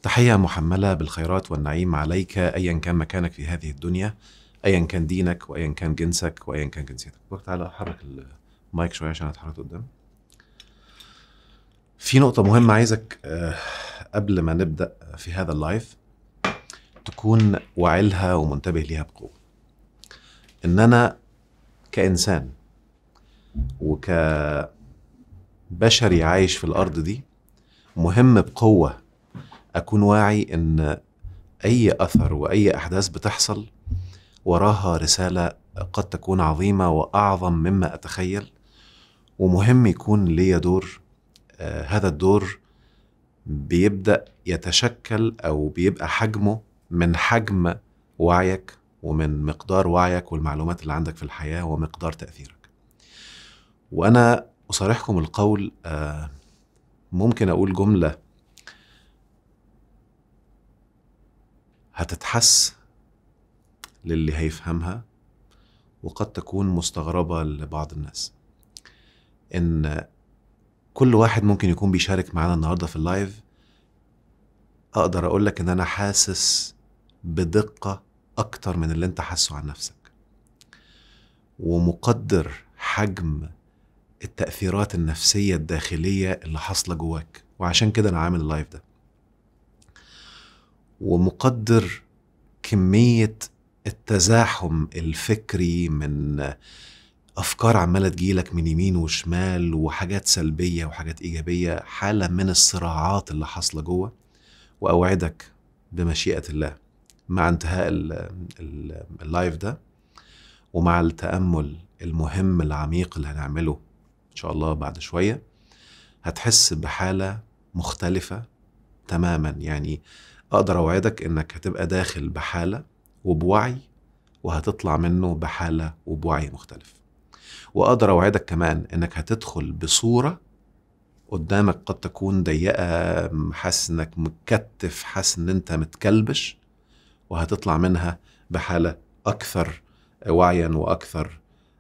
تحية محملة بالخيرات والنعيم عليك أيا كان مكانك في هذه الدنيا أيا كان دينك وأيا كان جنسك وأيا كان جنسيتك وقت تعالى أحرك المايك شوية عشان أتحرك قدام في نقطة مهمة عايزك آه، قبل ما نبدأ في هذا اللايف تكون واعي لها ومنتبه ليها بقوة إن أنا كإنسان وكبشري عايش في الأرض دي مهم بقوة أكون واعي إن أي أثر وأي أحداث بتحصل وراها رسالة قد تكون عظيمة وأعظم مما أتخيل ومهم يكون ليا دور آه هذا الدور بيبدأ يتشكل أو بيبقى حجمه من حجم وعيك ومن مقدار وعيك والمعلومات اللي عندك في الحياة ومقدار تأثيرك وأنا أصارحكم القول آه ممكن أقول جملة هتتحس للي هيفهمها وقد تكون مستغربة لبعض الناس إن كل واحد ممكن يكون بيشارك معانا النهاردة في اللايف أقدر أقول لك إن أنا حاسس بدقة أكتر من اللي أنت حاسه عن نفسك ومقدر حجم التأثيرات النفسية الداخلية اللي حاصلة جواك وعشان كده أنا عامل اللايف ده ومقدر كمية التزاحم الفكري من أفكار عمالة تجيلك من يمين وشمال وحاجات سلبية وحاجات إيجابية حالة من الصراعات اللي حاصلة جوه وأوعدك بمشيئة الله مع انتهاء ال ال اللايف ده ومع التأمل المهم العميق اللي هنعمله إن شاء الله بعد شوية هتحس بحالة مختلفة تماما يعني أقدر أوعدك إنك هتبقى داخل بحالة وبوعي وهتطلع منه بحالة وبوعي مختلف وأقدر أوعدك كمان إنك هتدخل بصورة قدامك قد تكون ضيقة حاسس إنك متكتف حاسس إن أنت متكلبش وهتطلع منها بحالة أكثر وعيا وأكثر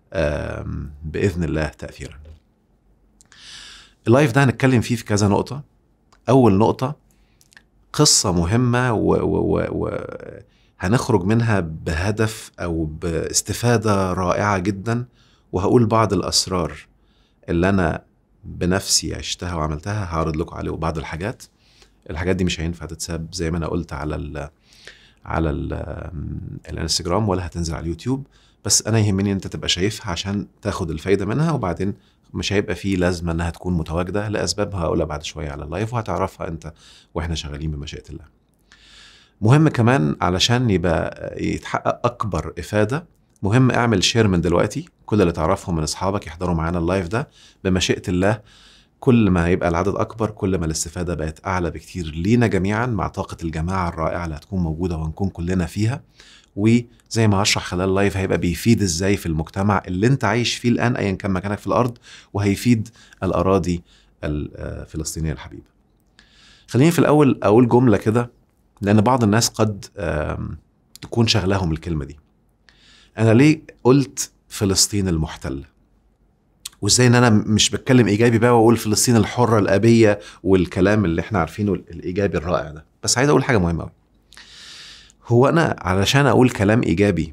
بإذن الله تأثيرا اللايف ده هنتكلم فيه في كذا نقطة أول نقطة قصة مهمة و, و, و, و هنخرج منها بهدف أو باستفادة رائعة جدا وهقول بعض الأسرار اللي أنا بنفسي عشتها وعملتها هعرض لكم عليه بعض الحاجات الحاجات دي مش هينفع تتساب زي ما أنا قلت على ال على ال الانستجرام ولا هتنزل على اليوتيوب بس انا يهمني انت تبقى شايفها عشان تاخد الفايده منها وبعدين مش هيبقى فيه لازمه انها تكون متواجده لاسباب هقولها بعد شويه على اللايف وهتعرفها انت واحنا شغالين بمشيئه الله. مهم كمان علشان يبقى يتحقق اكبر افاده مهم اعمل شير من دلوقتي كل اللي تعرفهم من اصحابك يحضروا معانا اللايف ده بمشيئه الله كل ما يبقى العدد اكبر كل ما الاستفاده بقت اعلى بكتير لينا جميعا مع طاقه الجماعه الرائعه اللي هتكون موجوده ونكون كلنا فيها وزي ما هشرح خلال اللايف هيبقى بيفيد ازاي في المجتمع اللي انت عايش فيه الان ايا كان مكانك في الارض وهيفيد الاراضي الفلسطينيه الحبيبه. خليني في الاول اقول جمله كده لان بعض الناس قد تكون شغلهم الكلمه دي. انا ليه قلت فلسطين المحتله؟ وازاي ان انا مش بتكلم ايجابي بقى واقول فلسطين الحره الابيه والكلام اللي احنا عارفينه الايجابي الرائع ده بس عايز اقول حاجه مهمه قوي هو انا علشان اقول كلام ايجابي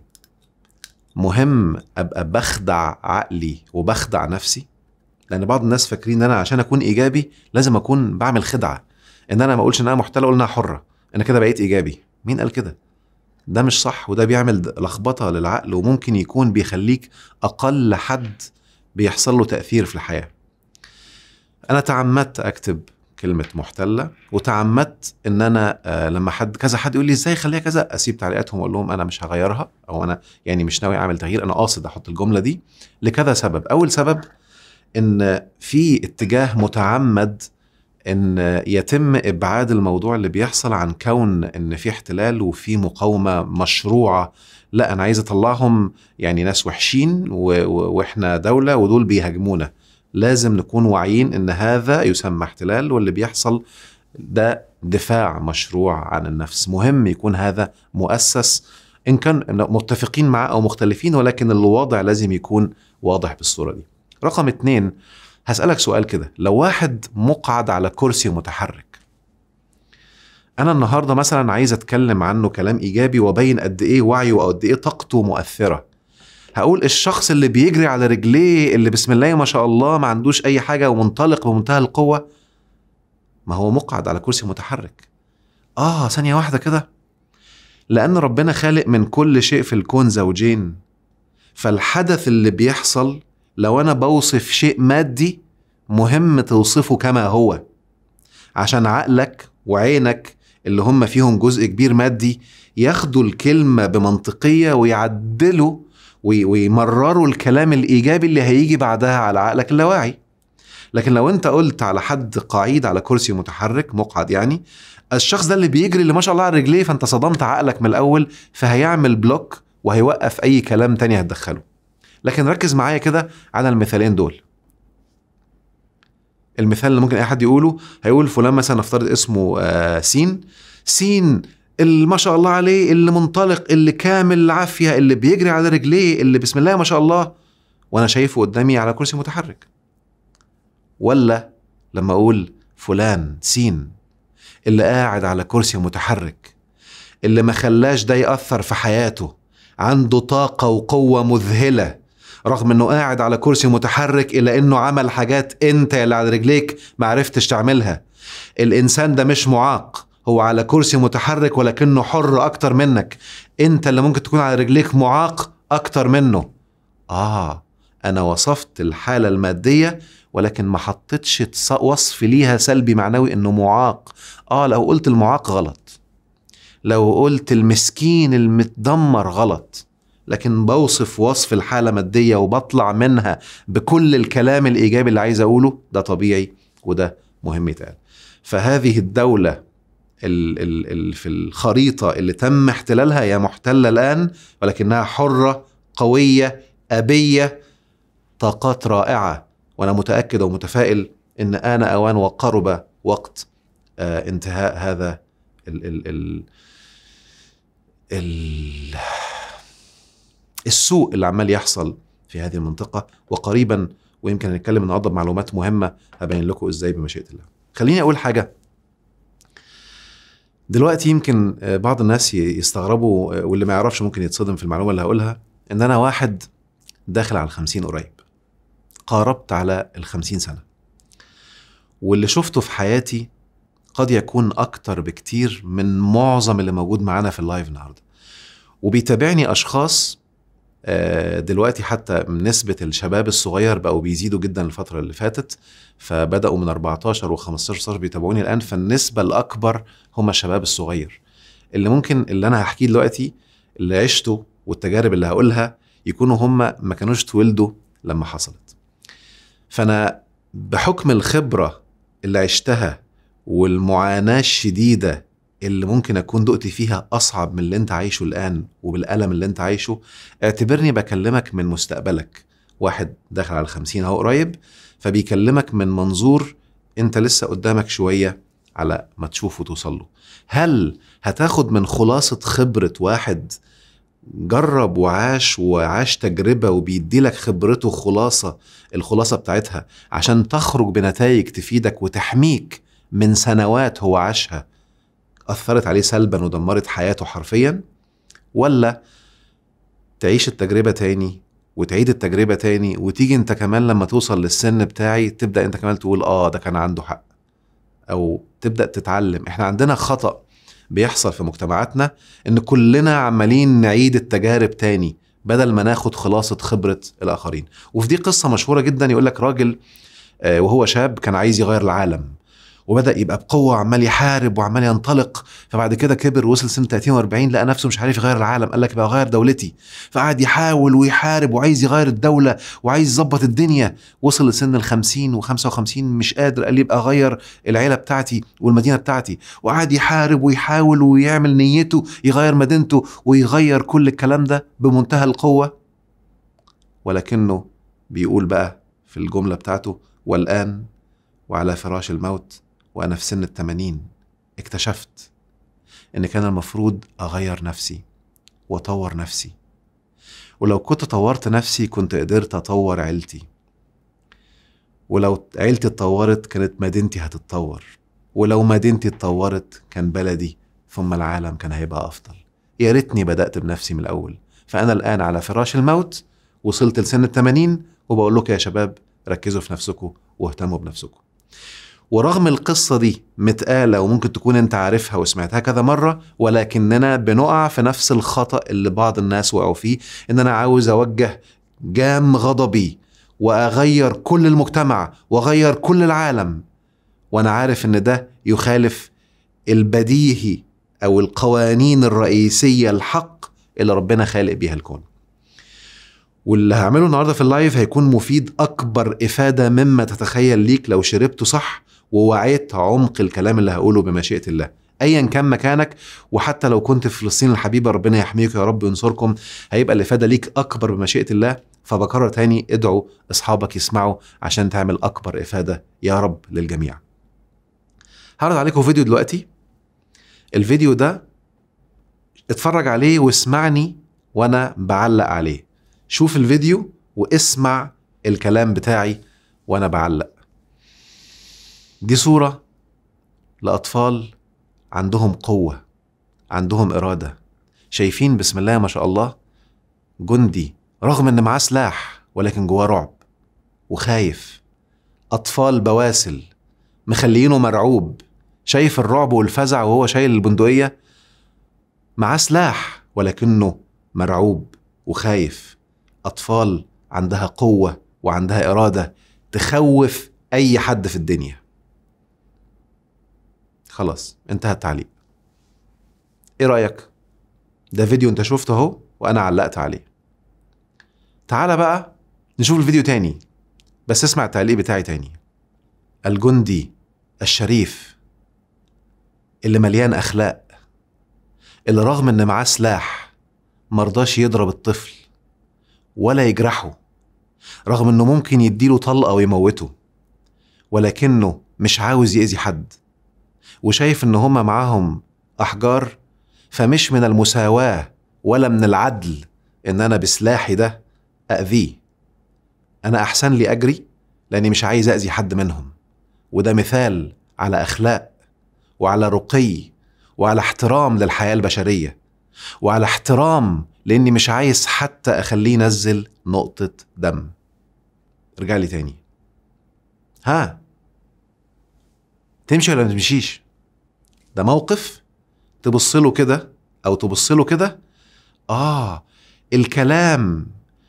مهم ابقى بخدع عقلي وبخدع نفسي لان بعض الناس فاكرين ان انا عشان اكون ايجابي لازم اكون بعمل خدعه ان انا ما اقولش ان انا محتله اقول انها حره انا كده بقيت ايجابي مين قال كده ده مش صح وده بيعمل لخبطه للعقل وممكن يكون بيخليك اقل حد بيحصل له تأثير في الحياة أنا تعمدت أكتب كلمة محتلة وتعمدت إن أنا آه لما حد كذا حد يقول لي إزاي خليها كذا أسيب تعليقاتهم وأقول لهم أنا مش هغيرها أو أنا يعني مش ناوي أعمل تغيير أنا قاصد أحط الجملة دي لكذا سبب أول سبب إن في اتجاه متعمد ان يتم ابعاد الموضوع اللي بيحصل عن كون ان في احتلال وفي مقاومه مشروعه لا انا عايز اطلعهم يعني ناس وحشين واحنا دوله ودول بيهاجمونا لازم نكون واعيين ان هذا يسمى احتلال واللي بيحصل ده دفاع مشروع عن النفس مهم يكون هذا مؤسس ان كان متفقين معاه او مختلفين ولكن الوضع لازم يكون واضح بالصوره دي رقم اتنين هسألك سؤال كده لو واحد مقعد على كرسي متحرك انا النهارده مثلا عايز اتكلم عنه كلام ايجابي وابين قد ايه وعيه وقد ايه طاقته مؤثره هقول الشخص اللي بيجري على رجليه اللي بسم الله ما شاء الله ما عندوش اي حاجه ومنطلق بمنتهى القوه ما هو مقعد على كرسي متحرك اه ثانيه واحده كده لان ربنا خالق من كل شيء في الكون زوجين فالحدث اللي بيحصل لو انا بوصف شيء مادي مهم توصفه كما هو عشان عقلك وعينك اللي هم فيهم جزء كبير مادي ياخدوا الكلمة بمنطقية ويعدلوا ويمرروا الكلام الإيجابي اللي هيجي بعدها على عقلك اللاواعي لكن لو انت قلت على حد قعيد على كرسي متحرك مقعد يعني الشخص ده اللي بيجري اللي ما شاء الله على رجليه فانت صدمت عقلك من الاول فهيعمل بلوك وهيوقف اي كلام تاني هتدخله لكن ركز معايا كده على المثالين دول المثال اللي ممكن اي حد يقوله هيقول فلان مثلا نفترض اسمه آه سين سين اللي ما شاء الله عليه اللي منطلق اللي كامل العافيه اللي بيجري على رجليه اللي بسم الله ما شاء الله وانا شايفه قدامي على كرسي متحرك ولا لما اقول فلان سين اللي قاعد على كرسي متحرك اللي ما خلاش ده يأثر في حياته عنده طاقة وقوة مذهلة رغم انه قاعد على كرسي متحرك الا انه عمل حاجات انت اللي على رجليك ما عرفتش تعملها الانسان ده مش معاق هو على كرسي متحرك ولكنه حر اكتر منك انت اللي ممكن تكون على رجليك معاق اكتر منه اه انا وصفت الحالة المادية ولكن ما حطيتش وصف ليها سلبي معنوي انه معاق اه لو قلت المعاق غلط لو قلت المسكين المتدمر غلط لكن بوصف وصف الحالة مادية وبطلع منها بكل الكلام الإيجابي اللي عايز أقوله ده طبيعي وده مهم يتقال فهذه الدولة ال ال ال في الخريطة اللي تم احتلالها هي محتلة الآن ولكنها حرة قوية أبية طاقات رائعة وأنا متأكد ومتفائل إن آن أوان وقرب وقت آه انتهاء هذا ال ال ال ال السوء اللي عمال يحصل في هذه المنطقه وقريبا ويمكن نتكلم النهارده بمعلومات مهمه هبين لكم ازاي بمشيئه الله. خليني اقول حاجه دلوقتي يمكن بعض الناس يستغربوا واللي ما يعرفش ممكن يتصدم في المعلومه اللي هقولها ان انا واحد داخل على الخمسين قريب قاربت على الخمسين سنه واللي شفته في حياتي قد يكون اكتر بكتير من معظم اللي موجود معانا في اللايف النهارده وبيتابعني اشخاص دلوقتي حتى نسبة الشباب الصغير بقوا بيزيدوا جدا الفترة اللي فاتت فبدأوا من 14 و15 سنة بيتابعوني الآن فالنسبة الأكبر هم الشباب الصغير اللي ممكن اللي أنا هحكيه دلوقتي اللي عشته والتجارب اللي هقولها يكونوا هم ما كانوش تولدوا لما حصلت فأنا بحكم الخبرة اللي عشتها والمعاناة الشديدة اللي ممكن اكون دقت فيها اصعب من اللي انت عايشه الان وبالالم اللي انت عايشه اعتبرني بكلمك من مستقبلك واحد داخل على الخمسين اهو قريب فبيكلمك من منظور انت لسه قدامك شويه على ما تشوف وتوصل له هل هتاخد من خلاصه خبره واحد جرب وعاش وعاش تجربه وبيدي لك خبرته خلاصه الخلاصه بتاعتها عشان تخرج بنتائج تفيدك وتحميك من سنوات هو عاشها أثرت عليه سلبا ودمرت حياته حرفيا ولا تعيش التجربة تاني وتعيد التجربة تاني وتيجي انت كمان لما توصل للسن بتاعي تبدأ انت كمان تقول اه ده كان عنده حق او تبدأ تتعلم احنا عندنا خطأ بيحصل في مجتمعاتنا ان كلنا عمالين نعيد التجارب تاني بدل ما ناخد خلاصة خبرة الآخرين وفي دي قصة مشهورة جدا يقول لك راجل وهو شاب كان عايز يغير العالم وبدا يبقى بقوه عمال يحارب وعمال ينطلق فبعد كده كبر وصل سن 30 و40 لقى نفسه مش عارف يغير العالم قال لك بقى اغير دولتي فقعد يحاول ويحارب وعايز يغير الدوله وعايز يظبط الدنيا وصل لسن ال 50 و55 مش قادر قال يبقى اغير العيله بتاعتي والمدينه بتاعتي وقعد يحارب ويحاول ويعمل نيته يغير مدينته ويغير كل الكلام ده بمنتهى القوه ولكنه بيقول بقى في الجمله بتاعته والان وعلى فراش الموت وأنا في سن التمانين اكتشفت إن كان المفروض أغير نفسي وأطور نفسي ولو كنت طورت نفسي كنت قدرت أطور عيلتي ولو عيلتي اتطورت كانت مدينتي هتتطور ولو مدينتي اتطورت كان بلدي ثم العالم كان هيبقى افضل يا ريتني بدات بنفسي من الاول فانا الان على فراش الموت وصلت لسن الثمانين وبقول لكم يا شباب ركزوا في نفسكم واهتموا بنفسكم ورغم القصة دي متقالة وممكن تكون انت عارفها وسمعتها كذا مرة ولكننا بنقع في نفس الخطأ اللي بعض الناس وقعوا فيه ان انا عاوز اوجه جام غضبي واغير كل المجتمع واغير كل العالم وانا عارف ان ده يخالف البديهي او القوانين الرئيسية الحق اللي ربنا خالق بيها الكون واللي هعمله النهارده في اللايف هيكون مفيد اكبر افاده مما تتخيل ليك لو شربته صح ووعيت عمق الكلام اللي هقوله بمشيئه الله ايا كان مكانك وحتى لو كنت في فلسطين الحبيبه ربنا يحميكم يا رب وينصركم هيبقى الافاده ليك اكبر بمشيئه الله فبكرر تاني ادعوا اصحابك يسمعوا عشان تعمل اكبر افاده يا رب للجميع هعرض عليكم فيديو دلوقتي الفيديو ده اتفرج عليه واسمعني وانا بعلق عليه شوف الفيديو واسمع الكلام بتاعي وانا بعلق دي صورة لأطفال عندهم قوة عندهم إرادة شايفين بسم الله ما شاء الله جندي رغم إن معاه سلاح ولكن جواه رعب وخايف أطفال بواسل مخليينه مرعوب شايف الرعب والفزع وهو شايل البندقية معاه سلاح ولكنه مرعوب وخايف أطفال عندها قوة وعندها إرادة تخوف أي حد في الدنيا خلاص انتهى التعليق ايه رأيك ده فيديو انت شفته اهو وانا علقت عليه تعالى بقى نشوف الفيديو تاني بس اسمع التعليق بتاعي تاني الجندي الشريف اللي مليان اخلاق اللي رغم ان معاه سلاح مرضاش يضرب الطفل ولا يجرحه رغم انه ممكن يديله طلقه ويموته ولكنه مش عاوز يأذي حد وشايف ان هما معاهم احجار فمش من المساواه ولا من العدل ان انا بسلاحي ده اذيه انا احسن لي اجري لاني مش عايز اذي حد منهم وده مثال على اخلاق وعلى رقي وعلى احترام للحياه البشريه وعلى احترام لاني مش عايز حتى اخليه ينزل نقطه دم ارجع لي تاني ها تمشي ولا ما تمشيش ده موقف تبص له كده او تبص له كده اه الكلام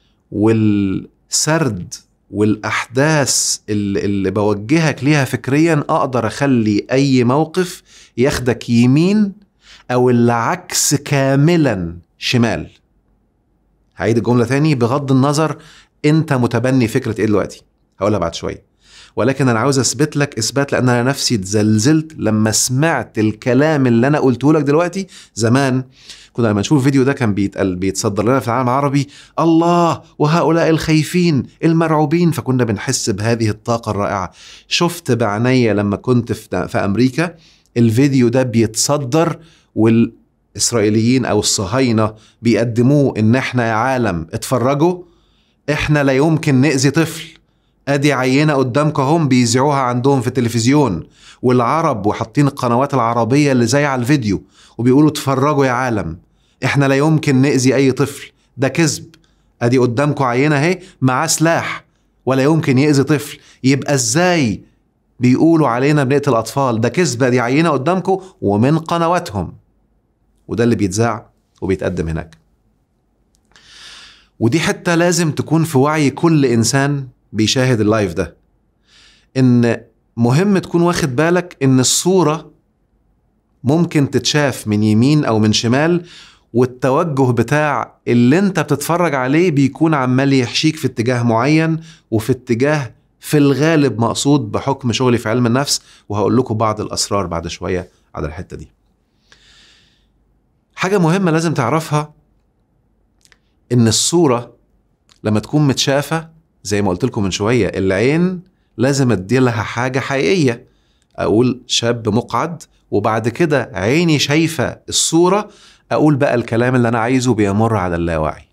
والسرد والاحداث اللي, اللي بوجهك ليها فكريا اقدر اخلي اي موقف ياخدك يمين او العكس كاملا شمال هعيد الجمله تاني بغض النظر انت متبني فكره ايه دلوقتي هقولها بعد شويه ولكن انا عاوز اثبت لك اثبات لان انا نفسي اتزلزلت لما سمعت الكلام اللي انا قلته لك دلوقتي زمان كنا لما نشوف الفيديو ده كان بيتقال بيتصدر لنا في العالم العربي الله وهؤلاء الخايفين المرعوبين فكنا بنحس بهذه الطاقه الرائعه شفت بعينيا لما كنت في, في امريكا الفيديو ده بيتصدر والاسرائيليين او الصهاينه بيقدموه ان احنا يا عالم اتفرجوا احنا لا يمكن ناذي طفل ادي عينه قدامك هم بيذيعوها عندهم في التلفزيون والعرب وحاطين القنوات العربيه اللي زي على الفيديو وبيقولوا اتفرجوا يا عالم احنا لا يمكن ناذي اي طفل ده كذب ادي قدامكم عينه اهي معاه سلاح ولا يمكن يأذي طفل يبقى ازاي بيقولوا علينا بنقتل اطفال ده كذب دي عينه قدامكم ومن قنواتهم وده اللي بيتذاع وبيتقدم هناك ودي حته لازم تكون في وعي كل انسان بيشاهد اللايف ده ان مهم تكون واخد بالك ان الصوره ممكن تتشاف من يمين او من شمال والتوجه بتاع اللي انت بتتفرج عليه بيكون عمال يحشيك في اتجاه معين وفي اتجاه في الغالب مقصود بحكم شغلي في علم النفس وهقول لكم بعض الاسرار بعد شويه على الحته دي حاجه مهمه لازم تعرفها ان الصوره لما تكون متشافه زي ما قلت لكم من شويه العين لازم ادي لها حاجه حقيقيه اقول شاب مقعد وبعد كده عيني شايفه الصوره اقول بقى الكلام اللي انا عايزه بيمر على اللاوعي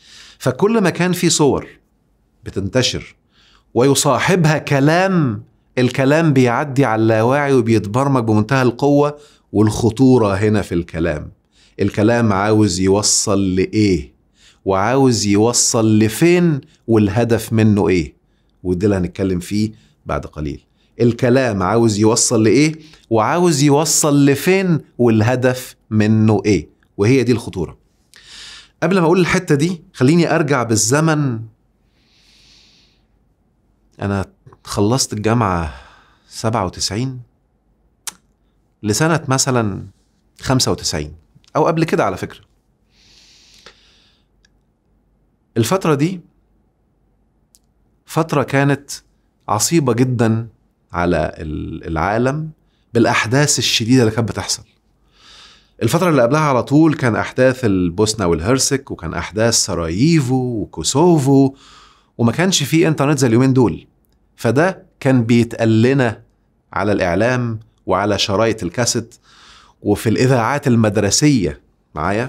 فكل ما كان في صور بتنتشر ويصاحبها كلام الكلام بيعدي على اللاواعي وبيتبرمج بمنتهى القوة والخطورة هنا في الكلام الكلام عاوز يوصل لإيه وعاوز يوصل لفين والهدف منه إيه وده اللي هنتكلم فيه بعد قليل الكلام عاوز يوصل لإيه وعاوز يوصل لفين والهدف منه إيه وهي دي الخطورة قبل ما أقول الحتة دي خليني أرجع بالزمن أنا خلصت الجامعة 97 لسنة مثلا 95 أو قبل كده على فكرة الفترة دي فترة كانت عصيبة جدا على العالم بالأحداث الشديدة اللي كانت بتحصل الفترة اللي قبلها على طول كان أحداث البوسنة والهرسك وكان أحداث سراييفو وكوسوفو وما كانش فيه انترنت زي اليومين دول فده كان بيتقال لنا على الإعلام وعلى شرايط الكاسيت وفي الإذاعات المدرسية معايا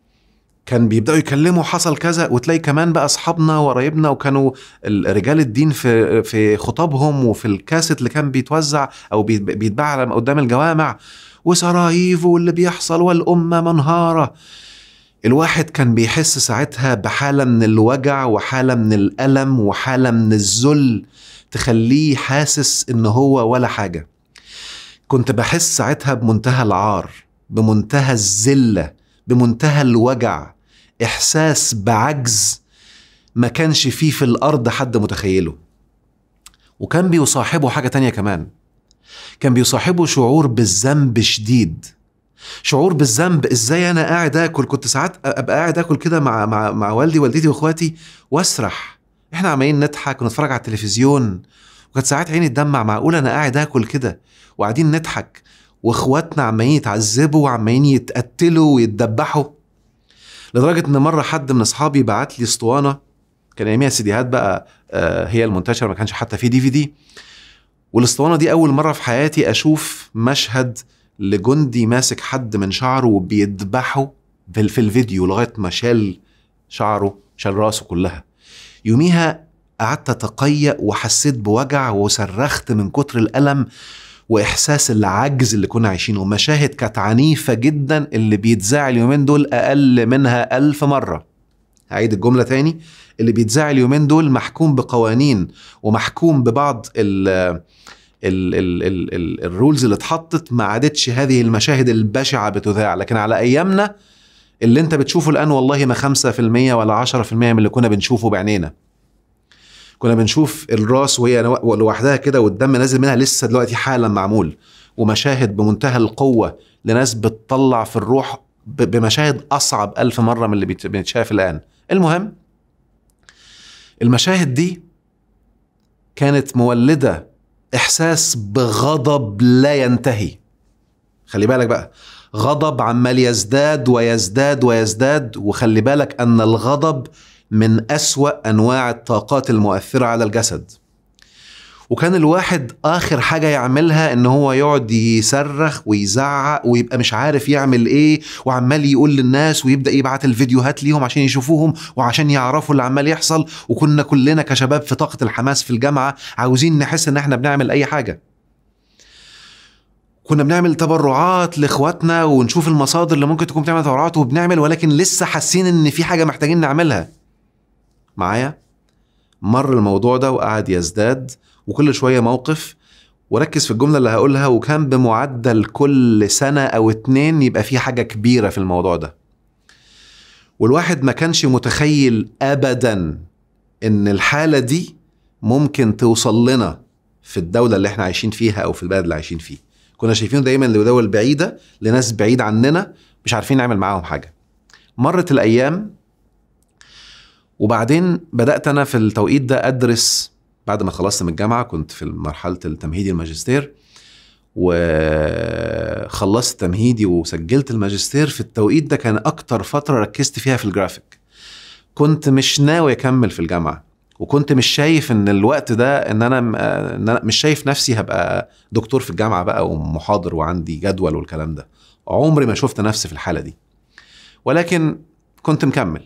كان بيبداوا يكلموا حصل كذا وتلاقي كمان بقى اصحابنا وقرايبنا وكانوا رجال الدين في في خطابهم وفي الكاسيت اللي كان بيتوزع او بيتباع قدام الجوامع وسراييف واللي بيحصل والامه منهاره الواحد كان بيحس ساعتها بحاله من الوجع وحاله من الالم وحاله من الذل تخليه حاسس ان هو ولا حاجه كنت بحس ساعتها بمنتهى العار بمنتهى الذله بمنتهى الوجع احساس بعجز ما كانش فيه في الارض حد متخيله وكان بيصاحبه حاجه تانية كمان كان بيصاحبه شعور بالذنب شديد شعور بالذنب ازاي انا قاعد اكل كنت ساعات ابقى قاعد اكل كده مع مع مع والدي والدتي واخواتي واسرح احنا عمالين نضحك ونتفرج على التلفزيون وكانت ساعات عيني تدمع معقول انا قاعد اكل كده وقاعدين نضحك واخواتنا عمالين يتعذبوا وعمالين يتقتلوا ويتدبحوا لدرجه ان مره حد من اصحابي بعت لي اسطوانه كان اياميها سيديهات بقى آه، هي المنتشره ما كانش حتى في دي في دي والاسطوانه دي اول مره في حياتي اشوف مشهد لجندي ماسك حد من شعره وبيذبحه في الفيديو لغايه ما شال شعره شال راسه كلها يوميها قعدت اتقيأ وحسيت بوجع وصرخت من كتر الالم واحساس العجز اللي كنا عايشينه مشاهد كانت عنيفه جدا اللي بيتذاع اليومين دول اقل منها ألف مره هعيد الجمله تاني اللي بيتذاع اليومين دول محكوم بقوانين ومحكوم ببعض ال ال ال ال ال الرولز اللي اتحطت ما عادتش هذه المشاهد البشعه بتذاع لكن على ايامنا اللي انت بتشوفه الان والله ما 5% ولا 10% من اللي كنا بنشوفه بعينينا كنا بنشوف الراس وهي لوحدها كده والدم نازل منها لسه دلوقتي حالا معمول ومشاهد بمنتهى القوة لناس بتطلع في الروح بمشاهد أصعب ألف مرة من اللي بنتشاف الآن المهم المشاهد دي كانت مولدة إحساس بغضب لا ينتهي خلي بالك بقى غضب عمال يزداد ويزداد ويزداد وخلي بالك أن الغضب من أسوأ أنواع الطاقات المؤثرة على الجسد وكان الواحد آخر حاجة يعملها إن هو يقعد يصرخ ويزعق ويبقى مش عارف يعمل إيه وعمال يقول للناس ويبدأ يبعت الفيديوهات ليهم عشان يشوفوهم وعشان يعرفوا اللي عمال يحصل وكنا كلنا كشباب في طاقة الحماس في الجامعة عاوزين نحس إن إحنا بنعمل أي حاجة كنا بنعمل تبرعات لاخواتنا ونشوف المصادر اللي ممكن تكون بتعمل تبرعات وبنعمل ولكن لسه حاسين ان في حاجه محتاجين نعملها معايا مر الموضوع ده وقعد يزداد وكل شويه موقف وركز في الجمله اللي هقولها وكان بمعدل كل سنه او اتنين يبقى في حاجه كبيره في الموضوع ده والواحد ما كانش متخيل ابدا ان الحاله دي ممكن توصل لنا في الدوله اللي احنا عايشين فيها او في البلد اللي عايشين فيه كنا شايفينه دايما لدول بعيده لناس بعيد عننا مش عارفين نعمل معاهم حاجه مرت الايام وبعدين بدات انا في التوقيت ده ادرس بعد ما خلصت من الجامعه كنت في مرحله التمهيدي الماجستير وخلصت تمهيدي وسجلت الماجستير في التوقيت ده كان اكتر فتره ركزت فيها في الجرافيك كنت مش ناوي اكمل في الجامعه وكنت مش شايف ان الوقت ده ان انا, إن أنا مش شايف نفسي هبقى دكتور في الجامعه بقى ومحاضر وعندي جدول والكلام ده عمري ما شفت نفسي في الحاله دي ولكن كنت مكمل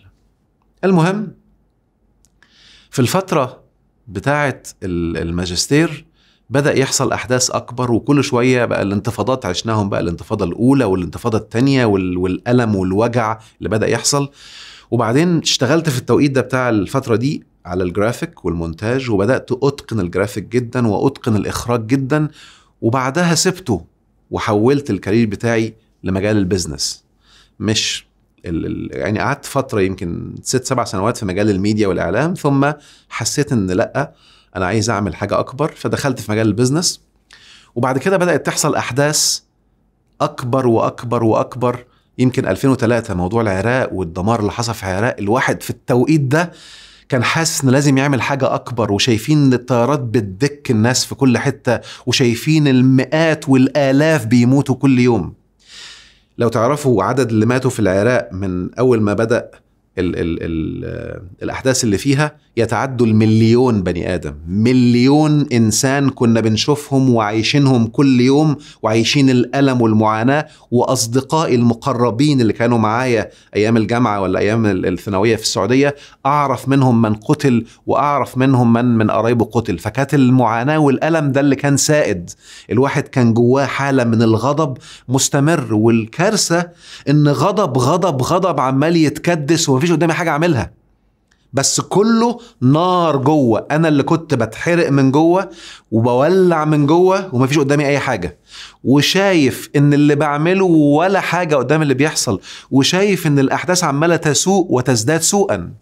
المهم في الفترة بتاعة الماجستير بدا يحصل احداث اكبر وكل شويه بقى الانتفاضات عشناهم بقى الانتفاضه الاولى والانتفاضه الثانيه والالم والوجع اللي بدا يحصل وبعدين اشتغلت في التوقيت ده بتاع الفتره دي على الجرافيك والمونتاج وبدات اتقن الجرافيك جدا واتقن الاخراج جدا وبعدها سبته وحولت الكارير بتاعي لمجال البيزنس مش ال ال يعني قعدت فتره يمكن ست سبع سنوات في مجال الميديا والاعلام ثم حسيت ان لا انا عايز اعمل حاجه اكبر فدخلت في مجال البيزنس وبعد كده بدات تحصل احداث اكبر واكبر واكبر يمكن 2003 موضوع العراق والدمار اللي حصل في العراق الواحد في التوقيت ده كان حاسس ان لازم يعمل حاجه اكبر وشايفين ان الطيارات بتدك الناس في كل حته وشايفين المئات والالاف بيموتوا كل يوم لو تعرفوا عدد اللي ماتوا في العراق من اول ما بدا ال ال ال الاحداث اللي فيها يتعدوا المليون بني ادم مليون انسان كنا بنشوفهم وعايشينهم كل يوم وعايشين الالم والمعاناه واصدقائي المقربين اللي كانوا معايا ايام الجامعه ولا ايام الثانويه في السعوديه اعرف منهم من قتل واعرف منهم من من قرايبه قتل فكانت المعاناه والالم ده اللي كان سائد الواحد كان جواه حاله من الغضب مستمر والكارثه ان غضب غضب غضب عمال يتكدس ومفيش قدامي حاجه اعملها بس كله نار جوه انا اللي كنت بتحرق من جوه وبولع من جوه ومفيش قدامي اي حاجه وشايف ان اللي بعمله ولا حاجه قدام اللي بيحصل وشايف ان الاحداث عماله تسوء وتزداد سوءا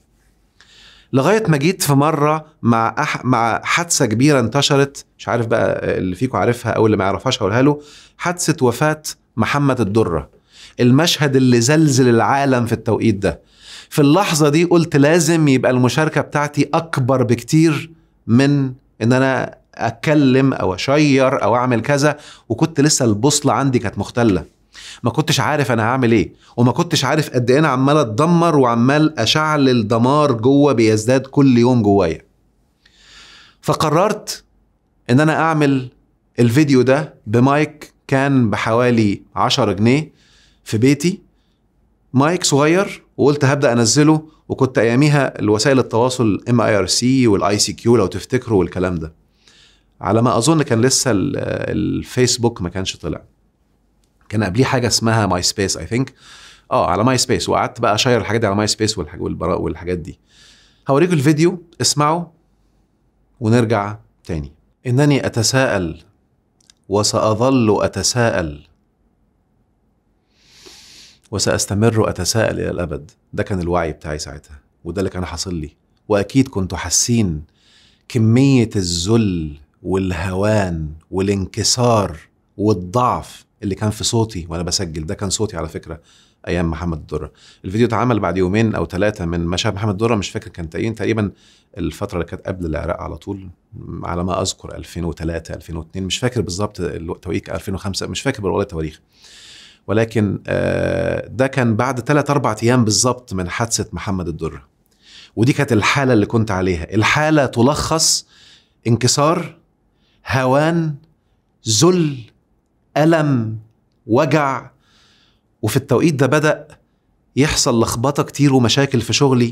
لغايه ما جيت في مره مع أح... مع حادثه كبيره انتشرت مش عارف بقى اللي فيكم عارفها او اللي ما يعرفهاش هقولها له حادثه وفاه محمد الدره المشهد اللي زلزل العالم في التوقيت ده في اللحظه دي قلت لازم يبقى المشاركه بتاعتي اكبر بكتير من ان انا اتكلم او اشير او اعمل كذا وكنت لسه البوصله عندي كانت مختله ما كنتش عارف انا هعمل ايه وما كنتش عارف قد ايه انا عمال اتدمر وعمال اشعل الدمار جوه بيزداد كل يوم جوايا فقررت ان انا اعمل الفيديو ده بمايك كان بحوالي 10 جنيه في بيتي مايك صغير وقلت هبدا انزله وكنت اياميها الوسائل التواصل ام اي ار سي والاي سي كيو لو تفتكروا والكلام ده على ما اظن كان لسه الفيسبوك ما كانش طلع كان قبليه حاجه اسمها ماي سبيس اي ثينك اه على ماي سبيس وقعدت بقى اشير الحاجات دي على ماي سبيس والبراء والحاجات دي هوريكم الفيديو اسمعوا ونرجع تاني انني اتساءل وساظل اتساءل وسأستمر أتساءل إلى الأبد ده كان الوعي بتاعي ساعتها وده اللي كان حاصل لي وأكيد كنتوا حاسين كمية الذل والهوان والانكسار والضعف اللي كان في صوتي وأنا بسجل ده كان صوتي على فكرة أيام محمد الدرة الفيديو اتعمل بعد يومين أو ثلاثة من مشهد محمد الدرة مش فاكر كان تقريبا تقريبا الفترة اللي كانت قبل العراق على طول على ما أذكر 2003 2002 مش فاكر بالظبط التوقيت 2005 مش فاكر والله التواريخ ولكن ده كان بعد ثلاث أربع أيام بالظبط من حادثة محمد الدرة ودي كانت الحالة اللي كنت عليها الحالة تلخص انكسار هوان ذل ألم وجع وفي التوقيت ده بدأ يحصل لخبطة كتير ومشاكل في شغلي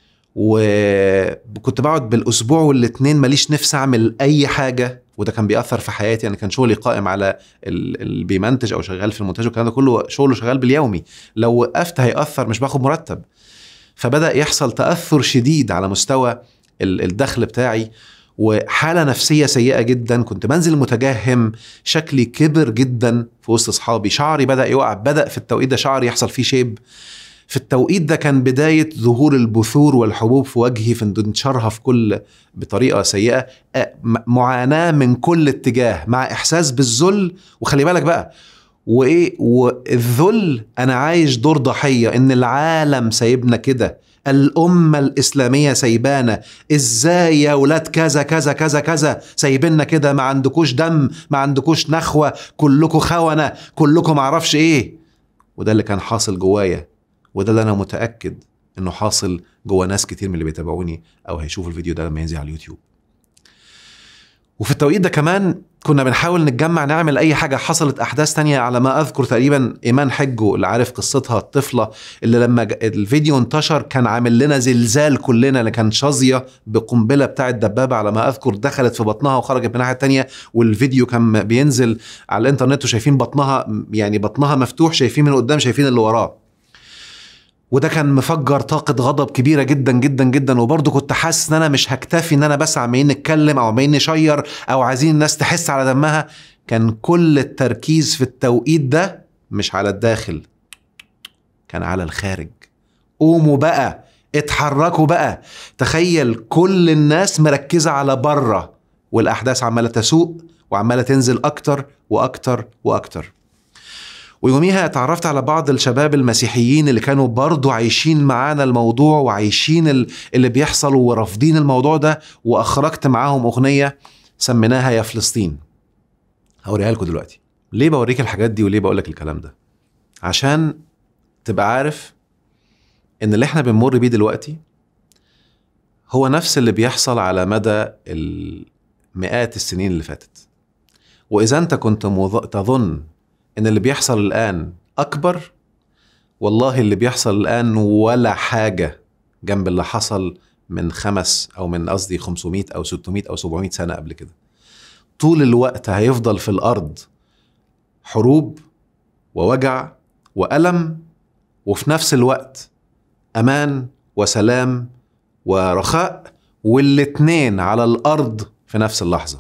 وكنت بقعد بالأسبوع والاتنين ماليش نفس أعمل أي حاجة وده كان بيأثر في حياتي أنا كان شغلي قائم على اللي بيمنتج أو شغال في المونتاج والكلام ده كله شغله شغال باليومي لو وقفت هيأثر مش باخد مرتب فبدأ يحصل تأثر شديد على مستوى الدخل بتاعي وحاله نفسيه سيئه جدا كنت بنزل متجهم شكلي كبر جدا في وسط اصحابي شعري بدا يقع بدا في التوقيت ده شعري يحصل فيه شيب في التوقيت ده كان بداية ظهور البثور والحبوب في وجهي في انتشارها في كل بطريقة سيئة معاناة من كل اتجاه مع إحساس بالذل وخلي بالك بقى وإيه والذل أنا عايش دور ضحية إن العالم سايبنا كده الأمة الإسلامية سايبانا إزاي يا ولاد كذا كذا كذا كذا سايبنا كده ما عندكوش دم ما عندكوش نخوة كلكم خونة كلكم معرفش إيه وده اللي كان حاصل جوايا وده اللي انا متاكد انه حاصل جوه ناس كتير من اللي بيتابعوني او هيشوفوا الفيديو ده لما ينزل على اليوتيوب وفي التوقيت ده كمان كنا بنحاول نتجمع نعمل اي حاجه حصلت احداث تانية على ما اذكر تقريبا ايمان حجو اللي عارف قصتها الطفله اللي لما ج- الفيديو انتشر كان عامل لنا زلزال كلنا اللي كان شظيه بقنبله بتاعه دبابه على ما اذكر دخلت في بطنها وخرجت من الناحيه التانية والفيديو كان بينزل على الانترنت وشايفين بطنها يعني بطنها مفتوح شايفين من قدام شايفين اللي وراه وده كان مفجر طاقة غضب كبيرة جدا جدا جدا وبرضه كنت حاسس ان انا مش هكتفي ان انا بس عمالين نتكلم او عمالين نشير او عايزين الناس تحس على دمها كان كل التركيز في التوقيت ده مش على الداخل كان على الخارج قوموا بقى اتحركوا بقى تخيل كل الناس مركزة على بره والاحداث عمالة تسوق وعمالة تنزل اكتر واكتر واكتر ويوميها اتعرفت على بعض الشباب المسيحيين اللي كانوا برضو عايشين معانا الموضوع وعايشين ال- اللي بيحصل ورافضين الموضوع ده واخرجت معاهم اغنيه سميناها يا فلسطين هوريها لكم دلوقتي ليه بوريك الحاجات دي وليه بقول لك الكلام ده عشان تبقى عارف ان اللي احنا بنمر بيه دلوقتي هو نفس اللي بيحصل على مدى المئات السنين اللي فاتت واذا انت كنت مظ- تظن ان اللي بيحصل الان اكبر والله اللي بيحصل الان ولا حاجه جنب اللي حصل من خمس او من قصدي 500 او 600 او 700 سنه قبل كده طول الوقت هيفضل في الارض حروب ووجع والم وفي نفس الوقت امان وسلام ورخاء والاتنين على الارض في نفس اللحظه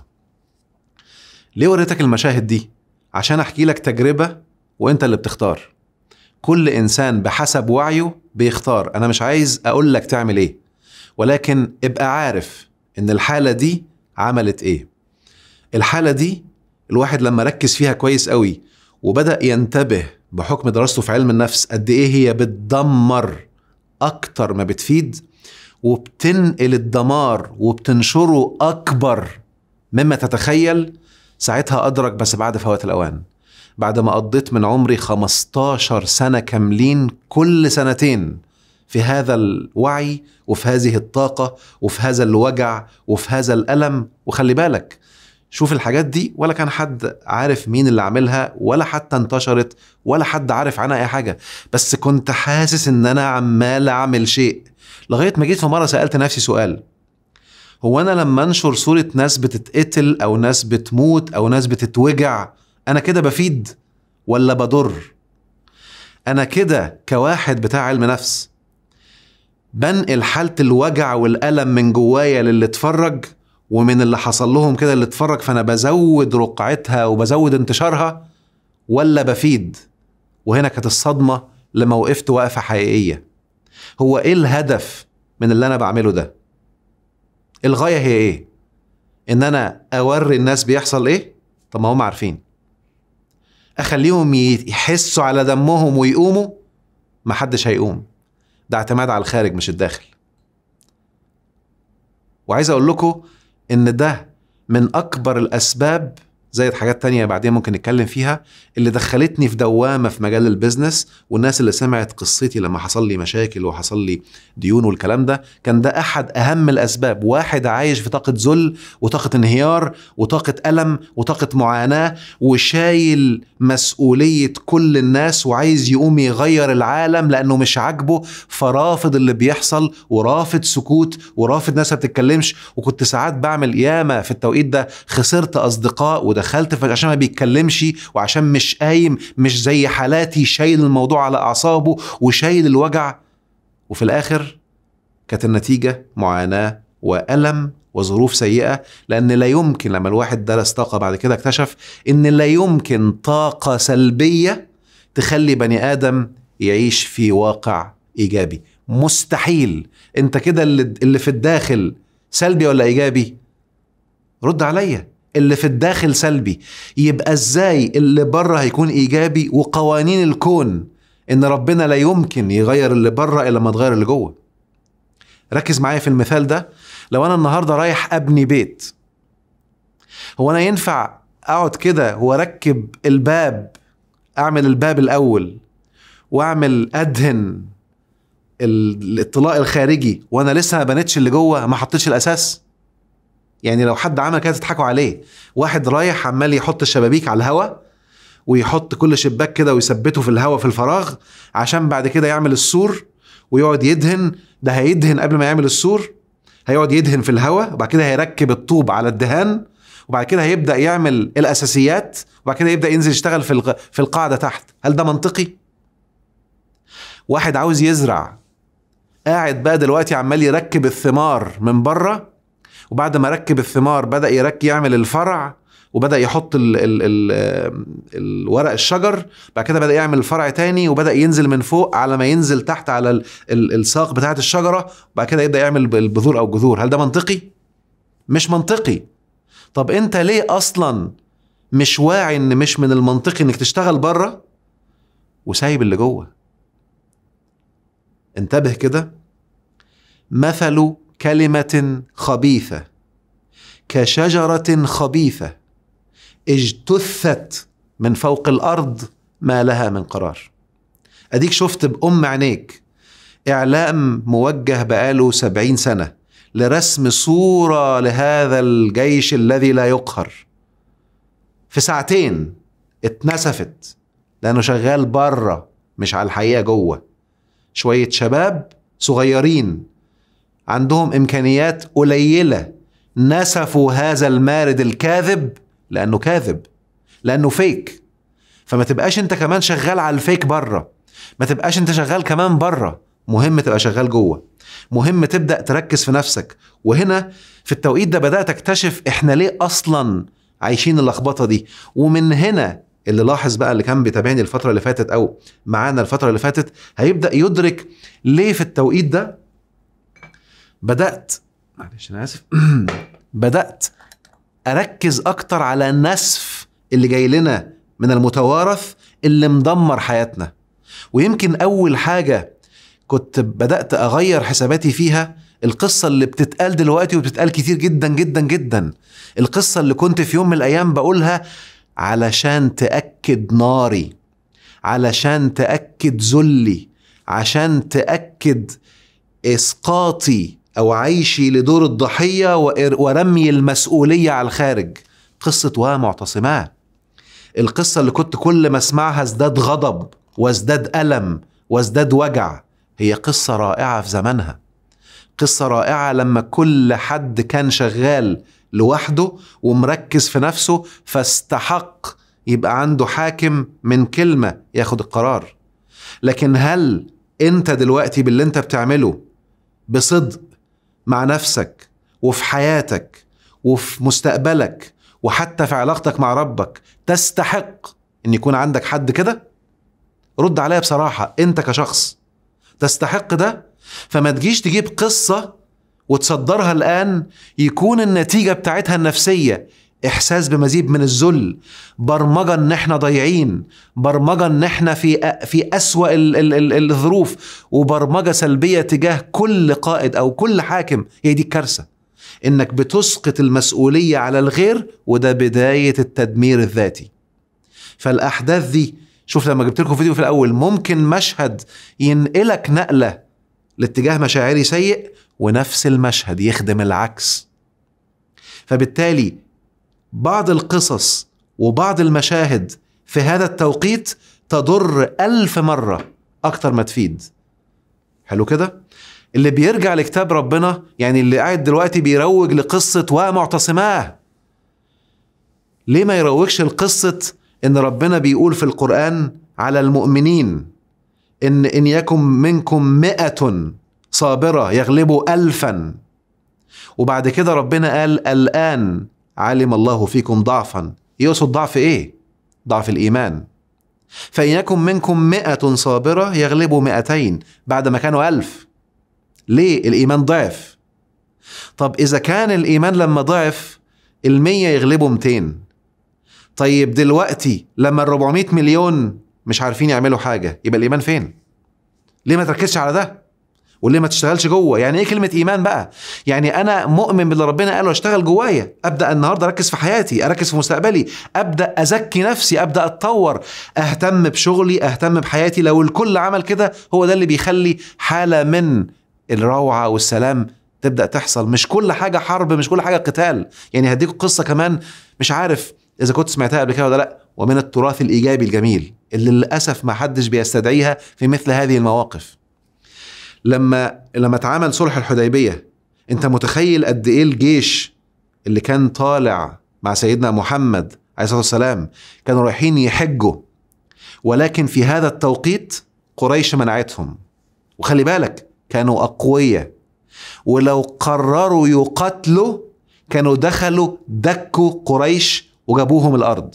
ليه وريتك المشاهد دي عشان احكي لك تجربه وانت اللي بتختار كل انسان بحسب وعيه بيختار انا مش عايز اقول لك تعمل ايه ولكن ابقى عارف ان الحاله دي عملت ايه الحاله دي الواحد لما ركز فيها كويس قوي وبدا ينتبه بحكم دراسته في علم النفس قد ايه هي بتدمر اكتر ما بتفيد وبتنقل الدمار وبتنشره اكبر مما تتخيل ساعتها أدرك بس بعد فوات الأوان بعد ما قضيت من عمري 15 سنة كاملين كل سنتين في هذا الوعي وفي هذه الطاقة وفي هذا الوجع وفي هذا الألم وخلي بالك شوف الحاجات دي ولا كان حد عارف مين اللي عاملها ولا حتى انتشرت ولا حد عارف عنها أي حاجة بس كنت حاسس إن أنا عمال أعمل شيء لغاية ما جيت في مرة سألت نفسي سؤال هو انا لما انشر صورة ناس بتتقتل او ناس بتموت او ناس بتتوجع انا كده بفيد ولا بضر انا كده كواحد بتاع علم نفس بنقل حالة الوجع والألم من جوايا للي اتفرج ومن اللي حصل لهم كده اللي اتفرج فانا بزود رقعتها وبزود انتشارها ولا بفيد وهنا كانت الصدمة لما وقفت وقفة حقيقية هو ايه الهدف من اللي انا بعمله ده الغايه هي ايه ان انا اوري الناس بيحصل ايه طب ما هم عارفين اخليهم يحسوا على دمهم ويقوموا محدش هيقوم ده اعتماد على الخارج مش الداخل وعايز اقول لكم ان ده من اكبر الاسباب زي حاجات تانية بعدين ممكن نتكلم فيها اللي دخلتني في دوامة في مجال البيزنس والناس اللي سمعت قصتي لما حصل لي مشاكل وحصل لي ديون والكلام ده كان ده أحد أهم الأسباب واحد عايش في طاقة ذل وطاقة انهيار وطاقة ألم وطاقة معاناة وشايل مسؤولية كل الناس وعايز يقوم يغير العالم لأنه مش عاجبه فرافض اللي بيحصل ورافض سكوت ورافض ناس ما بتتكلمش وكنت ساعات بعمل ياما في التوقيت ده خسرت أصدقاء ودخلت في عشان ما بيتكلمش وعشان مش قايم مش زي حالاتي شايل الموضوع على أعصابه وشايل الوجع وفي الآخر كانت النتيجة معاناة وألم وظروف سيئة لأن لا يمكن لما الواحد درس طاقة بعد كده اكتشف إن لا يمكن طاقة سلبية تخلي بني آدم يعيش في واقع إيجابي مستحيل أنت كده اللي, اللي في الداخل سلبي ولا إيجابي رد عليا اللي في الداخل سلبي يبقى ازاي اللي بره هيكون ايجابي وقوانين الكون ان ربنا لا يمكن يغير اللي بره الا لما تغير اللي جوه ركز معايا في المثال ده لو انا النهارده رايح ابني بيت هو انا ينفع اقعد كده واركب الباب اعمل الباب الاول واعمل ادهن الاطلاء الخارجي وانا لسه ما بنيتش اللي جوه ما حطيتش الاساس يعني لو حد عمل كده تضحكوا عليه واحد رايح عمال يحط الشبابيك على الهوا ويحط كل شباك كده ويثبته في الهوا في الفراغ عشان بعد كده يعمل السور ويقعد يدهن ده هيدهن قبل ما يعمل السور هيقعد يدهن في الهواء وبعد كده هيركب الطوب على الدهان وبعد كده هيبدا يعمل الاساسيات وبعد كده يبدا ينزل يشتغل في الق- في القاعده تحت هل ده منطقي واحد عاوز يزرع قاعد بقى دلوقتي عمال يركب الثمار من بره وبعد ما ركب الثمار بدا يرك يعمل الفرع وبدا يحط ال ال ال الورق الشجر بعد كده بدا يعمل فرع تاني وبدا ينزل من فوق على ما ينزل تحت على ال ال الساق بتاعه الشجره وبعد كده يبدا يعمل البذور او الجذور هل ده منطقي مش منطقي طب انت ليه اصلا مش واعي ان مش من المنطقي انك تشتغل بره وسايب اللي جوه انتبه كده مثل كلمه خبيثه كشجره خبيثه اجتثت من فوق الارض ما لها من قرار اديك شفت بأم عينيك اعلام موجه بقاله سبعين سنة لرسم صورة لهذا الجيش الذي لا يقهر في ساعتين اتنسفت لانه شغال بره مش على الحقيقة جوه شوية شباب صغيرين عندهم امكانيات قليلة نسفوا هذا المارد الكاذب لانه كاذب لانه فيك فما تبقاش انت كمان شغال على الفيك بره ما تبقاش انت شغال كمان بره مهم تبقى شغال جوه مهم تبدا تركز في نفسك وهنا في التوقيت ده بدات اكتشف احنا ليه اصلا عايشين اللخبطه دي ومن هنا اللي لاحظ بقى اللي كان بيتابعني الفتره اللي فاتت او معانا الفتره اللي فاتت هيبدا يدرك ليه في التوقيت ده بدات معلش انا اسف بدات اركز اكتر على النسف اللي جاي لنا من المتوارث اللي مدمر حياتنا ويمكن اول حاجه كنت بدات اغير حساباتي فيها القصه اللي بتتقال دلوقتي وبتتقال كتير جدا جدا جدا القصه اللي كنت في يوم من الايام بقولها علشان تاكد ناري علشان تاكد ذلي عشان تاكد اسقاطي او عيشي لدور الضحيه وإر- ورمي المسؤوليه على الخارج قصه ومعتصماه القصه اللي كنت كل ما اسمعها ازداد غضب وازداد الم وازداد وجع هي قصه رائعه في زمانها قصه رائعه لما كل حد كان شغال لوحده ومركز في نفسه فاستحق يبقى عنده حاكم من كلمه ياخد القرار لكن هل انت دلوقتي باللي انت بتعمله بصدق مع نفسك وفي حياتك وفي مستقبلك وحتى في علاقتك مع ربك تستحق ان يكون عندك حد كده رد عليا بصراحة انت كشخص تستحق ده فما تجيش تجيب قصة وتصدرها الآن يكون النتيجة بتاعتها النفسية إحساس بمزيد من الذل برمجة إن إحنا ضايعين برمجة إن إحنا في في أسوأ ال ال ال الظروف وبرمجة سلبية تجاه كل قائد أو كل حاكم هي دي الكارثة إنك بتسقط المسؤولية على الغير وده بداية التدمير الذاتي فالأحداث دي شوف لما جبت لكم فيديو في الأول ممكن مشهد ينقلك نقلة لاتجاه مشاعري سيء ونفس المشهد يخدم العكس فبالتالي بعض القصص وبعض المشاهد في هذا التوقيت تضر ألف مرة أكتر ما تفيد حلو كده؟ اللي بيرجع لكتاب ربنا يعني اللي قاعد دلوقتي بيروج لقصة ومعتصماه ليه ما يروجش لقصة إن ربنا بيقول في القرآن على المؤمنين إن إن يكن منكم مئة صابرة يغلبوا ألفا وبعد كده ربنا قال الآن علم الله فيكم ضعفا يقصد ضعف إيه؟ ضعف الإيمان فإن يكن منكم مئة صابرة يغلبوا مئتين بعد ما كانوا ألف ليه؟ الإيمان ضعف طب إذا كان الإيمان لما ضعف المية يغلبوا 200 طيب دلوقتي لما ال 400 مليون مش عارفين يعملوا حاجة يبقى الإيمان فين؟ ليه ما تركزش على ده؟ وليه ما تشتغلش جوه؟ يعني ايه كلمة إيمان بقى؟ يعني أنا مؤمن باللي ربنا قاله أشتغل جوايا، أبدأ النهاردة أركز في حياتي، أركز في مستقبلي، أبدأ أزكي نفسي، أبدأ أتطور، أهتم بشغلي، أهتم بحياتي، لو الكل عمل كده هو ده اللي بيخلي حالة من الروعة والسلام تبدا تحصل مش كل حاجه حرب مش كل حاجه قتال يعني هديك قصه كمان مش عارف اذا كنت سمعتها قبل كده ولا لا ومن التراث الايجابي الجميل اللي للاسف ما حدش بيستدعيها في مثل هذه المواقف لما لما اتعمل صلح الحديبيه انت متخيل قد ايه الجيش اللي كان طالع مع سيدنا محمد عليه الصلاه والسلام كانوا رايحين يحجوا ولكن في هذا التوقيت قريش منعتهم وخلي بالك كانوا اقوياء ولو قرروا يقتلوا كانوا دخلوا دكوا قريش وجابوهم الارض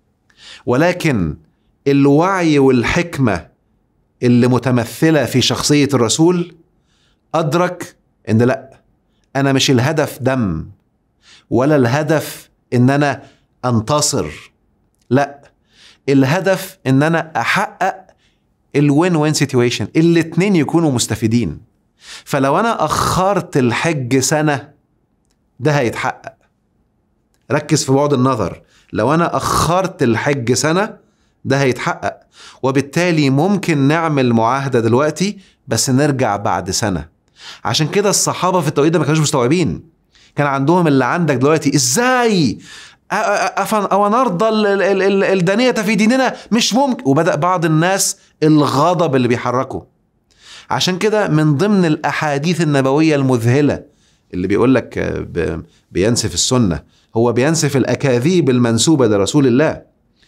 ولكن الوعي والحكمه اللي متمثله في شخصيه الرسول ادرك ان لا انا مش الهدف دم ولا الهدف ان انا انتصر لا الهدف ان انا احقق الوين وين سيتويشن الاتنين يكونوا مستفيدين فلو انا اخرت الحج سنه ده هيتحقق ركز في بعد النظر لو انا اخرت الحج سنه ده هيتحقق وبالتالي ممكن نعمل معاهده دلوقتي بس نرجع بعد سنه عشان كده الصحابه في التوقيت ده ما كانوش مستوعبين كان عندهم اللي عندك دلوقتي ازاي أفن أو نرضى الدانية في ديننا مش ممكن وبدأ بعض الناس الغضب اللي بيحركه عشان كده من ضمن الأحاديث النبوية المذهلة اللي بيقول لك بينسف السنة هو بينسف الأكاذيب المنسوبة لرسول الله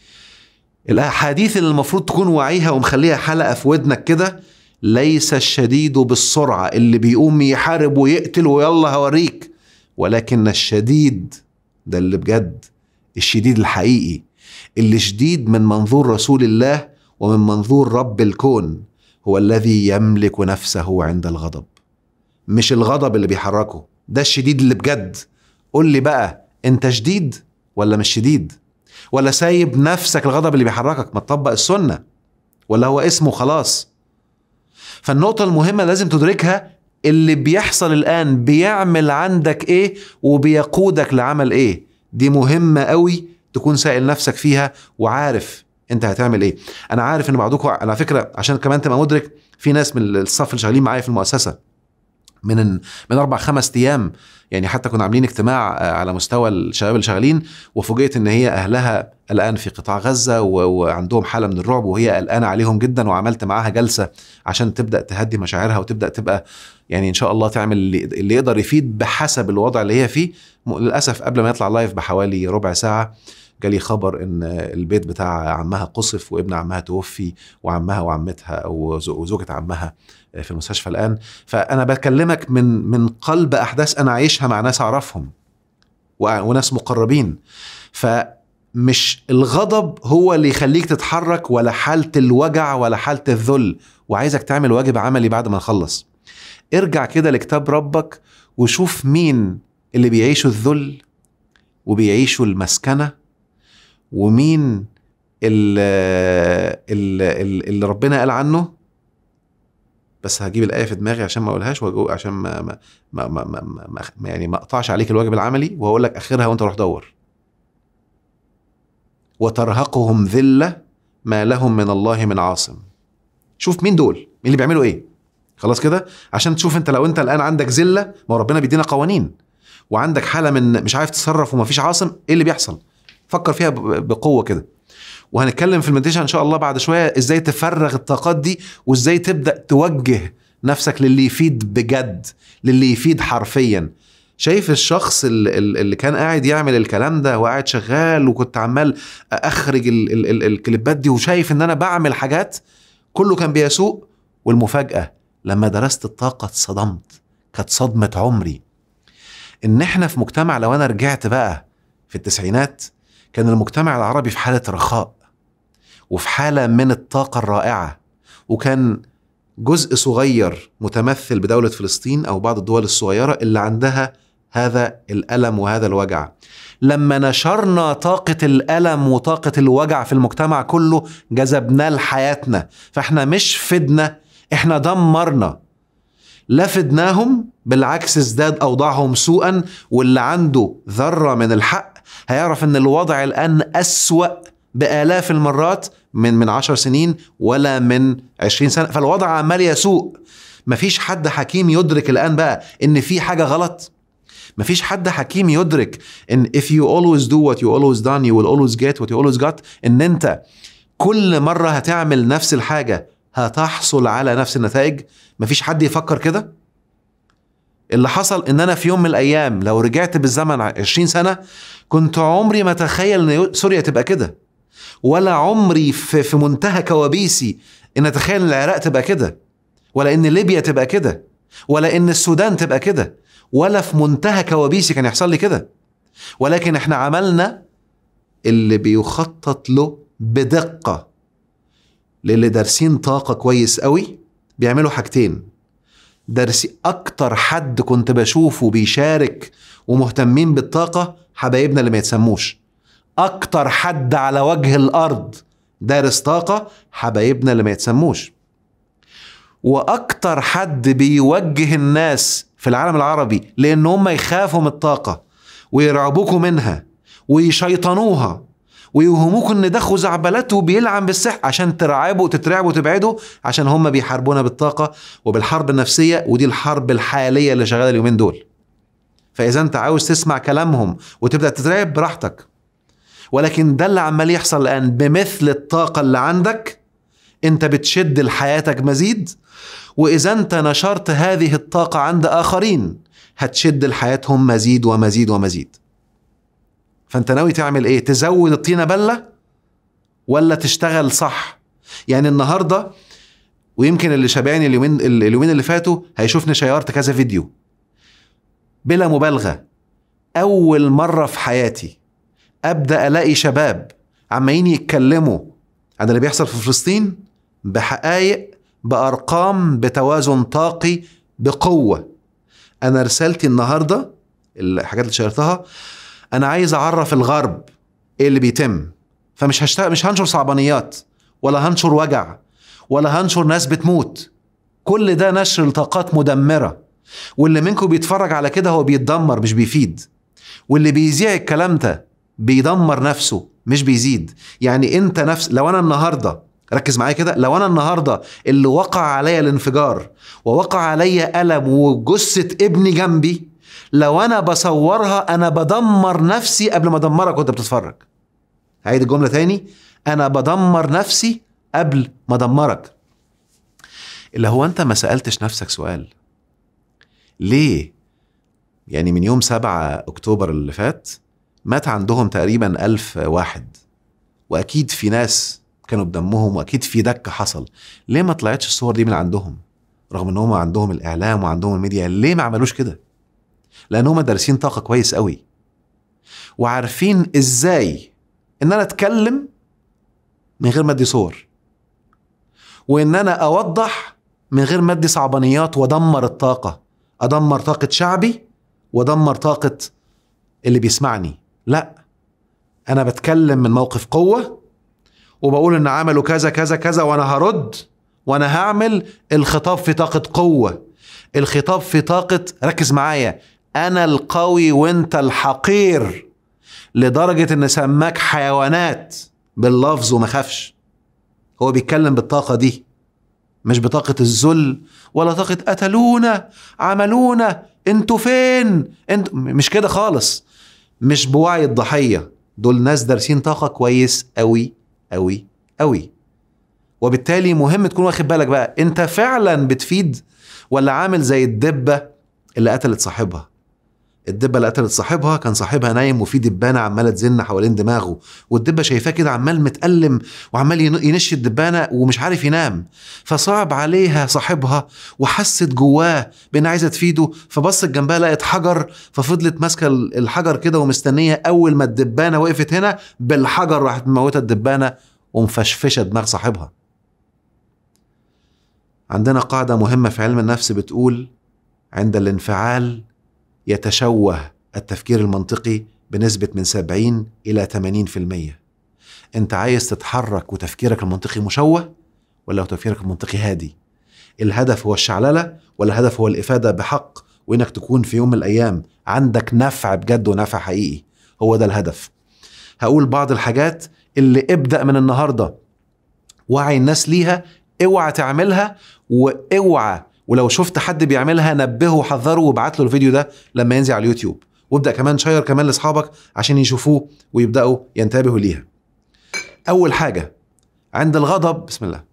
الأحاديث اللي المفروض تكون واعيها ومخليها حلقة في ودنك كده ليس الشديد بالسرعة اللي بيقوم يحارب ويقتل ويلا هوريك ولكن الشديد ده اللي بجد الشديد الحقيقي اللي شديد من منظور رسول الله ومن منظور رب الكون هو الذي يملك نفسه عند الغضب مش الغضب اللي بيحركه ده الشديد اللي بجد قول لي بقى انت شديد ولا مش شديد ولا سايب نفسك الغضب اللي بيحركك ما تطبق السنة ولا هو اسمه خلاص فالنقطة المهمة لازم تدركها اللي بيحصل الآن بيعمل عندك إيه وبيقودك لعمل إيه دي مهمة قوي تكون سائل نفسك فيها وعارف انت هتعمل ايه انا عارف ان بعضكم على فكره عشان كمان تبقى مدرك في ناس من الصف اللي شغالين معايا في المؤسسه من من اربع خمس ايام يعني حتى كنا عاملين اجتماع آه، على مستوى الشباب اللي شغالين وفوجئت ان هي اهلها الان في قطاع غزه وعندهم حاله من الرعب وهي قلقانه عليهم جدا وعملت معاها جلسه عشان تبدا تهدي مشاعرها وتبدا تبقى يعني ان شاء الله تعمل اللي يقدر يفيد بحسب الوضع اللي هي فيه للاسف قبل ما يطلع لايف بحوالي ربع ساعه جالي خبر ان البيت بتاع عمها قصف وابن عمها توفي وعمها وعمتها وزوجة عمها في المستشفى الان فانا بكلمك من من قلب احداث انا عايشها مع ناس اعرفهم وناس مقربين فمش الغضب هو اللي يخليك تتحرك ولا حالة الوجع ولا حالة الذل وعايزك تعمل واجب عملي بعد ما نخلص ارجع كده لكتاب ربك وشوف مين اللي بيعيشوا الذل وبيعيشوا المسكنة ومين اللي, اللي ربنا قال عنه بس هجيب الايه في دماغي عشان ما اقولهاش عشان ما ما ما, ما, ما, ما يعني ما اقطعش عليك الواجب العملي وهقول لك اخرها وانت روح دور وترهقهم ذله ما لهم من الله من عاصم شوف مين دول مين اللي بيعملوا ايه خلاص كده عشان تشوف انت لو انت الان عندك ذله ما ربنا بيدينا قوانين وعندك حاله من مش عارف تتصرف ومفيش عاصم ايه اللي بيحصل فكر فيها بقوه كده وهنتكلم في المديتيشن ان شاء الله بعد شويه ازاي تفرغ الطاقات دي وازاي تبدا توجه نفسك للي يفيد بجد للي يفيد حرفيا شايف الشخص اللي كان قاعد يعمل الكلام ده وقاعد شغال وكنت عمال اخرج الكليبات دي وشايف ان انا بعمل حاجات كله كان بيسوق والمفاجاه لما درست الطاقه اتصدمت كانت صدمه عمري ان احنا في مجتمع لو انا رجعت بقى في التسعينات كان المجتمع العربي في حاله رخاء وفي حاله من الطاقه الرائعه وكان جزء صغير متمثل بدوله فلسطين او بعض الدول الصغيره اللي عندها هذا الالم وهذا الوجع لما نشرنا طاقة الألم وطاقة الوجع في المجتمع كله جذبناه لحياتنا فاحنا مش فدنا احنا دمرنا لا فدناهم بالعكس ازداد أوضاعهم سوءا واللي عنده ذرة من الحق هيعرف ان الوضع الآن أسوأ بآلاف المرات من من عشر سنين ولا من عشرين سنة فالوضع عمال يسوء مفيش حد حكيم يدرك الان بقى ان في حاجه غلط مفيش حد حكيم يدرك ان if you always do what you always done you will always get what you always got ان انت كل مرة هتعمل نفس الحاجة هتحصل على نفس النتائج مفيش حد يفكر كده اللي حصل ان انا في يوم من الايام لو رجعت بالزمن 20 سنة كنت عمري ما اتخيل ان سوريا تبقى كده ولا عمري في, في منتهى كوابيسي ان اتخيل ان العراق تبقى كده ولا ان ليبيا تبقى كده ولا ان السودان تبقى كده ولا في منتهى كوابيسي كان يحصل لي كده ولكن احنا عملنا اللي بيخطط له بدقة للي دارسين طاقة كويس قوي بيعملوا حاجتين درسي أكتر حد كنت بشوفه بيشارك ومهتمين بالطاقة حبايبنا اللي ما يتسموش أكتر حد على وجه الأرض دارس طاقة حبايبنا اللي ما يتسموش وأكتر حد بيوجه الناس في العالم العربي لأن هم يخافوا من الطاقة ويرعبوكوا منها ويشيطنوها ويوهموكوا ان ده خزعبلات وبيلعن بالسحر عشان ترعبوا وتترعبوا وتبعدوا عشان هم بيحاربونا بالطاقه وبالحرب النفسيه ودي الحرب الحاليه اللي شغاله اليومين دول. فاذا انت عاوز تسمع كلامهم وتبدا تترعب براحتك. ولكن ده اللي عمال يحصل الان بمثل الطاقه اللي عندك انت بتشد لحياتك مزيد واذا انت نشرت هذه الطاقه عند اخرين هتشد لحياتهم مزيد ومزيد ومزيد. فانت ناوي تعمل ايه تزود الطينه بله ولا تشتغل صح يعني النهارده ويمكن اللي شابعني اليومين اليومين اللي فاتوا هيشوفني شيرت كذا فيديو بلا مبالغه اول مره في حياتي ابدا الاقي شباب عمالين يتكلموا عن اللي بيحصل في فلسطين بحقائق بارقام بتوازن طاقي بقوه انا رسالتي النهارده الحاجات اللي شيرتها انا عايز اعرف الغرب ايه اللي بيتم فمش هشتغل مش هنشر صعبانيات ولا هنشر وجع ولا هنشر ناس بتموت كل ده نشر لطاقات مدمره واللي منكم بيتفرج على كده هو بيتدمر مش بيفيد واللي بيذيع الكلام ده بيدمر نفسه مش بيزيد يعني انت نفس لو انا النهارده ركز معايا كده لو انا النهارده اللي وقع عليا الانفجار ووقع عليا الم وجثه ابني جنبي لو انا بصورها انا بدمر نفسي قبل ما ادمرك وانت بتتفرج هعيد الجمله تاني انا بدمر نفسي قبل ما ادمرك اللي هو انت ما سالتش نفسك سؤال ليه يعني من يوم 7 اكتوبر اللي فات مات عندهم تقريبا ألف واحد واكيد في ناس كانوا بدمهم واكيد في دك حصل ليه ما طلعتش الصور دي من عندهم رغم ان هم عندهم الاعلام وعندهم الميديا ليه ما عملوش كده لان هم دارسين طاقه كويس قوي وعارفين ازاي ان انا اتكلم من غير ما ادي صور وان انا اوضح من غير ما ادي صعبانيات وادمر الطاقه ادمر طاقه شعبي وادمر طاقه اللي بيسمعني لا انا بتكلم من موقف قوه وبقول ان عملوا كذا كذا كذا وانا هرد وانا هعمل الخطاب في طاقه قوه الخطاب في طاقه ركز معايا انا القوي وانت الحقير لدرجه ان سماك حيوانات باللفظ وما خافش هو بيتكلم بالطاقه دي مش بطاقه الذل ولا طاقه قتلونا عملونا انتوا فين انت مش كده خالص مش بوعي الضحيه دول ناس دارسين طاقه كويس قوي قوي قوي وبالتالي مهم تكون واخد بالك بقى انت فعلا بتفيد ولا عامل زي الدبه اللي قتلت صاحبها الدبه اللي قتلت صاحبها كان صاحبها نايم وفي دبانه عماله تزن حوالين دماغه والدبه شايفاه كده عمال متألم وعمال ينش الدبانه ومش عارف ينام فصعب عليها صاحبها وحست جواه بان عايزه تفيده فبصت جنبها لقت حجر ففضلت ماسكه الحجر كده ومستنيه اول ما الدبانه وقفت هنا بالحجر راحت مموته الدبانه ومفشفشه دماغ صاحبها عندنا قاعده مهمه في علم النفس بتقول عند الانفعال يتشوه التفكير المنطقي بنسبة من 70 إلى 80% أنت عايز تتحرك وتفكيرك المنطقي مشوه ولا تفكيرك المنطقي هادي الهدف هو الشعللة ولا الهدف هو الإفادة بحق وإنك تكون في يوم من الأيام عندك نفع بجد ونفع حقيقي هو ده الهدف هقول بعض الحاجات اللي ابدأ من النهاردة وعي الناس ليها اوعى تعملها واوعى ولو شفت حد بيعملها نبهه وحذره وابعت له الفيديو ده لما ينزل على اليوتيوب وابدا كمان شير كمان لاصحابك عشان يشوفوه ويبداوا ينتبهوا ليها اول حاجه عند الغضب بسم الله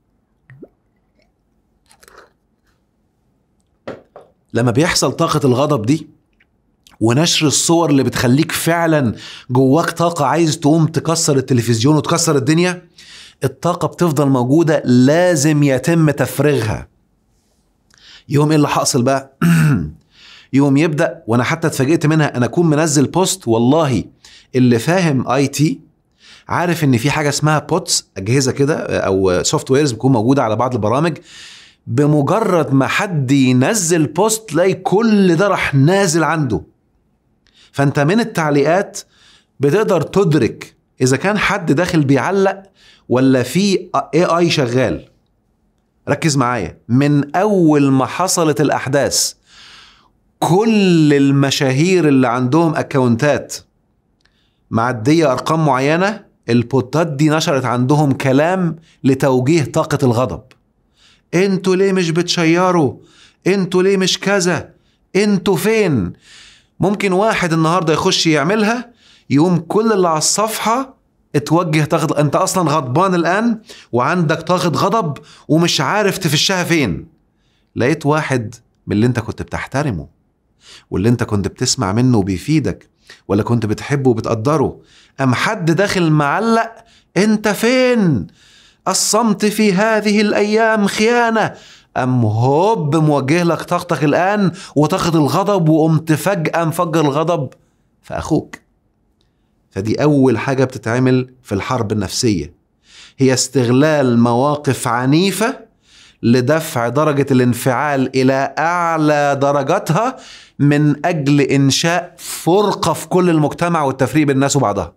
لما بيحصل طاقه الغضب دي ونشر الصور اللي بتخليك فعلا جواك طاقه عايز تقوم تكسر التلفزيون وتكسر الدنيا الطاقه بتفضل موجوده لازم يتم تفريغها يوم ايه اللي حاصل بقى يوم يبدا وانا حتى اتفاجئت منها انا اكون منزل بوست والله اللي فاهم اي تي عارف ان في حاجه اسمها بوتس اجهزه كده او سوفت ويرز بتكون موجوده على بعض البرامج بمجرد ما حد ينزل بوست تلاقي كل ده راح نازل عنده فانت من التعليقات بتقدر تدرك اذا كان حد داخل بيعلق ولا في اي اي شغال ركز معايا من اول ما حصلت الاحداث كل المشاهير اللي عندهم اكونتات معديه ارقام معينه البوتات دي نشرت عندهم كلام لتوجيه طاقه الغضب انتوا ليه مش بتشيروا انتوا ليه مش كذا انتوا فين ممكن واحد النهارده يخش يعملها يقوم كل اللي على الصفحه اتوجه طاقه انت اصلا غضبان الان وعندك طاقه غضب ومش عارف تفشها فين لقيت واحد من اللي انت كنت بتحترمه واللي انت كنت بتسمع منه وبيفيدك ولا كنت بتحبه وبتقدره ام حد داخل معلق انت فين الصمت في هذه الايام خيانه ام هوب موجه لك طاقتك الان وطاقه الغضب وقمت فجاه مفجر الغضب في اخوك فدي اول حاجه بتتعمل في الحرب النفسيه هي استغلال مواقف عنيفه لدفع درجه الانفعال الى اعلى درجاتها من اجل انشاء فرقه في كل المجتمع والتفريق بين الناس وبعضها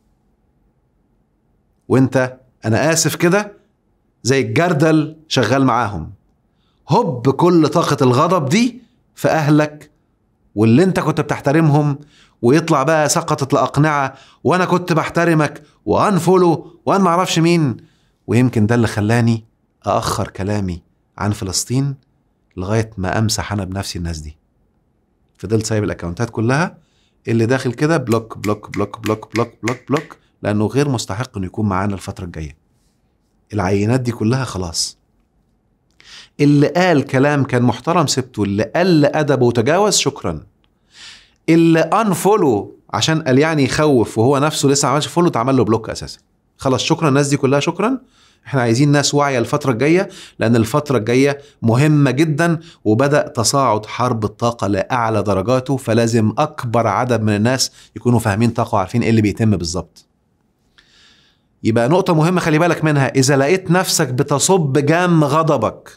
وانت انا اسف كده زي الجردل شغال معاهم هوب كل طاقه الغضب دي في اهلك واللي انت كنت بتحترمهم ويطلع بقى سقطت الاقنعه وانا كنت بحترمك وانفولو وانا معرفش مين ويمكن ده اللي خلاني اخر كلامي عن فلسطين لغايه ما امسح انا بنفسي الناس دي فضلت سايب الاكونتات كلها اللي داخل كده بلوك بلوك بلوك بلوك بلوك بلوك بلوك لانه غير مستحق انه يكون معانا الفتره الجايه العينات دي كلها خلاص اللي قال كلام كان محترم سبته اللي قل ادبه وتجاوز شكرا اللي انفولو عشان قال يعني يخوف وهو نفسه لسه ما عملش فولو اتعمل له بلوك اساسا خلاص شكرا الناس دي كلها شكرا احنا عايزين ناس واعيه الفتره الجايه لان الفتره الجايه مهمه جدا وبدا تصاعد حرب الطاقه لاعلى درجاته فلازم اكبر عدد من الناس يكونوا فاهمين طاقه وعارفين ايه اللي بيتم بالظبط يبقى نقطة مهمة خلي بالك منها إذا لقيت نفسك بتصب جام غضبك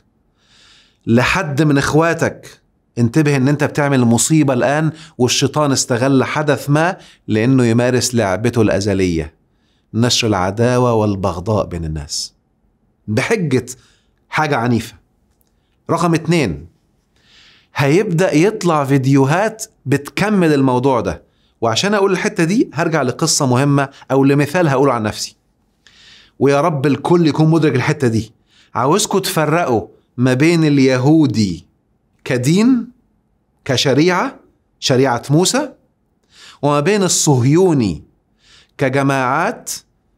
لحد من إخواتك انتبه ان انت بتعمل مصيبة الآن والشيطان استغل حدث ما لأنه يمارس لعبته الأزلية نشر العداوة والبغضاء بين الناس بحجة حاجة عنيفة رقم اتنين هيبدأ يطلع فيديوهات بتكمل الموضوع ده وعشان أقول الحتة دي هرجع لقصة مهمة أو لمثال هقوله عن نفسي ويا رب الكل يكون مدرك الحتة دي عاوزكم تفرقوا ما بين اليهودي كدين كشريعة شريعة موسى وما بين الصهيوني كجماعات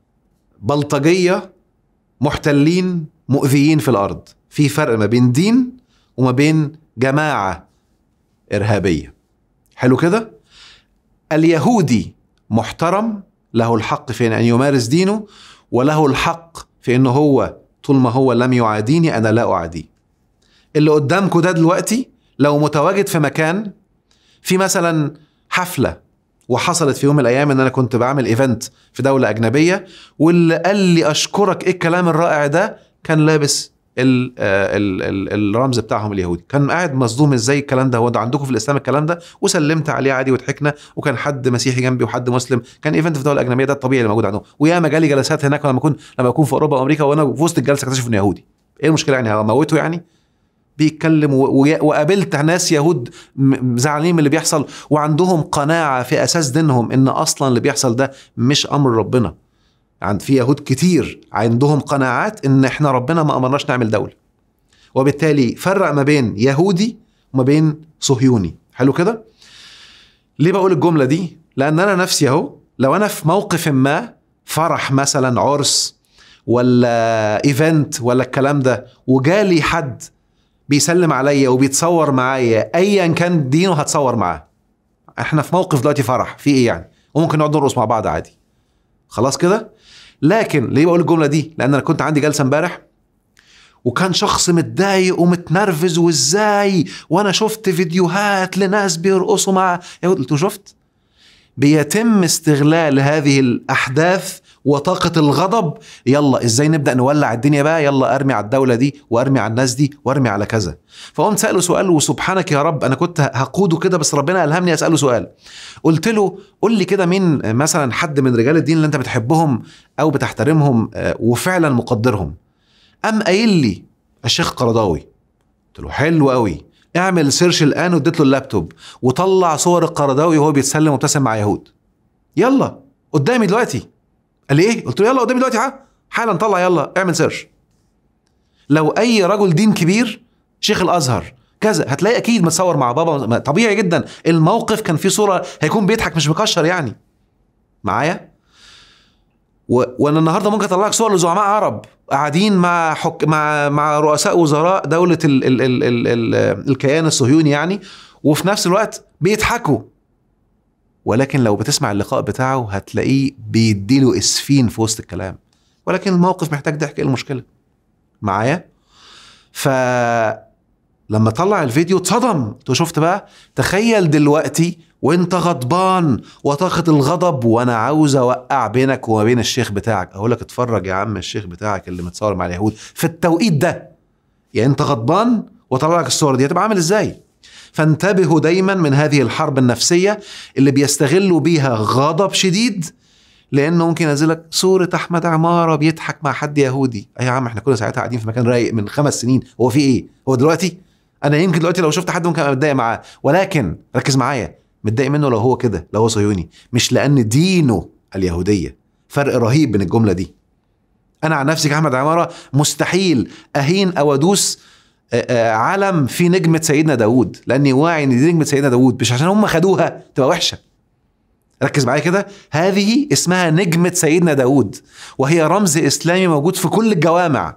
بلطجية محتلين مؤذيين في الأرض في فرق ما بين دين وما بين جماعة إرهابية حلو كده اليهودي محترم له الحق في أن يمارس دينه وله الحق في أنه هو طول ما هو لم يعاديني أنا لا أعاديه اللي قدامكم ده دلوقتي لو متواجد في مكان في مثلا حفلة وحصلت في يوم من الايام ان انا كنت بعمل ايفنت في دوله اجنبيه واللي قال لي اشكرك ايه الكلام الرائع ده كان لابس ال ال ال الرمز بتاعهم اليهودي كان قاعد مصدوم ازاي الكلام ده هو ده عندكم في الاسلام الكلام ده وسلمت عليه عادي وضحكنا وكان حد مسيحي جنبي وحد مسلم كان ايفنت في دوله اجنبيه ده الطبيعي اللي موجود عندهم وياما جالي جلسات هناك لما اكون لما اكون في اوروبا وامريكا وانا في وسط الجلسه اكتشف انه يهودي ايه المشكله يعني هموته يعني بيتكلم وقابلت ناس يهود زعلانين من اللي بيحصل وعندهم قناعه في اساس دينهم ان اصلا اللي بيحصل ده مش امر ربنا عند في يهود كتير عندهم قناعات ان احنا ربنا ما امرناش نعمل دوله وبالتالي فرق ما بين يهودي وما بين صهيوني حلو كده ليه بقول الجمله دي لان انا نفسي اهو لو انا في موقف ما فرح مثلا عرس ولا ايفنت ولا الكلام ده وجالي حد بيسلم عليا وبيتصور معايا ايا كان دينه هتصور معاه احنا في موقف دلوقتي فرح في ايه يعني وممكن نقعد نرقص مع بعض عادي خلاص كده لكن ليه بقول الجمله دي لان انا كنت عندي جلسه امبارح وكان شخص متضايق ومتنرفز وازاي وانا شفت فيديوهات لناس بيرقصوا مع قلت له شفت بيتم استغلال هذه الاحداث وطاقة الغضب يلا ازاي نبدأ نولع الدنيا بقى يلا ارمي على الدولة دي وارمي على الناس دي وارمي على كذا فقمت سأله سؤال وسبحانك يا رب انا كنت هقوده كده بس ربنا الهمني اسأله سؤال قلت له قول لي كده مين مثلا حد من رجال الدين اللي انت بتحبهم او بتحترمهم آه، وفعلا مقدرهم قام قايل لي الشيخ قرضاوي قلت له حلو قوي اعمل سيرش الان واديت له اللابتوب وطلع صور القرضاوي وهو بيتسلم ومبتسم مع يهود يلا قدامي دلوقتي قال لي ايه قلت له يلا قدامي دلوقتي ها حالا طلع يلا اعمل سيرش لو اي رجل دين كبير شيخ الازهر كذا هتلاقي اكيد متصور مع بابا طبيعي جدا الموقف كان فيه صوره هيكون بيضحك مش مكشر يعني معايا و... وانا النهارده ممكن اطلع لك صور لزعماء عرب قاعدين مع حك... مع مع رؤساء وزراء دوله ال... ال... ال... ال... ال... الكيان الصهيوني يعني وفي نفس الوقت بيضحكوا ولكن لو بتسمع اللقاء بتاعه هتلاقيه بيديله اسفين في وسط الكلام ولكن الموقف محتاج ضحك ايه المشكله معايا ف لما طلع الفيديو اتصدم تو شفت بقى تخيل دلوقتي وانت غضبان وطاقة الغضب وانا عاوز اوقع بينك وما بين الشيخ بتاعك اقول لك اتفرج يا عم الشيخ بتاعك اللي متصور مع اليهود في التوقيت ده يعني انت غضبان وطلع لك الصور دي هتبقى عامل ازاي فانتبهوا دايما من هذه الحرب النفسية اللي بيستغلوا بيها غضب شديد لانه ممكن ينزلك صورة احمد عمارة بيضحك مع حد يهودي اي يا عم احنا كنا ساعتها قاعدين في مكان رايق من خمس سنين هو في ايه هو دلوقتي انا يمكن دلوقتي لو شفت حد ممكن ابقى متضايق معاه ولكن ركز معايا متضايق منه لو هو كده لو هو صهيوني مش لان دينه اليهوديه فرق رهيب بين الجمله دي انا عن نفسي كاحمد عماره مستحيل اهين او ادوس علم في نجمه سيدنا داوود لاني واعي ان دي نجمه سيدنا داوود مش عشان هم خدوها تبقى وحشه ركز معايا كده هذه اسمها نجمه سيدنا داوود وهي رمز اسلامي موجود في كل الجوامع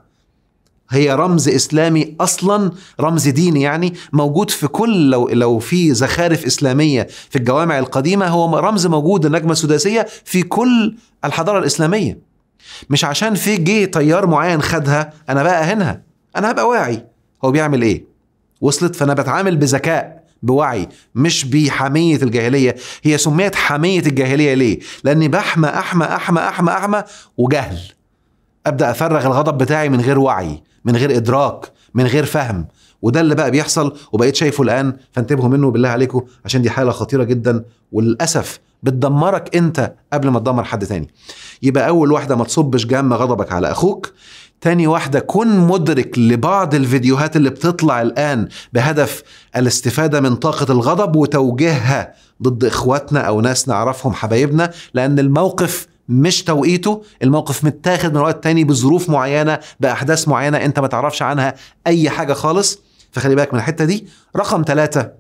هي رمز اسلامي اصلا رمز ديني يعني موجود في كل لو لو في زخارف اسلاميه في الجوامع القديمه هو رمز موجود النجمه السداسيه في كل الحضاره الاسلاميه مش عشان في جه تيار معين خدها انا بقى اهنها انا هبقى واعي هو بيعمل ايه وصلت فانا بتعامل بذكاء بوعي مش بحمية الجاهلية هي سميت حمية الجاهلية ليه لأني بحمى أحمى أحمى أحمى أحمى وجهل أبدأ أفرغ الغضب بتاعي من غير وعي من غير ادراك من غير فهم وده اللي بقى بيحصل وبقيت شايفه الان فانتبهوا منه بالله عليكم عشان دي حاله خطيره جدا وللاسف بتدمرك انت قبل ما تدمر حد تاني يبقى اول واحده ما تصبش جام غضبك على اخوك تاني واحدة كن مدرك لبعض الفيديوهات اللي بتطلع الآن بهدف الاستفادة من طاقة الغضب وتوجيهها ضد إخواتنا أو ناس نعرفهم حبايبنا لأن الموقف مش توقيته الموقف متاخد من وقت تاني بظروف معينة بأحداث معينة أنت ما تعرفش عنها أي حاجة خالص فخلي بالك من الحتة دي رقم ثلاثة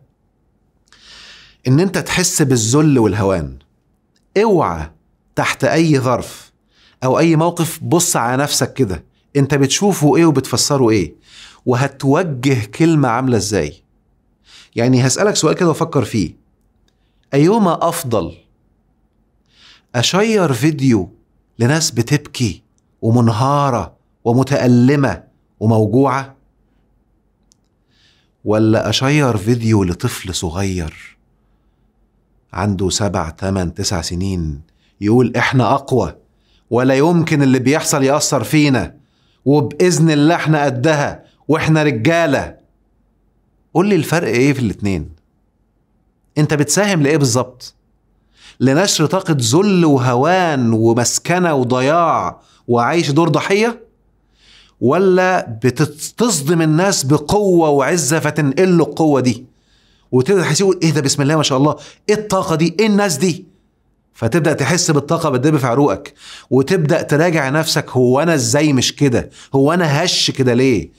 إن أنت تحس بالذل والهوان اوعى تحت أي ظرف أو أي موقف بص على نفسك كده أنت بتشوفه إيه وبتفسره إيه وهتوجه كلمة عاملة إزاي يعني هسألك سؤال كده وفكر فيه أيهما أفضل اشير فيديو لناس بتبكي ومنهاره ومتالمه وموجوعه ولا اشير فيديو لطفل صغير عنده سبع تمن تسع سنين يقول احنا اقوى ولا يمكن اللي بيحصل يأثر فينا وبإذن الله احنا قدها واحنا رجالة قول لي الفرق ايه في الاتنين انت بتساهم لايه بالظبط لنشر طاقة ذل وهوان ومسكنة وضياع وعيش دور ضحية ولا بتصدم الناس بقوة وعزة فتنقل له القوة دي وتبدأ تحس يقول ايه ده بسم الله ما شاء الله ايه الطاقة دي ايه الناس دي فتبدأ تحس بالطاقة بتدب في عروقك وتبدأ تراجع نفسك هو أنا ازاي مش كده هو أنا هش كده ليه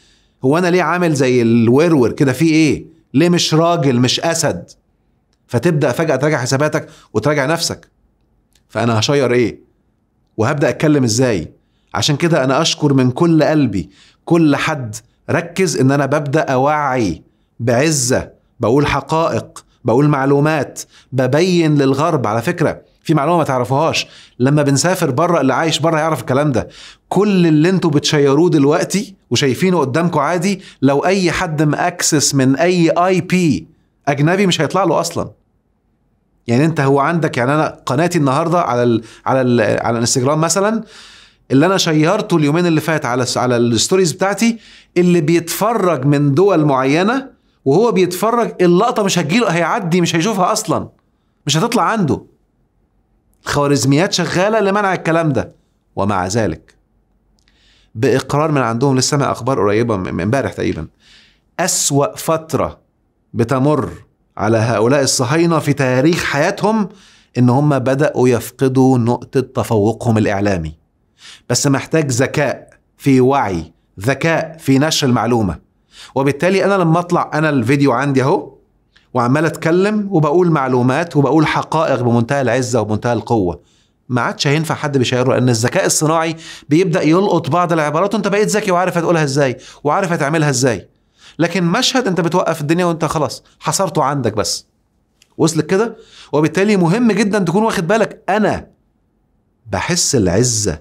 هو انا ليه عامل زي الورور كده في ايه ليه مش راجل مش اسد فتبدا فجاه تراجع حساباتك وتراجع نفسك فانا هشير ايه وهبدا اتكلم ازاي عشان كده انا اشكر من كل قلبي كل حد ركز ان انا ببدا اوعي بعزه بقول حقائق بقول معلومات ببين للغرب على فكره في معلومه ما تعرفوهاش لما بنسافر بره اللي عايش بره يعرف الكلام ده كل اللي انتوا بتشيروه دلوقتي وشايفينه قدامكم عادي لو اي حد ماكسس من اي اي بي اجنبي مش هيطلع له اصلا يعني انت هو عندك يعني انا قناتي النهارده على ال على ال على الانستجرام مثلا اللي انا شيرته اليومين اللي فات على على الستوريز بتاعتي اللي بيتفرج من دول معينه وهو بيتفرج اللقطه مش هتجيله هيعدي مش هيشوفها اصلا مش هتطلع عنده خوارزميات شغاله لمنع الكلام ده ومع ذلك باقرار من عندهم لسه سامع اخبار قريبه من امبارح تقريبا اسوا فتره بتمر على هؤلاء الصهاينه في تاريخ حياتهم ان هم بداوا يفقدوا نقطه تفوقهم الاعلامي بس محتاج ذكاء في وعي ذكاء في نشر المعلومه وبالتالي انا لما اطلع انا الفيديو عندي اهو وعمال اتكلم وبقول معلومات وبقول حقائق بمنتهى العزه وبمنتهى القوه ما عادش هينفع حد بيشيره لان الذكاء الصناعي بيبدا يلقط بعض العبارات وانت بقيت ذكي وعارف هتقولها ازاي وعارف هتعملها ازاي لكن مشهد انت بتوقف الدنيا وانت خلاص حصرته عندك بس وصلت كده وبالتالي مهم جدا تكون واخد بالك انا بحس العزه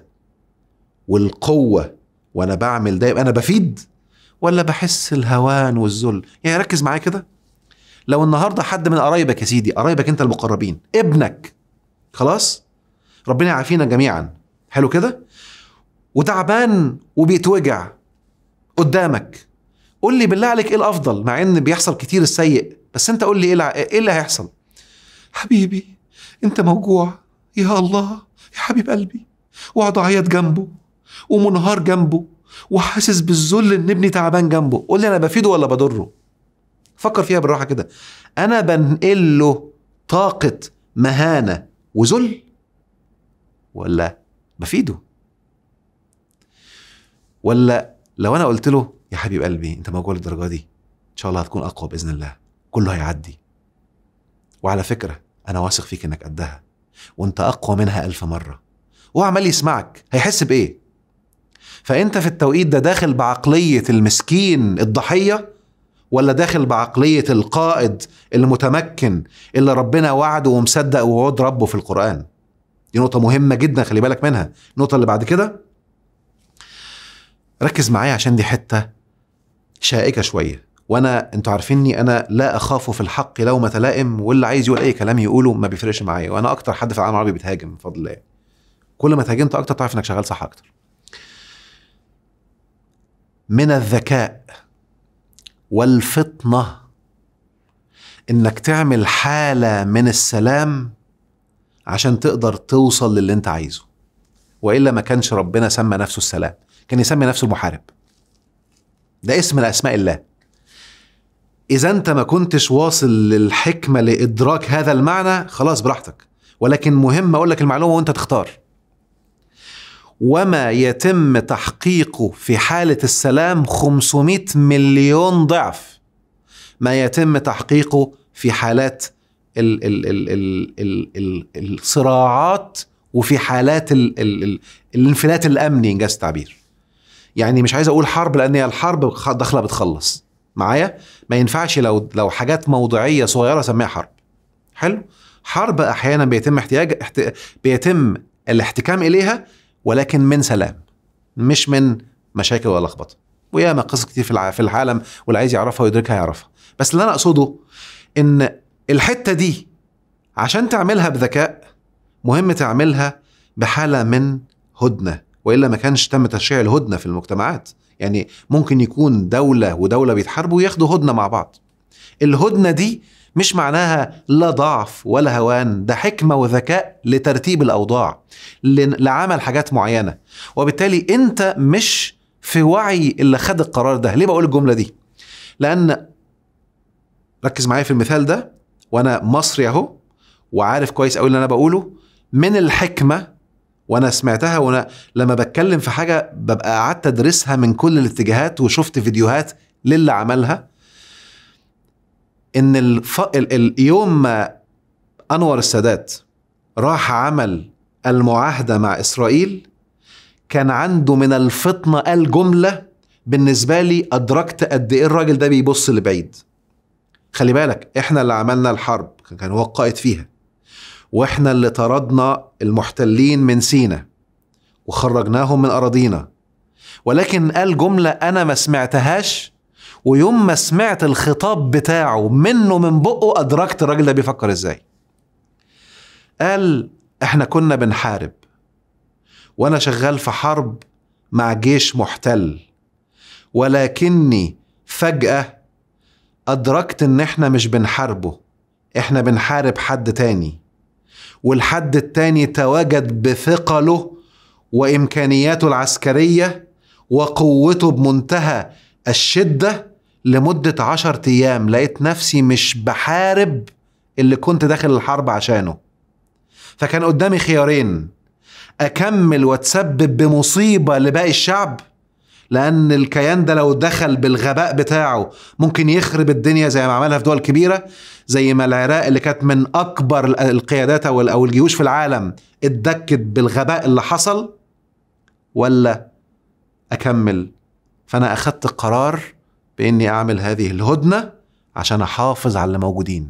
والقوه وانا بعمل ده يبقى انا بفيد ولا بحس الهوان والذل يعني ركز معايا كده لو النهارده حد من قرايبك يا سيدي قرايبك انت المقربين ابنك خلاص ربنا يعافينا جميعا حلو كده وتعبان وبيتوجع قدامك قول لي بالله عليك ايه الافضل مع ان بيحصل كتير السيء بس انت قول لي ايه ايه اللي هيحصل حبيبي انت موجوع يا الله يا حبيب قلبي واقعد اعيط جنبه ومنهار جنبه وحاسس بالذل ان ابني تعبان جنبه قول لي انا بفيده ولا بضره فكر فيها بالراحه كده انا بنقل له طاقه مهانه وذل ولا بفيده ولا لو انا قلت له يا حبيب قلبي انت موجوع للدرجه دي ان شاء الله هتكون اقوى باذن الله كله هيعدي وعلى فكره انا واثق فيك انك قدها وانت اقوى منها الف مره وهو عمال يسمعك هيحس بايه فانت في التوقيت ده داخل بعقليه المسكين الضحيه ولا داخل بعقليه القائد المتمكن اللي ربنا وعده ومصدق وعود ربه في القران دي نقطه مهمه جدا خلي بالك منها النقطه اللي بعد كده ركز معايا عشان دي حته شائكه شويه وانا انتوا عارفيني انا لا اخاف في الحق لومه لائم واللي عايز يقول اي كلام يقوله ما بيفرقش معايا وانا اكتر حد في العالم العربي بيتهاجم بفضل الله كل ما تهاجمت اكتر تعرف انك شغال صح اكتر من الذكاء والفطنه انك تعمل حاله من السلام عشان تقدر توصل للي انت عايزه والا ما كانش ربنا سمى نفسه السلام كان يسمي نفسه المحارب ده اسم من اسماء الله اذا انت ما كنتش واصل للحكمه لادراك هذا المعنى خلاص براحتك ولكن مهم اقول لك المعلومه وانت تختار وما يتم تحقيقه في حالة السلام 500 مليون ضعف ما يتم تحقيقه في حالات ال ال ال ال ال ال الصراعات وفي حالات ال ال ال الانفلات الامني انجاز التعبير يعني مش عايز اقول حرب لان هي الحرب داخله بتخلص معايا ما ينفعش لو لو حاجات موضوعيه صغيره اسميها حرب حلو حرب احيانا بيتم احتياج احت... بيتم الاحتكام اليها ولكن من سلام مش من مشاكل ولا لخبطه وياما قصص كتير في العالم واللي عايز يعرفها ويدركها يعرفها بس اللي انا اقصده ان الحته دي عشان تعملها بذكاء مهم تعملها بحاله من هدنه والا ما كانش تم تشريع الهدنه في المجتمعات يعني ممكن يكون دوله ودوله بيتحاربوا وياخدوا هدنه مع بعض الهدنه دي مش معناها لا ضعف ولا هوان ده حكمة وذكاء لترتيب الأوضاع لعمل حاجات معينة وبالتالي أنت مش في وعي اللي خد القرار ده ليه بقول الجملة دي لأن ركز معايا في المثال ده وأنا مصري أهو وعارف كويس أوي اللي أنا بقوله من الحكمة وانا سمعتها وانا لما بتكلم في حاجه ببقى قعدت ادرسها من كل الاتجاهات وشفت فيديوهات للي عملها ان الف... ال... ال... يوم ما انور السادات راح عمل المعاهده مع اسرائيل كان عنده من الفطنه الجمله بالنسبه لي ادركت قد ايه الراجل ده بيبص لبعيد خلي بالك احنا اللي عملنا الحرب كان هو القائد فيها واحنا اللي طردنا المحتلين من سينا وخرجناهم من اراضينا ولكن قال جمله انا ما سمعتهاش ويوم ما سمعت الخطاب بتاعه منه من بقه ادركت الراجل ده بيفكر ازاي قال احنا كنا بنحارب وانا شغال في حرب مع جيش محتل ولكني فجأة أدركت إن إحنا مش بنحاربه إحنا بنحارب حد تاني والحد التاني تواجد بثقله وإمكانياته العسكرية وقوته بمنتهى الشدة لمدة عشر أيام لقيت نفسي مش بحارب اللي كنت داخل الحرب عشانه فكان قدامي خيارين أكمل وأتسبب بمصيبة لباقي الشعب لان الكيان ده لو دخل بالغباء بتاعه ممكن يخرب الدنيا زي ما عملها في دول كبيره زي ما العراق اللي كانت من اكبر القيادات او او الجيوش في العالم اتدكت بالغباء اللي حصل ولا اكمل فانا اخدت قرار باني اعمل هذه الهدنه عشان احافظ على اللي موجودين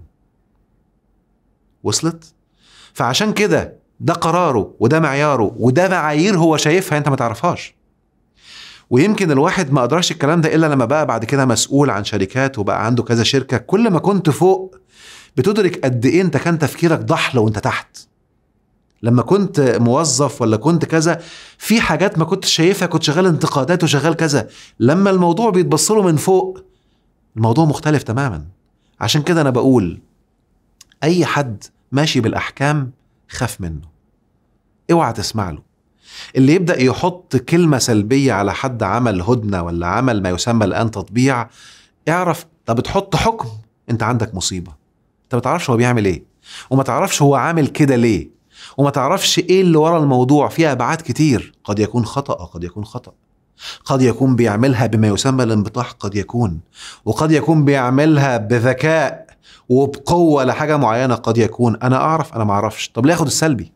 وصلت فعشان كده ده قراره وده معياره وده معايير هو شايفها انت ما تعرفهاش ويمكن الواحد ما قدرش الكلام ده الا لما بقى بعد كده مسؤول عن شركات وبقى عنده كذا شركه كل ما كنت فوق بتدرك قد ايه انت كان تفكيرك ضحله وانت تحت لما كنت موظف ولا كنت كذا في حاجات ما كنت شايفها كنت شغال انتقادات وشغال كذا لما الموضوع بيتبص له من فوق الموضوع مختلف تماما عشان كده انا بقول اي حد ماشي بالاحكام خاف منه اوعى تسمع له اللي يبدا يحط كلمه سلبيه على حد عمل هدنه ولا عمل ما يسمى الان تطبيع اعرف طب بتحط حكم انت عندك مصيبه انت ما تعرفش هو بيعمل ايه وما تعرفش هو عامل كده ليه وما تعرفش ايه اللي ورا الموضوع فيها ابعاد كتير قد يكون خطا قد يكون خطا قد يكون بيعملها بما يسمى الانبطاح قد يكون وقد يكون بيعملها بذكاء وبقوه لحاجه معينه قد يكون انا اعرف انا ما اعرفش طب ليه اخد السلبي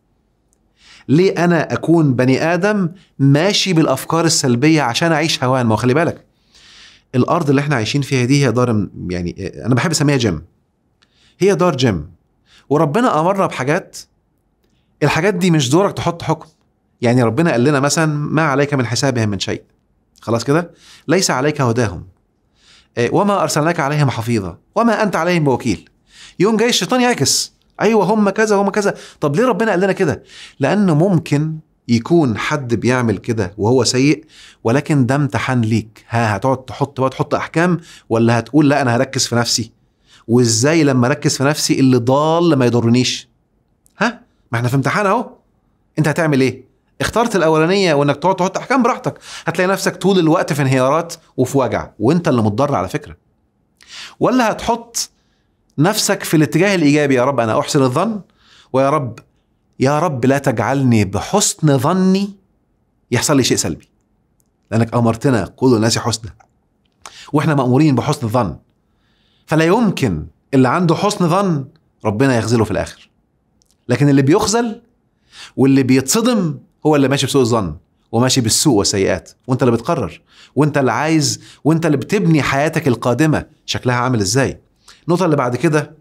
ليه انا اكون بني ادم ماشي بالافكار السلبيه عشان اعيش هوان ما هو خلي بالك الارض اللي احنا عايشين فيها دي هي دار يعني انا بحب اسميها جيم هي دار جيم وربنا امرنا بحاجات الحاجات دي مش دورك تحط حكم يعني ربنا قال لنا مثلا ما عليك من حسابهم من شيء خلاص كده ليس عليك هداهم إيه، وما ارسلناك عليهم حفيظا وما انت عليهم بوكيل يوم جاي الشيطان يعكس ايوه هم كذا هم كذا طب ليه ربنا قال لنا كده لانه ممكن يكون حد بيعمل كده وهو سيء ولكن ده امتحان ليك ها هتقعد تحط بقى تحط احكام ولا هتقول لا انا هركز في نفسي وازاي لما اركز في نفسي اللي ضال ما يضرنيش ها ما احنا في امتحان اهو انت هتعمل ايه اخترت الاولانيه وانك تقعد تحط احكام براحتك هتلاقي نفسك طول الوقت في انهيارات وفي وجع وانت اللي متضرر على فكره ولا هتحط نفسك في الاتجاه الايجابي يا رب انا احسن الظن ويا رب يا رب لا تجعلني بحسن ظني يحصل لي شيء سلبي لانك امرتنا قولوا الناس حسنا واحنا مامورين بحسن الظن فلا يمكن اللي عنده حسن ظن ربنا يخذله في الاخر لكن اللي بيخذل واللي بيتصدم هو اللي ماشي بسوء الظن وماشي بالسوء والسيئات وانت اللي بتقرر وانت اللي عايز وانت اللي بتبني حياتك القادمه شكلها عامل ازاي النقطة اللي بعد كده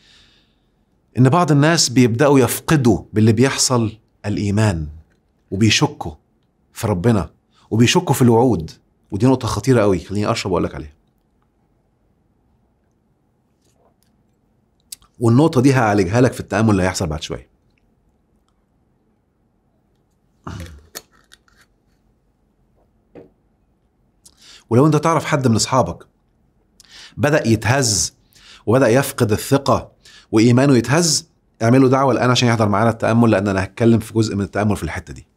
إن بعض الناس بيبدأوا يفقدوا باللي بيحصل الإيمان وبيشكوا في ربنا وبيشكوا في الوعود ودي نقطة خطيرة قوي خليني أشرب وأقول لك عليها والنقطة دي هعالجها لك في التأمل اللي هيحصل بعد شوية ولو انت تعرف حد من اصحابك بدأ يتهز وبدا يفقد الثقه وايمانه يتهز اعملوا دعوه الان عشان يحضر معانا التامل لان انا هتكلم في جزء من التامل في الحته دي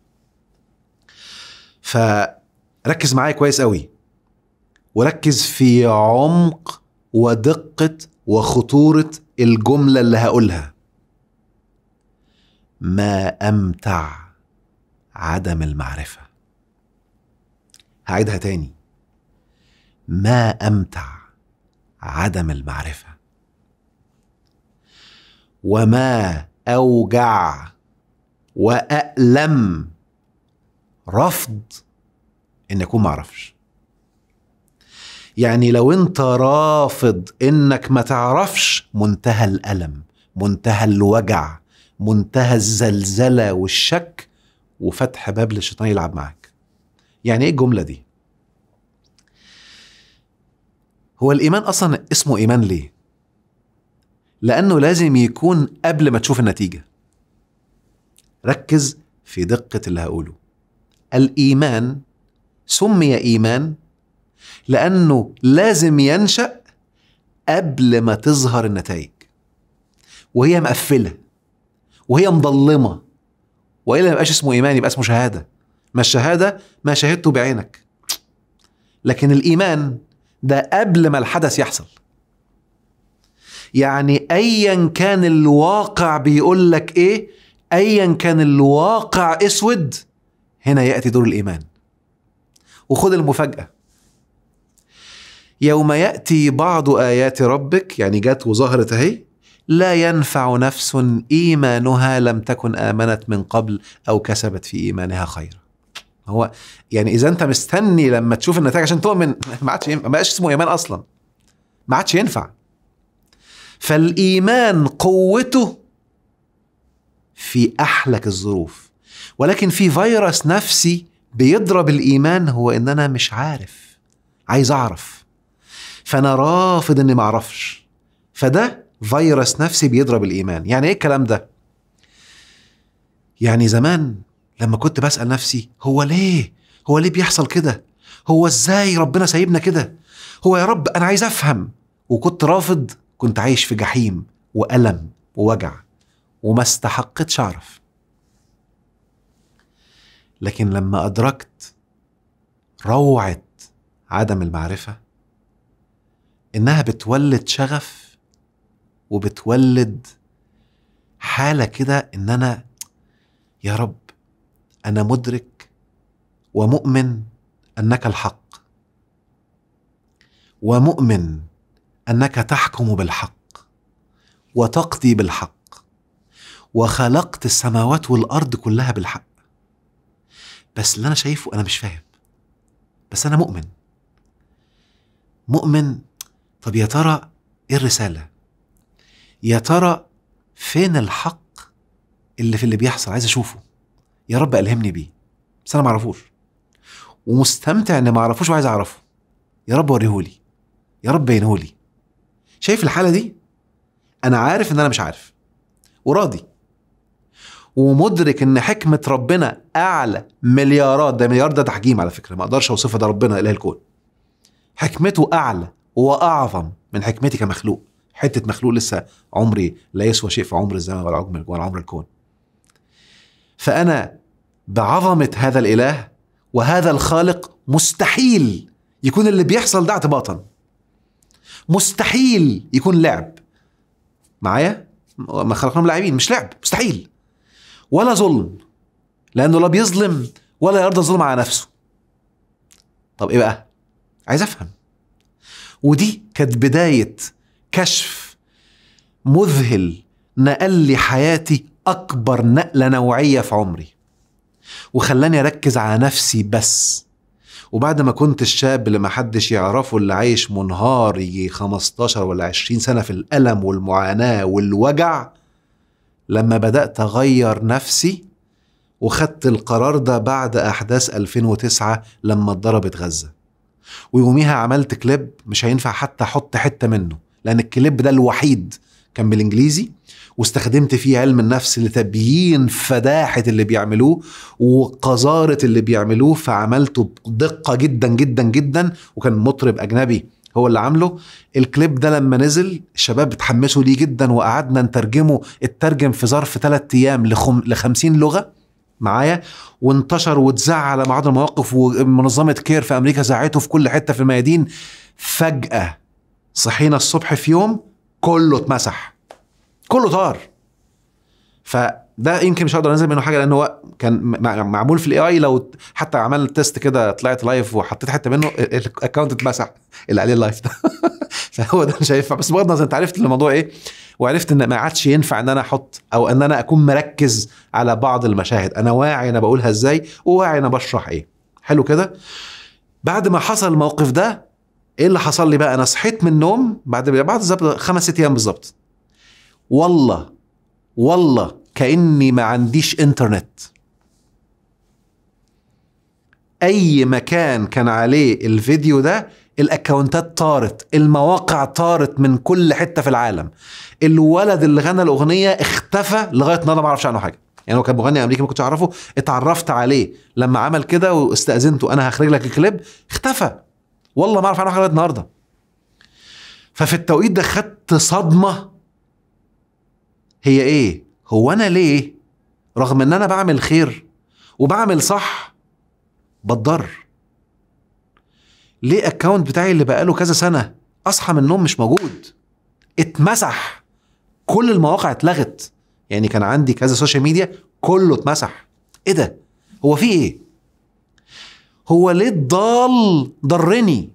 فركز معايا كويس قوي وركز في عمق ودقه وخطوره الجمله اللي هقولها ما امتع عدم المعرفه هعيدها تاني ما امتع عدم المعرفه وما اوجع والم رفض ان اكون معرفش يعني لو انت رافض انك ما تعرفش منتهى الالم منتهى الوجع منتهى الزلزله والشك وفتح باب للشيطان يلعب معاك يعني ايه الجمله دي هو الايمان اصلا اسمه ايمان ليه لانه لازم يكون قبل ما تشوف النتيجه ركز في دقه اللي هقوله الايمان سمي ايمان لانه لازم ينشا قبل ما تظهر النتائج وهي مقفله وهي مضلمه والا ما يبقاش اسمه ايمان يبقى اسمه شهاده ما الشهاده ما شهدته بعينك لكن الايمان ده قبل ما الحدث يحصل يعني ايا كان الواقع بيقول لك ايه ايا كان الواقع اسود هنا ياتي دور الايمان وخد المفاجاه يوم ياتي بعض ايات ربك يعني جت وظهرت اهي لا ينفع نفس ايمانها لم تكن امنت من قبل او كسبت في ايمانها خيرا هو يعني اذا انت مستني لما تشوف النتائج عشان تؤمن ما عادش ما بقاش اسمه ايمان اصلا ما عادش ينفع فالايمان قوته في احلك الظروف ولكن في فيروس نفسي بيضرب الايمان هو ان انا مش عارف عايز اعرف فانا رافض اني ما اعرفش فده فيروس نفسي بيضرب الايمان يعني ايه الكلام ده يعني زمان لما كنت بسال نفسي هو ليه هو ليه بيحصل كده هو ازاي ربنا سايبنا كده هو يا رب انا عايز افهم وكنت رافض كنت عايش في جحيم والم ووجع وما استحقتش اعرف لكن لما ادركت روعه عدم المعرفه انها بتولد شغف وبتولد حاله كده ان انا يا رب انا مدرك ومؤمن انك الحق ومؤمن انك تحكم بالحق وتقضي بالحق وخلقت السماوات والارض كلها بالحق بس اللي انا شايفه انا مش فاهم بس انا مؤمن مؤمن طب يا ترى ايه الرساله يا ترى فين الحق اللي في اللي بيحصل عايز اشوفه يا رب الهمني بيه بس انا ما اعرفوش ومستمتع اني ما اعرفوش وعايز اعرفه يا رب وريهولي يا رب بينهولي شايف الحاله دي انا عارف ان انا مش عارف وراضي ومدرك ان حكمه ربنا اعلى مليارات ده مليار ده تحجيم على فكره ما اقدرش اوصفها ده ربنا اله الكون حكمته اعلى واعظم من حكمتي كمخلوق حته مخلوق لسه عمري لا يسوى شيء في عمر الزمن ولا عمر ولا عمر الكون فانا بعظمه هذا الاله وهذا الخالق مستحيل يكون اللي بيحصل ده اعتباطا مستحيل يكون لعب معايا ما خلقناهم لاعبين مش لعب مستحيل ولا ظلم لانه لا بيظلم ولا يرضى الظلم على نفسه طب ايه بقى عايز افهم ودي كانت بدايه كشف مذهل نقل لي حياتي اكبر نقله نوعيه في عمري وخلاني اركز على نفسي بس وبعد ما كنت الشاب اللي محدش يعرفه اللي عايش منهار يجي 15 ولا 20 سنه في الالم والمعاناه والوجع لما بدات اغير نفسي وخدت القرار ده بعد احداث 2009 لما اتضربت غزه ويوميها عملت كليب مش هينفع حتى احط حته منه لان الكليب ده الوحيد كان بالانجليزي واستخدمت فيه علم النفس لتبيين فداحة اللي بيعملوه وقذارة اللي بيعملوه فعملته بدقة جدا جدا جدا وكان مطرب أجنبي هو اللي عامله الكليب ده لما نزل الشباب اتحمسوا ليه جدا وقعدنا نترجمه اترجم في ظرف ثلاثة أيام لخم... لخمسين لغة معايا وانتشر واتذاع على بعض المواقف ومنظمة كير في أمريكا ذاعته في كل حتة في الميادين فجأة صحينا الصبح في يوم كله اتمسح كله طار ده يمكن مش هقدر انزل منه حاجه لان هو كان مع- معمول في الاي اي لو حتى عملت تيست كده طلعت لايف وحطيت حته منه ال- الاكونت اتمسح اللي عليه اللايف ده فهو ده مش هينفع بس بغض النظر انت عرفت الموضوع ايه وعرفت ان ما عادش ينفع ان انا احط او ان انا اكون مركز على بعض المشاهد انا واعي انا بقولها ازاي وواعي انا بشرح ايه حلو كده بعد ما حصل الموقف ده ايه اللي حصل لي بقى انا صحيت من النوم بعد بعد بالظبط خمس ست ايام بالظبط والله والله كاني ما عنديش انترنت اي مكان كان عليه الفيديو ده الاكونتات طارت المواقع طارت من كل حته في العالم الولد اللي غنى الاغنيه اختفى لغايه النهارده ما اعرفش عنه حاجه يعني هو كان مغني امريكي ما كنتش اعرفه اتعرفت عليه لما عمل كده واستاذنته انا هخرج لك الكليب اختفى والله ما اعرف عنه حاجه لغايه النهارده ففي التوقيت ده خدت صدمه هي ايه هو انا ليه رغم ان انا بعمل خير وبعمل صح بتضر ليه اكونت بتاعي اللي بقاله كذا سنه اصحى من النوم مش موجود اتمسح كل المواقع اتلغت يعني كان عندي كذا سوشيال ميديا كله اتمسح ايه ده هو في ايه هو ليه الضال ضرني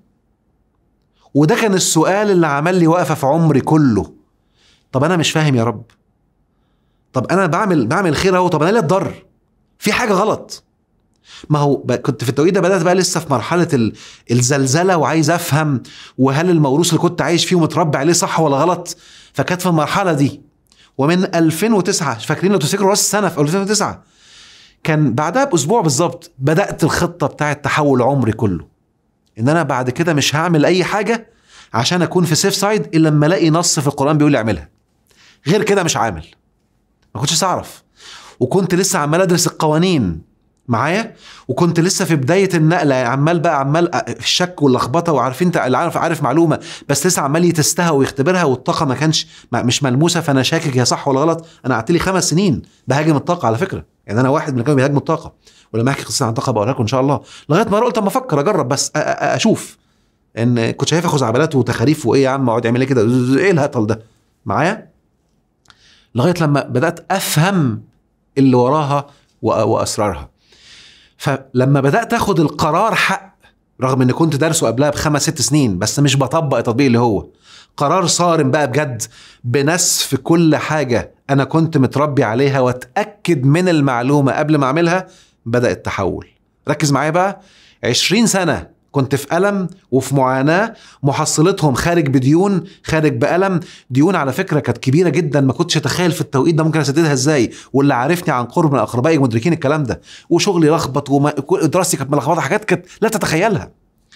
وده كان السؤال اللي عمل لي وقفه في عمري كله طب انا مش فاهم يا رب طب انا بعمل بعمل خير اهو طب انا ليه اتضر في حاجه غلط ما هو ب- كنت في التوقيت ده بدات بقى لسه في مرحله ال- الزلزله وعايز افهم وهل الموروث اللي كنت عايش فيه ومتربي عليه صح ولا غلط فكانت في المرحله دي ومن 2009 فاكرين لو تفتكروا راس السنه في 2009 كان بعدها باسبوع بالظبط بدات الخطه بتاعه تحول عمري كله ان انا بعد كده مش هعمل اي حاجه عشان اكون في سيف سايد الا لما الاقي نص في القران بيقول لي اعملها غير كده مش عامل ما كنتش اعرف وكنت لسه عمال ادرس القوانين معايا وكنت لسه في بدايه النقله يعني عمال بقى عمال أ- الشك واللخبطه وعارفين انت اللي عارف عارف معلومه بس لسه عمال يتستها ويختبرها والطاقه ما كانش ما- مش ملموسه فانا شاكك هي صح ولا غلط انا قعدت لي خمس سنين بهاجم الطاقه على فكره يعني انا واحد من اللي كانوا بيهاجموا الطاقه ولما احكي قصه عن الطاقه بقولها لكم ان شاء الله لغايه ما قلت اما افكر اجرب بس أ- أ- اشوف ان كنت شايفها خزعبلات وتخاريف وايه يا عم اقعد يعمل ايه كده ايه الهطل ده معايا لغايه لما بدات افهم اللي وراها وأ- واسرارها فلما بدات اخد القرار حق رغم ان كنت دارسه قبلها بخمس ست سنين بس مش بطبق التطبيق اللي هو قرار صارم بقى بجد بنسف كل حاجه انا كنت متربي عليها واتاكد من المعلومه قبل ما اعملها بدا التحول ركز معايا بقى 20 سنه كنت في ألم وفي معاناة محصلتهم خارج بديون خارج بألم ديون على فكرة كانت كبيرة جدا ما كنتش أتخيل في التوقيت ده ممكن أسددها إزاي واللي عارفني عن قرب من أقربائي مدركين الكلام ده وشغلي لخبط ودراستي كانت ملخبطة حاجات كانت لا تتخيلها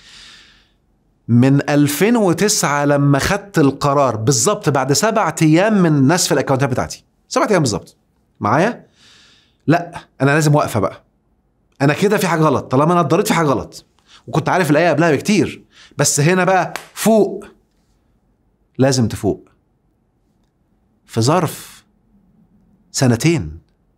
من 2009 لما خدت القرار بالظبط بعد سبعة أيام من نسف الأكونتات بتاعتي سبعة أيام بالظبط معايا لا أنا لازم واقفة بقى أنا كده في حاجة غلط طالما أنا اتضريت في حاجة غلط وكنت عارف الآية قبلها بكتير بس هنا بقى فوق لازم تفوق في ظرف سنتين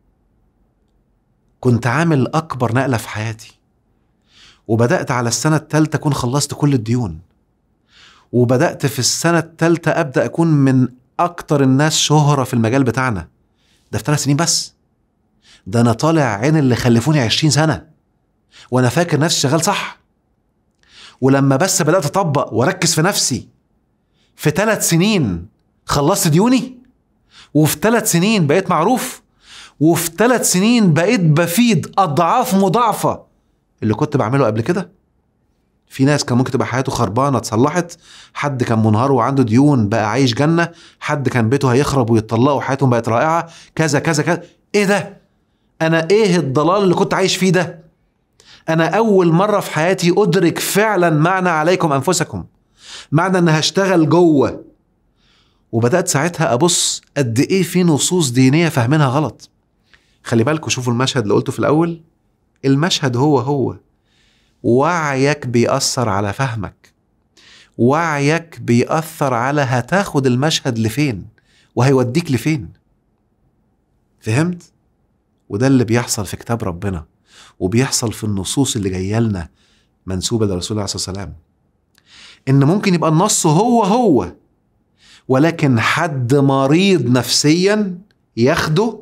كنت عامل أكبر نقلة في حياتي وبدأت على السنة الثالثة أكون خلصت كل الديون وبدأت في السنة الثالثة أبدأ أكون من أكتر الناس شهرة في المجال بتاعنا ده في ثلاث سنين بس ده أنا طالع عين اللي خلفوني عشرين سنة وأنا فاكر نفسي شغال صح ولما بس بدأت أطبق وأركز في نفسي في ثلاث سنين خلصت ديوني وفي ثلاث سنين بقيت معروف وفي ثلاث سنين بقيت بفيد أضعاف مضاعفة اللي كنت بعمله قبل كده في ناس كان ممكن تبقى حياته خربانه اتصلحت حد كان منهار وعنده ديون بقى عايش جنه حد كان بيته هيخرب ويتطلق وحياتهم بقت رائعه كذا كذا كذا ايه ده انا ايه الضلال اللي كنت عايش فيه ده انا اول مره في حياتي ادرك فعلا معنى عليكم انفسكم معنى ان هشتغل جوه وبدات ساعتها ابص قد ايه في نصوص دينيه فاهمينها غلط خلي بالكم شوفوا المشهد اللي قلته في الاول المشهد هو هو وعيك بيأثر على فهمك وعيك بيأثر على هتاخد المشهد لفين وهيوديك لفين فهمت؟ وده اللي بيحصل في كتاب ربنا وبيحصل في النصوص اللي جايه لنا منسوبه لرسول الله صلى الله عليه وسلم ان ممكن يبقى النص هو هو ولكن حد مريض نفسيا ياخده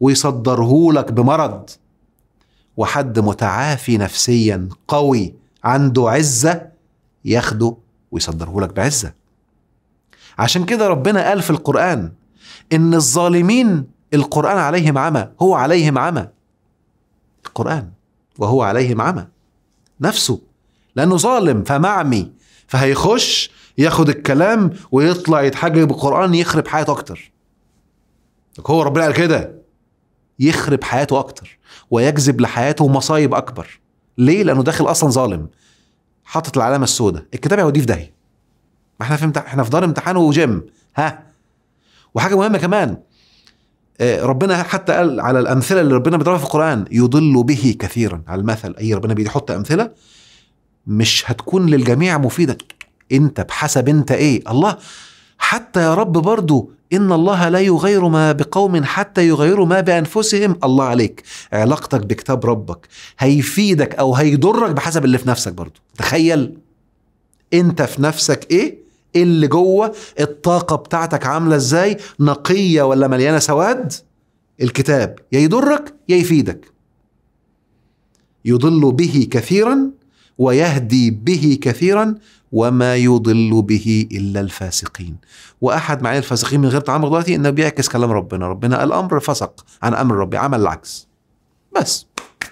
ويصدره لك بمرض وحد متعافي نفسيا قوي عنده عزة ياخده ويصدره لك بعزة عشان كده ربنا قال في القرآن إن الظالمين القرآن عليهم عمى هو عليهم عمى القرآن وهو عليهم عمى نفسه لأنه ظالم فمعمي فهيخش ياخد الكلام ويطلع يتحجج بالقرآن يخرب حياته أكتر هو ربنا قال كده يخرب حياته أكتر ويجذب لحياته مصايب أكبر ليه؟ لأنه داخل أصلا ظالم حاطط العلامة السوداء الكتاب هيوديه في داهية ما احنا في امتح... احنا في دار امتحان وجيم ها وحاجة مهمة كمان آه، ربنا حتى قال على الامثله اللي ربنا بيضربها في القران يضل به كثيرا على المثل اي ربنا بيحط امثله مش هتكون للجميع مفيده انت بحسب انت ايه الله حتى يا رب برضو ان الله لا يغير ما بقوم حتى يغيروا ما بانفسهم الله عليك علاقتك بكتاب ربك هيفيدك او هيضرك بحسب اللي في نفسك برضو تخيل انت في نفسك ايه إيه اللي جوه الطاقة بتاعتك عاملة ازاي نقية ولا مليانة سواد الكتاب يا يضرك يا يفيدك يضل به كثيرا ويهدي به كثيرا وما يضل به الا الفاسقين واحد معاني الفاسقين من غير تعمق دلوقتي انه بيعكس كلام ربنا ربنا الامر فسق عن امر ربي عمل العكس بس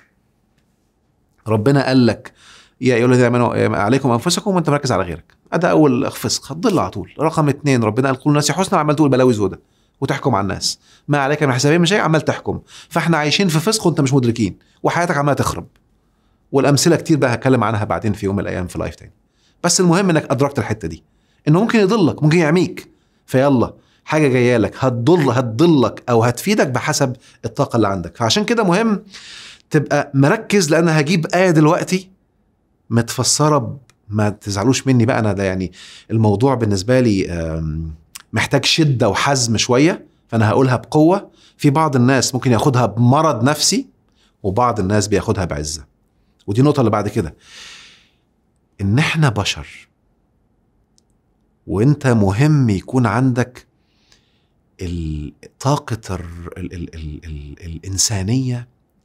ربنا قال لك يا ايها الذين امنوا عليكم انفسكم وانت مركز على غيرك هذا اول فسق هتضل على طول رقم اثنين ربنا قال كل الناس حسنا عمال تقول بلاوي سودة وتحكم على الناس ما عليك من حسابهم شيء عمال تحكم فاحنا عايشين في فسق وانت مش مدركين وحياتك عماله تخرب والامثله كتير بقى هتكلم عنها بعدين في يوم من الايام في لايف تاني بس المهم انك ادركت الحته دي انه ممكن يضلك ممكن يعميك فيلا حاجه جايه لك هتضل هتضلك او هتفيدك بحسب الطاقه اللي عندك فعشان كده مهم تبقى مركز لان هجيب ايه دلوقتي متفسره ما تزعلوش مني بقى انا ده يعني الموضوع بالنسبه لي محتاج شده وحزم شويه فانا هقولها بقوه في بعض الناس ممكن ياخدها بمرض نفسي وبعض الناس بياخدها بعزه ودي النقطه اللي بعد كده ان احنا بشر وانت مهم يكون عندك طاقة ال ال ال ال ال الإنسانية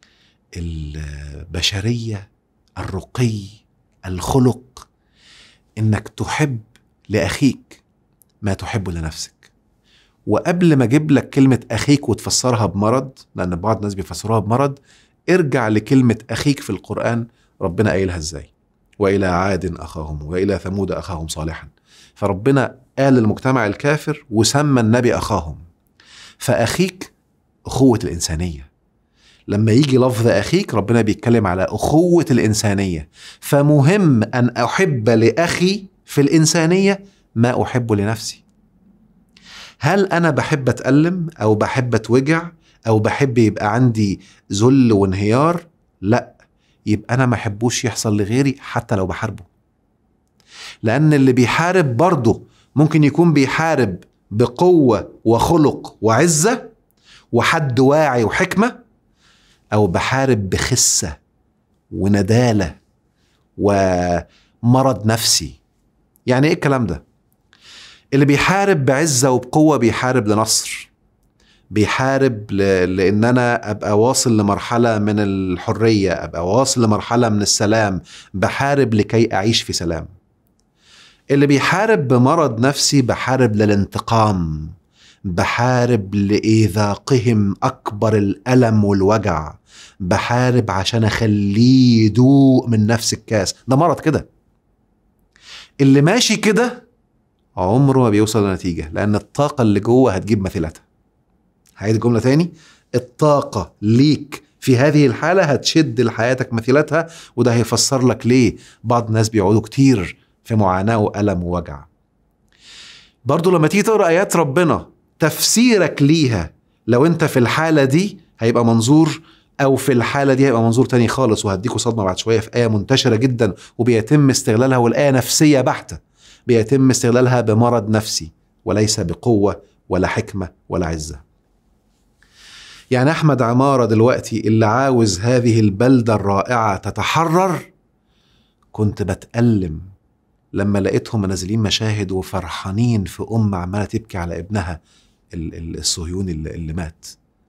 البشرية الرقي الخلق انك تحب لاخيك ما تحب لنفسك وقبل ما اجيب لك كلمه اخيك وتفسرها بمرض لان بعض الناس بيفسروها بمرض ارجع لكلمه اخيك في القران ربنا قايلها ازاي والى عاد اخاهم والى ثمود اخاهم صالحا فربنا قال للمجتمع الكافر وسمى النبي اخاهم فاخيك اخوه الانسانيه لما يجي لفظ اخيك ربنا بيتكلم على اخوه الانسانيه فمهم ان احب لاخي في الانسانيه ما احب لنفسي هل انا بحب اتالم او بحب اتوجع او بحب يبقى عندي ذل وانهيار لا يبقى انا ما احبوش يحصل لغيري حتى لو بحاربه لان اللي بيحارب برضه ممكن يكون بيحارب بقوه وخلق وعزه وحد واعي وحكمه او بحارب بخسه ونداله ومرض نفسي يعني ايه الكلام ده اللي بيحارب بعزه وبقوه بيحارب لنصر بيحارب ل... لان انا ابقى واصل لمرحله من الحريه ابقى واصل لمرحله من السلام بحارب لكي اعيش في سلام اللي بيحارب بمرض نفسي بحارب للانتقام بحارب لإيذاقهم أكبر الألم والوجع بحارب عشان أخليه يدوق من نفس الكاس ده مرض كده اللي ماشي كده عمره ما بيوصل لنتيجة لأن الطاقة اللي جوه هتجيب مثيلتها هعيد الجملة تاني الطاقة ليك في هذه الحالة هتشد لحياتك مثيلتها وده هيفسر لك ليه بعض الناس بيقعدوا كتير في معاناة وألم ووجع برضو لما تيجي تقرأ آيات ربنا تفسيرك ليها لو انت في الحاله دي هيبقى منظور او في الحاله دي هيبقى منظور تاني خالص وهديكوا صدمه بعد شويه في ايه منتشره جدا وبيتم استغلالها والايه نفسيه بحته بيتم استغلالها بمرض نفسي وليس بقوه ولا حكمه ولا عزه يعني احمد عماره دلوقتي اللي عاوز هذه البلده الرائعه تتحرر كنت بتألم لما لقيتهم منزلين مشاهد وفرحانين في ام عماله تبكي على ابنها الصهيوني اللي, اللي مات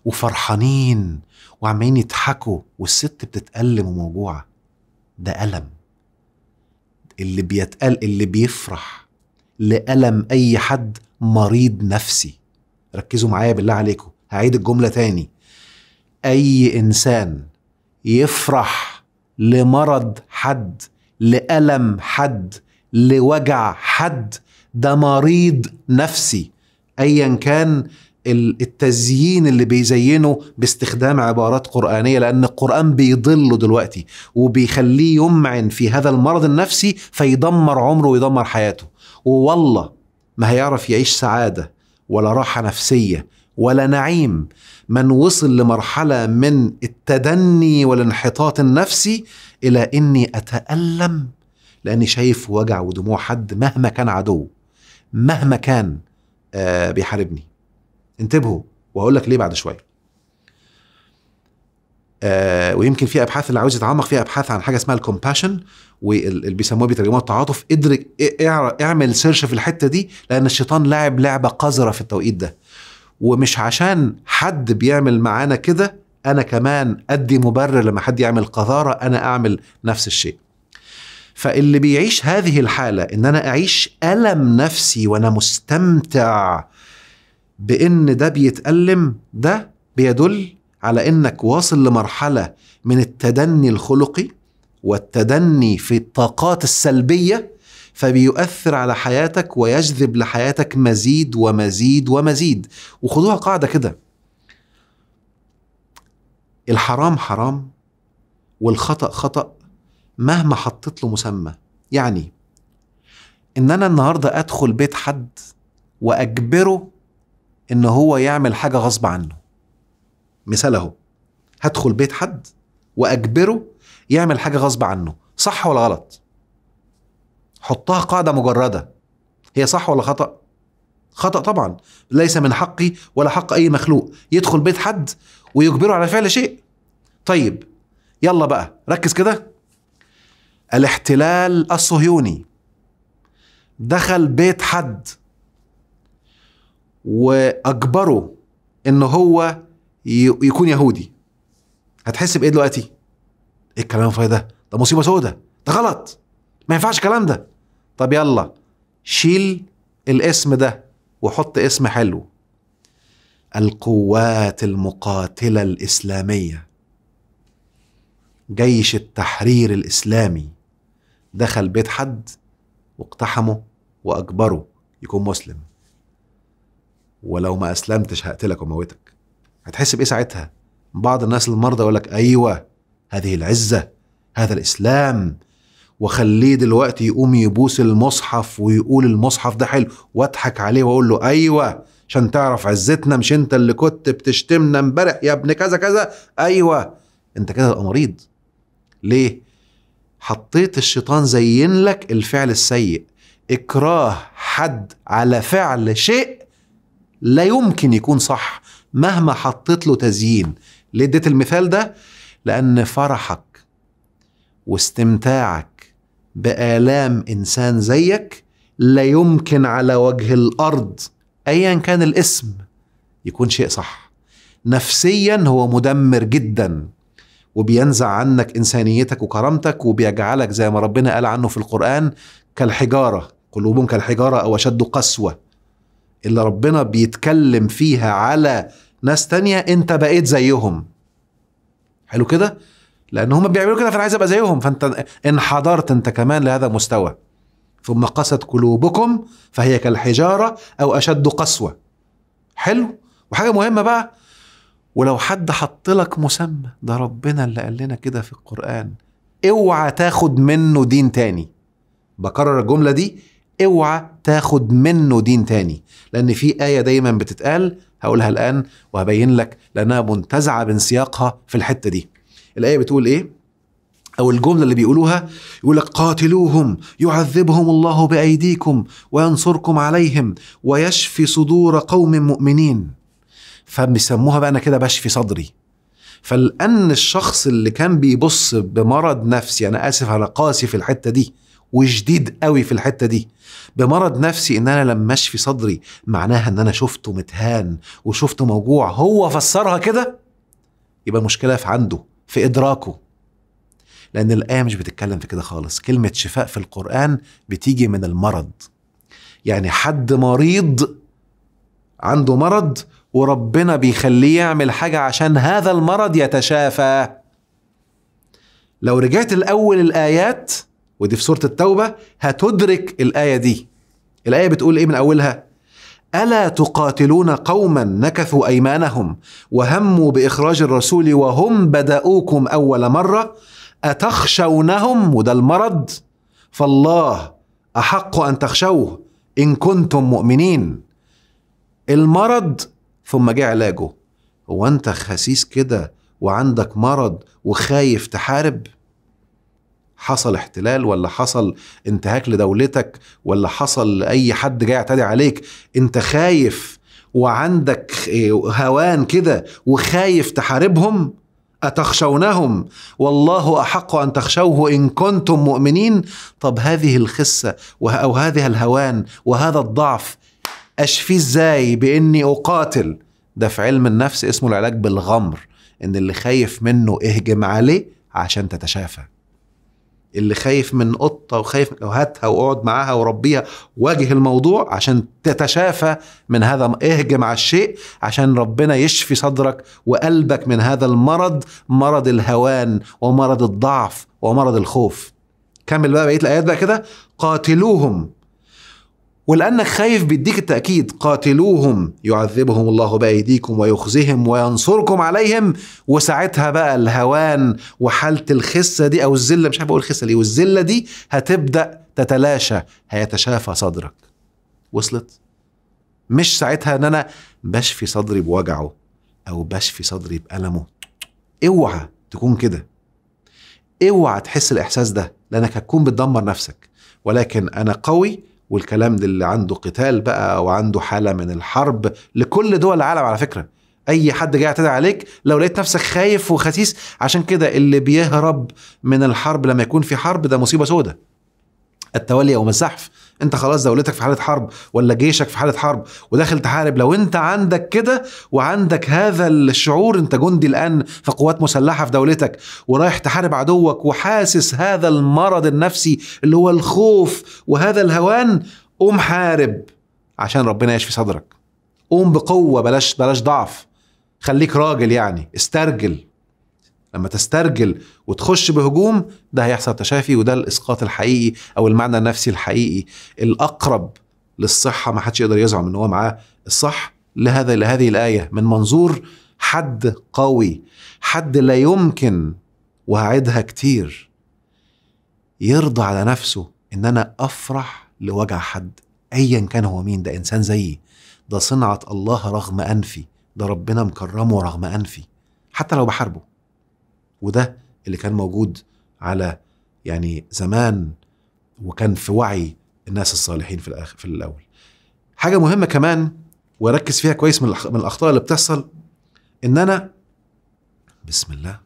وفرحانين وعمالين يضحكوا والست بتتألم وموجوعة ده ألم اللي بيتقل اللي بيفرح لألم أي حد مريض نفسي ركزوا معايا بالله عليكم هعيد الجملة تاني أي إنسان يفرح لمرض حد لألم حد لوجع حد ده مريض نفسي أيا كان التزيين اللي بيزينه باستخدام عبارات قرآنية لأن القرآن بيضله دلوقتي وبيخليه يمعن في هذا المرض النفسي فيدمر عمره ويدمر حياته والله ما هيعرف يعيش سعادة ولا راحة نفسية ولا نعيم من وصل لمرحلة من التدني والانحطاط النفسي إلى إني أتألم لأني شايف وجع ودموع حد مهما كان عدو مهما كان آه بيحاربني انتبهوا وهقول لك ليه بعد شويه آه ويمكن في ابحاث اللي عاوز يتعمق فيها ابحاث عن حاجه اسمها الكومباشن واللي بيسموها بيترجموها التعاطف ادرك اعمل سيرش في الحته دي لان الشيطان لاعب لعبه قذره في التوقيت ده ومش عشان حد بيعمل معانا كده انا كمان ادي مبرر لما حد يعمل قذاره انا اعمل نفس الشيء فاللي بيعيش هذه الحاله ان انا اعيش الم نفسي وانا مستمتع بان ده بيتألم ده بيدل على انك واصل لمرحله من التدني الخلقي والتدني في الطاقات السلبيه فبيؤثر على حياتك ويجذب لحياتك مزيد ومزيد ومزيد وخدوها قاعده كده الحرام حرام والخطا خطا مهما حطيت له مسمى يعني ان انا النهارده ادخل بيت حد واجبره ان هو يعمل حاجه غصب عنه مثال اهو هدخل بيت حد واجبره يعمل حاجه غصب عنه صح ولا غلط حطها قاعده مجرده هي صح ولا خطا خطا طبعا ليس من حقي ولا حق اي مخلوق يدخل بيت حد ويجبره على فعل شيء طيب يلا بقى ركز كده الاحتلال الصهيوني دخل بيت حد واجبره ان هو يكون يهودي هتحس بايه دلوقتي ايه الكلام الفاضي ده ده مصيبه سودة ده غلط ما ينفعش الكلام ده طب يلا شيل الاسم ده وحط اسم حلو القوات المقاتله الاسلاميه جيش التحرير الاسلامي دخل بيت حد واقتحمه واجبره يكون مسلم ولو ما اسلمتش هقتلك وموتك هتحس بايه ساعتها بعض الناس المرضى يقول لك ايوه هذه العزه هذا الاسلام وخليه دلوقتي يقوم يبوس المصحف ويقول المصحف ده حلو واضحك عليه واقول له ايوه عشان تعرف عزتنا مش انت اللي كنت بتشتمنا امبارح يا ابن كذا كذا ايوه انت كده تبقى مريض ليه حطيت الشيطان زين لك الفعل السيء اكراه حد على فعل شيء لا يمكن يكون صح مهما حطيت له تزيين ليه اديت المثال ده لان فرحك واستمتاعك بالام انسان زيك لا يمكن على وجه الارض ايا كان الاسم يكون شيء صح نفسيا هو مدمر جدا وبينزع عنك انسانيتك وكرامتك وبيجعلك زي ما ربنا قال عنه في القران كالحجاره قلوبهم كالحجاره او اشد قسوه اللي ربنا بيتكلم فيها على ناس تانية انت بقيت زيهم حلو كده لان هم بيعملوا كده فانا عايز ابقى زيهم فانت انحدرت انت كمان لهذا المستوى ثم قست قلوبكم فهي كالحجارة أو أشد قسوة حلو وحاجة مهمة بقى ولو حد حط لك مسمى ده ربنا اللي قال لنا كده في القرآن اوعى تاخد منه دين تاني بكرر الجملة دي اوعى تاخد منه دين تاني لان في ايه دايما بتتقال هقولها الان وهبين لك لانها منتزعه من سياقها في الحته دي الايه بتقول ايه او الجمله اللي بيقولوها يقول لك قاتلوهم يعذبهم الله بايديكم وينصركم عليهم ويشفي صدور قوم مؤمنين فبيسموها بقى انا كده بشفي صدري فلان الشخص اللي كان بيبص بمرض نفسي انا اسف على قاسي في الحته دي وشديد قوي في الحته دي بمرض نفسي ان انا لما اشفي صدري معناها ان انا شفته متهان وشفته موجوع هو فسرها كده يبقى مشكله في عنده في ادراكه لان الايه مش بتتكلم في كده خالص كلمه شفاء في القران بتيجي من المرض يعني حد مريض عنده مرض وربنا بيخليه يعمل حاجه عشان هذا المرض يتشافى لو رجعت الاول الايات ودي في سوره التوبه هتدرك الايه دي الايه بتقول ايه من اولها الا تقاتلون قوما نكثوا ايمانهم وهموا باخراج الرسول وهم بداوكم اول مره اتخشونهم وده المرض فالله احق ان تخشوه ان كنتم مؤمنين المرض ثم جه علاجه هو انت خسيس كده وعندك مرض وخايف تحارب حصل احتلال ولا حصل انتهاك لدولتك ولا حصل اي حد جاي يعتدي عليك انت خايف وعندك هوان كده وخايف تحاربهم أتخشونهم والله أحق أن تخشوه إن كنتم مؤمنين طب هذه الخسة أو هذه الهوان وهذا الضعف أشفيه إزاي بإني أقاتل ده في علم النفس اسمه العلاج بالغمر إن اللي خايف منه اهجم عليه عشان تتشافى اللي خايف من قطة وخايف هاتها واقعد معاها وربيها واجه الموضوع عشان تتشافى من هذا اهجم على الشيء عشان ربنا يشفي صدرك وقلبك من هذا المرض مرض الهوان ومرض الضعف ومرض الخوف كمل بقى بقية الآيات بقى كده قاتلوهم ولأنك خايف بيديك التأكيد قاتلوهم يعذبهم الله بأيديكم ويخزهم وينصركم عليهم وساعتها بقى الهوان وحالة الخسة دي أو الذلة مش عارف أقول الخسة دي والذلة دي هتبدأ تتلاشى هيتشافى صدرك وصلت؟ مش ساعتها ان انا بشفي صدري بوجعه او بشفي صدري بألمه اوعى تكون كده اوعى تحس الاحساس ده لانك هتكون بتدمر نفسك ولكن انا قوي والكلام ده اللي عنده قتال بقى او عنده حاله من الحرب لكل دول العالم على فكره اي حد جاي يعتدي عليك لو لقيت نفسك خايف وخسيس عشان كده اللي بيهرب من الحرب لما يكون في حرب ده مصيبه سودة التولي يوم الزحف انت خلاص دولتك في حاله حرب ولا جيشك في حاله حرب وداخل تحارب لو انت عندك كده وعندك هذا الشعور انت جندي الان في قوات مسلحه في دولتك ورايح تحارب عدوك وحاسس هذا المرض النفسي اللي هو الخوف وهذا الهوان قوم حارب عشان ربنا يشفي صدرك قوم بقوه بلاش بلاش ضعف خليك راجل يعني استرجل لما تسترجل وتخش بهجوم ده هيحصل تشافي وده الاسقاط الحقيقي او المعنى النفسي الحقيقي الاقرب للصحه ما حدش يقدر يزعم ان هو معاه الصح لهذا لهذه الايه من منظور حد قوي حد لا يمكن وهعدها كتير يرضى على نفسه ان انا افرح لوجع حد ايا كان هو مين ده انسان زيي ده صنعه الله رغم انفي ده ربنا مكرمه رغم انفي حتى لو بحاربه وده اللي كان موجود على يعني زمان وكان في وعي الناس الصالحين في الآخر في الاول حاجه مهمه كمان وركز فيها كويس من من الاخطاء اللي بتحصل ان انا بسم الله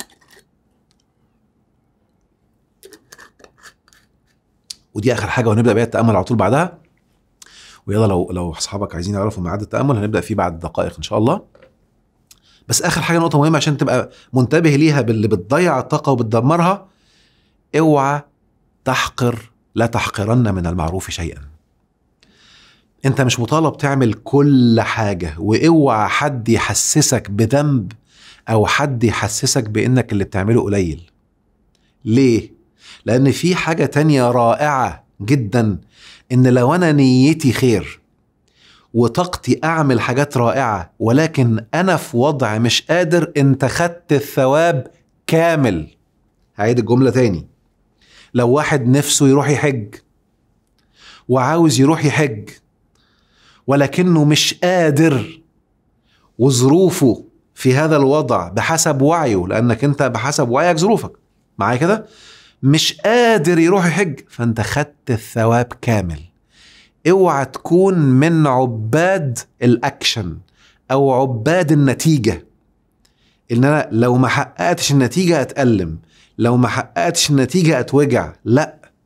ودي اخر حاجه وهنبدا بيها التامل على طول بعدها ويلا لو لو اصحابك عايزين يعرفوا ميعاد التامل هنبدا فيه بعد دقائق ان شاء الله بس اخر حاجه نقطه مهمه عشان تبقى منتبه ليها باللي بتضيع الطاقه وبتدمرها اوعى تحقر لا تحقرن من المعروف شيئا انت مش مطالب تعمل كل حاجه واوعى حد يحسسك بذنب او حد يحسسك بانك اللي بتعمله قليل ليه لان في حاجه تانية رائعه جدا ان لو انا نيتي خير وطاقتي اعمل حاجات رائعه ولكن انا في وضع مش قادر انت خدت الثواب كامل هعيد الجمله تاني لو واحد نفسه يروح يحج وعاوز يروح يحج ولكنه مش قادر وظروفه في هذا الوضع بحسب وعيه لانك انت بحسب وعيك ظروفك معايا كده مش قادر يروح يحج فانت خدت الثواب كامل اوعى تكون من عباد الاكشن او عباد النتيجه ان انا لو ما حققتش النتيجه اتالم لو ما حققتش النتيجه اتوجع لا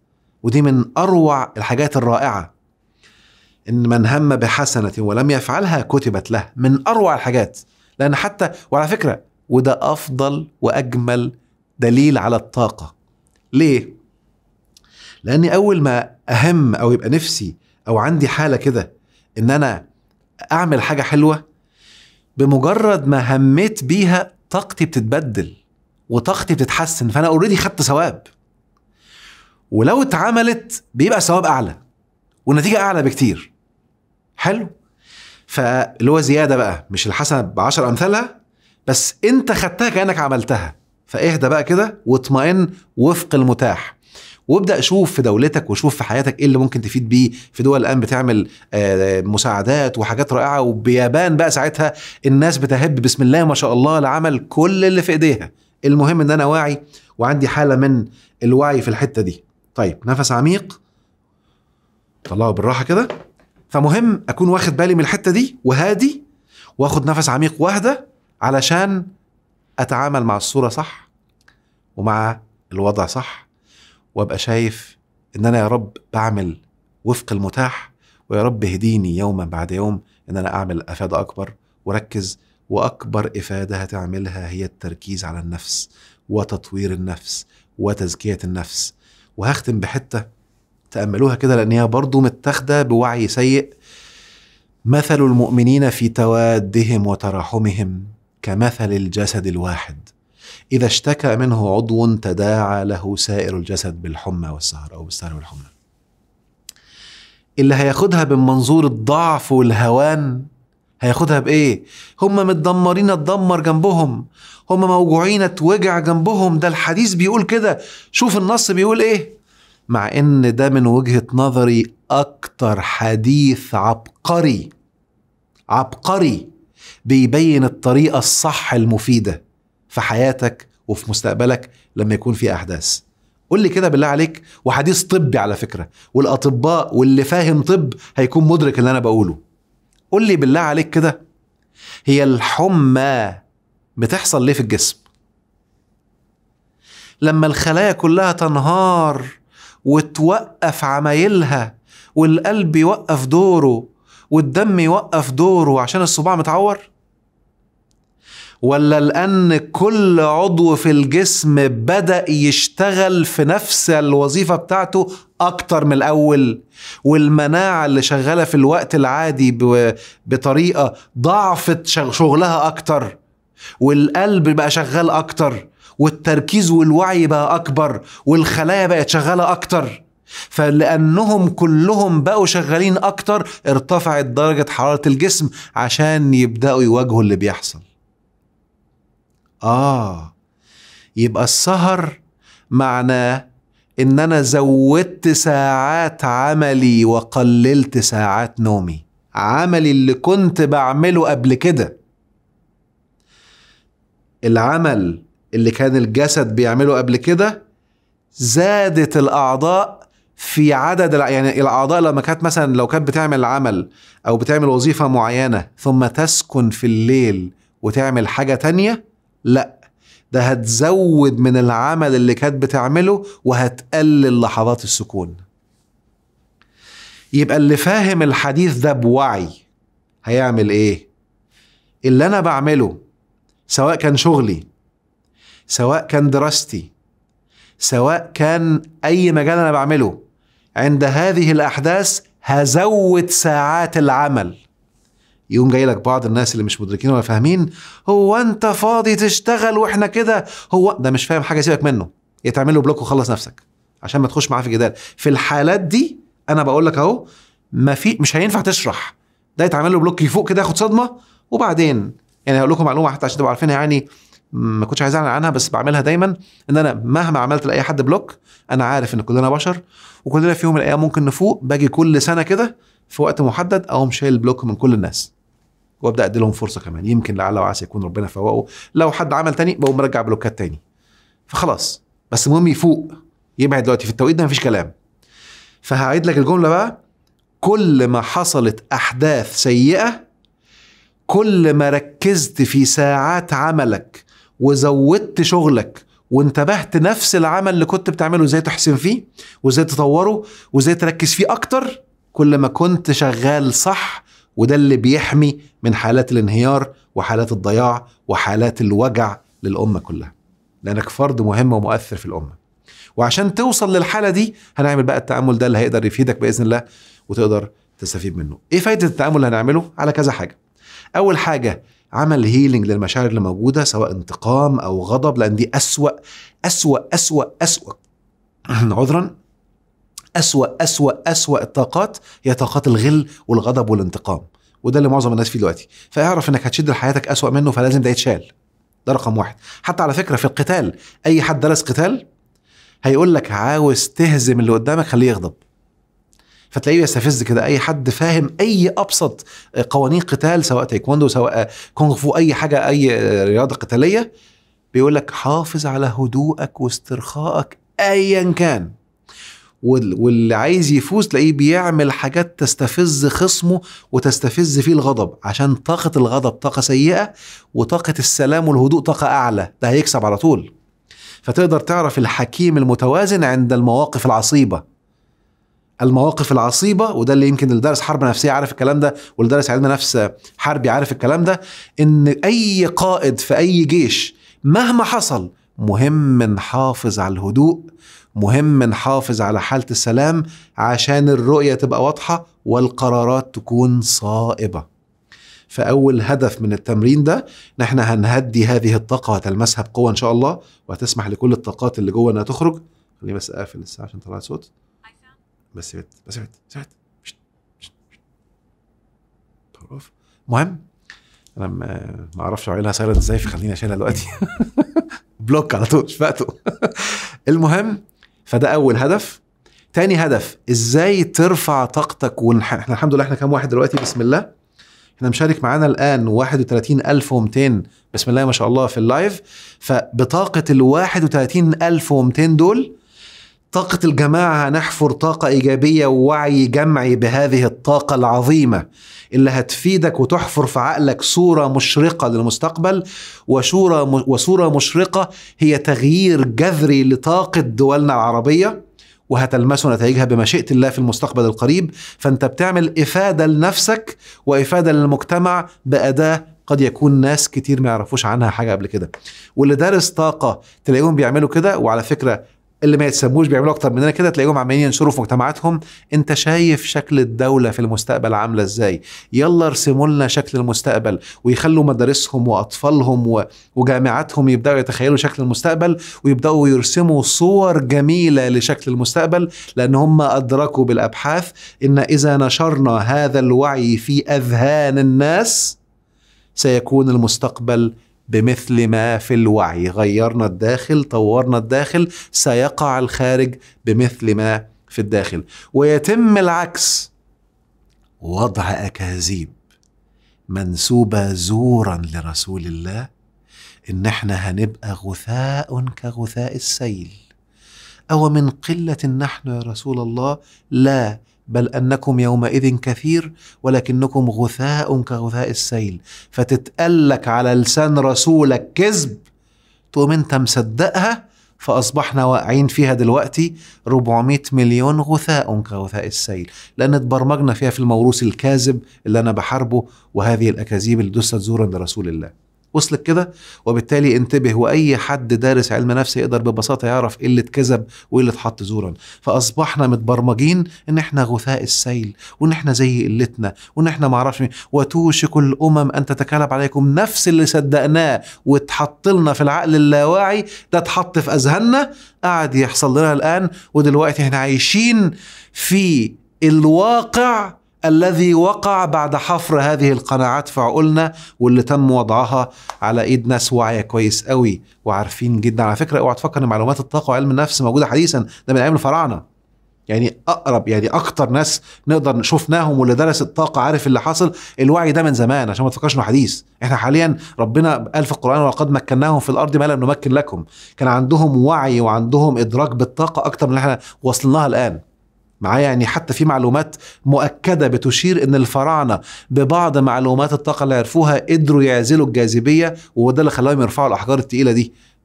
ودي من اروع الحاجات الرائعه ان من هم بحسنه ولم يفعلها كتبت له من اروع الحاجات لان حتى وعلى فكره وده افضل واجمل دليل على الطاقه ليه لاني اول ما اهم او يبقى نفسي او عندي حاله كده ان انا اعمل حاجه حلوه بمجرد ما هميت بيها طاقتي بتتبدل وطاقتي بتتحسن فانا اوريدي خدت ثواب ولو اتعملت بيبقى ثواب اعلى والنتيجه اعلى بكتير حلو فاللي هو زياده بقى مش الحسنه ب 10 امثالها بس انت خدتها كانك عملتها فاهدى بقى كده واطمئن وفق المتاح وابدا شوف في دولتك وشوف في حياتك ايه اللي ممكن تفيد بيه في دول الان بتعمل آه، مساعدات وحاجات رائعه وبيابان بقى ساعتها الناس بتهب بسم الله ما شاء الله لعمل كل اللي في ايديها المهم ان انا واعي وعندي حاله من الوعي في الحته دي طيب نفس عميق طلعه بالراحه كده فمهم اكون واخد بالي من الحته دي وهادي واخد نفس عميق واهدى علشان اتعامل مع الصوره صح ومع الوضع صح وابقى شايف ان انا يا رب بعمل وفق المتاح ويا رب اهديني يوما بعد يوم ان انا اعمل افاده اكبر وركز واكبر افاده هتعملها هي التركيز على النفس وتطوير النفس وتزكيه النفس وهختم بحته تاملوها كده لان هي برضه متاخده بوعي سيء مثل المؤمنين في توادهم وتراحمهم كمثل الجسد الواحد إذا اشتكى منه عضو تداعى له سائر الجسد بالحمى والسهر أو بالسهر والحمى اللي هياخدها بمنظور الضعف والهوان هياخدها بإيه؟ هم متدمرين اتدمر جنبهم هم موجوعين اتوجع جنبهم ده الحديث بيقول كده شوف النص بيقول إيه مع إن ده من وجهة نظري أكتر حديث عبقري عبقري بيبين الطريقة الصح المفيدة في حياتك وفي مستقبلك لما يكون في أحداث قول لي كده بالله عليك وحديث طبي على فكرة والأطباء واللي فاهم طب هيكون مدرك اللي أنا بقوله قول لي بالله عليك كده هي الحمى بتحصل ليه في الجسم لما الخلايا كلها تنهار وتوقف عمايلها والقلب يوقف دوره والدم يوقف دوره عشان الصباع متعور ولا لان كل عضو في الجسم بدا يشتغل في نفس الوظيفه بتاعته اكتر من الاول والمناعه اللي شغاله في الوقت العادي بطريقه ضعفت شغلها اكتر والقلب بقى شغال اكتر والتركيز والوعي بقى اكبر والخلايا بقت شغاله اكتر فلانهم كلهم بقوا شغالين اكتر ارتفعت درجه حراره الجسم عشان يبداوا يواجهوا اللي بيحصل اه يبقى السهر معناه ان انا زودت ساعات عملي وقللت ساعات نومي عملي اللي كنت بعمله قبل كده العمل اللي كان الجسد بيعمله قبل كده زادت الاعضاء في عدد يعني الاعضاء لما كانت مثلا لو كانت بتعمل عمل او بتعمل وظيفه معينه ثم تسكن في الليل وتعمل حاجه تانية لا ده هتزود من العمل اللي كانت بتعمله وهتقلل لحظات السكون يبقى اللي فاهم الحديث ده بوعي هيعمل ايه اللي انا بعمله سواء كان شغلي سواء كان دراستي سواء كان اي مجال انا بعمله عند هذه الاحداث هزود ساعات العمل يقوم جاي لك بعض الناس اللي مش مدركين ولا فاهمين هو انت فاضي تشتغل واحنا كده هو ده مش فاهم حاجه سيبك منه يا تعمل له بلوك وخلص نفسك عشان ما تخش معاه في جدال في الحالات دي انا بقول لك اهو ما في مش هينفع تشرح ده يتعمل له بلوك يفوق كده ياخد صدمه وبعدين يعني هقول لكم معلومه حتى عشان تبقوا عارفينها يعني ما كنتش عايز اعلن عنها بس بعملها دايما ان انا مهما عملت لاي حد بلوك انا عارف ان كلنا بشر وكلنا في يوم من الايام ممكن نفوق باجي كل سنه كده في وقت محدد اقوم شايل بلوك من كل الناس وابدا ادي لهم فرصه كمان يمكن لعل وعسى يكون ربنا فوقه لو حد عمل تاني بقوم مرجع بلوكات تاني فخلاص بس المهم يفوق يبعد دلوقتي في التوقيت ده مفيش كلام فهعيد لك الجمله بقى كل ما حصلت احداث سيئه كل ما ركزت في ساعات عملك وزودت شغلك وانتبهت نفس العمل اللي كنت بتعمله ازاي تحسن فيه وازاي تطوره وازاي تركز فيه اكتر كل ما كنت شغال صح وده اللي بيحمي من حالات الانهيار وحالات الضياع وحالات الوجع للامه كلها لانك فرد مهم ومؤثر في الامه وعشان توصل للحاله دي هنعمل بقى التامل ده اللي هيقدر يفيدك باذن الله وتقدر تستفيد منه ايه فايده التامل اللي هنعمله على كذا حاجه اول حاجه عمل هيلينج للمشاعر اللي موجوده سواء انتقام او غضب لان دي اسوا اسوا اسوا اسوا عذرا اسوا اسوا اسوا الطاقات هي طاقات الغل والغضب والانتقام وده اللي معظم الناس فيه دلوقتي فاعرف انك هتشد لحياتك اسوا منه فلازم ده يتشال ده رقم واحد حتى على فكره في القتال اي حد درس قتال هيقول لك عاوز تهزم اللي قدامك خليه يغضب فتلاقيه يستفز كده اي حد فاهم اي ابسط قوانين قتال سواء تايكوندو سواء كونغ فو اي حاجه اي رياضه قتاليه بيقول لك حافظ على هدوءك واسترخائك ايا كان واللي عايز يفوز تلاقيه بيعمل حاجات تستفز خصمه وتستفز فيه الغضب عشان طاقة الغضب طاقة سيئة وطاقة السلام والهدوء طاقة أعلى ده هيكسب على طول فتقدر تعرف الحكيم المتوازن عند المواقف العصيبة المواقف العصيبة وده اللي يمكن اللي دارس حرب نفسية عارف الكلام ده واللي دارس علم نفس حربي عارف الكلام ده ان اي قائد في اي جيش مهما حصل مهم نحافظ على الهدوء مهم نحافظ على حالة السلام عشان الرؤية تبقى واضحة والقرارات تكون صائبة فأول هدف من التمرين ده نحن هنهدي هذه الطاقة وهتلمسها بقوة إن شاء الله وهتسمح لكل الطاقات اللي جوه إنها تخرج خليني بس أقفل الساعة عشان طلعت صوت بس بت بس بت بس بت مهم انا ما اعرفش اعملها سايلنت ازاي فخليني اشيلها دلوقتي بلوك على طول شفقته المهم فده اول هدف تاني هدف ازاي ترفع طاقتك ونح... احنا الحمد لله احنا كام واحد دلوقتي بسم الله احنا مشارك معانا الان 31200 بسم الله ما شاء الله في اللايف فبطاقه ال 31200 دول طاقة الجماعة هنحفر طاقة إيجابية ووعي جمعي بهذه الطاقة العظيمة اللي هتفيدك وتحفر في عقلك صورة مشرقة للمستقبل وصورة وصورة مشرقة هي تغيير جذري لطاقة دولنا العربية وهتلمسوا نتائجها بمشيئة الله في المستقبل القريب فأنت بتعمل إفادة لنفسك وإفادة للمجتمع بأداة قد يكون ناس كتير ما يعرفوش عنها حاجة قبل كده واللي دارس طاقة تلاقيهم بيعملوا كده وعلى فكرة اللي ما يتسموش بيعملوا اكتر مننا كده تلاقيهم عمالين ينشروا في مجتمعاتهم انت شايف شكل الدوله في المستقبل عامله ازاي يلا ارسموا لنا شكل المستقبل ويخلوا مدارسهم واطفالهم وجامعاتهم يبداوا يتخيلوا شكل المستقبل ويبداوا يرسموا صور جميله لشكل المستقبل لان هم ادركوا بالابحاث ان اذا نشرنا هذا الوعي في اذهان الناس سيكون المستقبل بمثل ما في الوعي غيرنا الداخل طورنا الداخل سيقع الخارج بمثل ما في الداخل ويتم العكس وضع اكاذيب منسوبه زورا لرسول الله ان احنا هنبقى غثاء كغثاء السيل او من قله نحن يا رسول الله لا بل انكم يومئذ كثير ولكنكم غثاء كغثاء السيل فتتقلك على لسان رسولك كذب تقوم انت مصدقها فاصبحنا واقعين فيها دلوقتي 400 مليون غثاء كغثاء السيل لان اتبرمجنا فيها في الموروث الكاذب اللي انا بحاربه وهذه الاكاذيب اللي دست زورا لرسول الله وصلك كده وبالتالي انتبه واي حد دارس علم نفس يقدر ببساطه يعرف ايه اللي اتكذب وايه اللي اتحط زورا فاصبحنا متبرمجين ان احنا غثاء السيل وان احنا زي قلتنا وان احنا ما اعرفش وتوشك الامم ان تتكالب عليكم نفس اللي صدقناه واتحط لنا في العقل اللاواعي ده اتحط في اذهاننا قاعد يحصل لنا الان ودلوقتي احنا عايشين في الواقع الذي وقع بعد حفر هذه القناعات في عقولنا واللي تم وضعها على ايد ناس واعيه كويس قوي وعارفين جدا على فكره اوعى تفكر ان معلومات الطاقه وعلم النفس موجوده حديثا ده من ايام الفراعنه يعني اقرب يعني اكتر ناس نقدر شفناهم واللي درس الطاقه عارف اللي حصل الوعي ده من زمان عشان ما تفكرش انه حديث احنا حاليا ربنا قال في القران ولقد مكناهم في الارض ما لم نمكن لكم كان عندهم وعي وعندهم ادراك بالطاقه اكتر من اللي احنا وصلناها الان معايا يعني حتى في معلومات مؤكدة بتشير ان الفراعنة ببعض معلومات الطاقة اللي عرفوها قدروا يعزلوا الجاذبية وده اللي خلاهم يرفعوا الاحجار التقيلة دي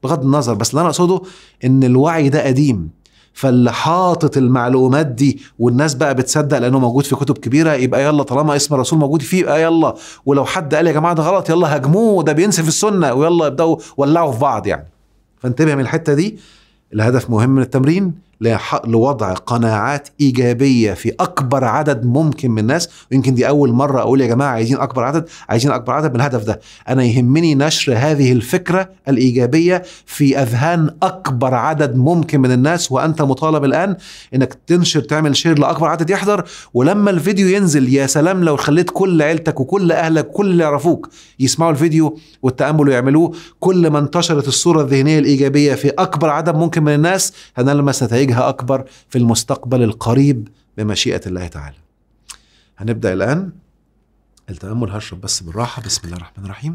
بغض النظر بس اللي انا اقصده ان الوعي ده قديم فاللي حاطط المعلومات دي والناس بقى بتصدق لانه موجود في كتب كبيره يبقى يلا طالما اسم الرسول موجود فيه يبقى يلا ولو حد قال يا جماعه ده غلط يلا هاجموه ده بينسف السنه ويلا يبداوا ولعوا في بعض يعني فانتبه من الحته دي الهدف مهم من التمرين لح- لوضع قناعات ايجابيه في اكبر عدد ممكن من الناس ويمكن دي اول مره اقول يا جماعه عايزين اكبر عدد عايزين اكبر عدد من الهدف ده انا يهمني نشر هذه الفكره الايجابيه في اذهان اكبر عدد ممكن من الناس وانت مطالب الان انك تنشر تعمل شير لاكبر عدد يحضر ولما الفيديو ينزل يا سلام لو خليت كل عيلتك وكل اهلك وكل اللي يعرفوك يسمعوا الفيديو والتامل ويعملوه كل ما انتشرت الصوره الذهنيه الايجابيه في اكبر عدد ممكن من الناس هنلمس نتائجها اكبر في المستقبل القريب بمشيئه الله تعالى. هنبدا الان التامل هشرب بس بالراحه بسم الله الرحمن الرحيم.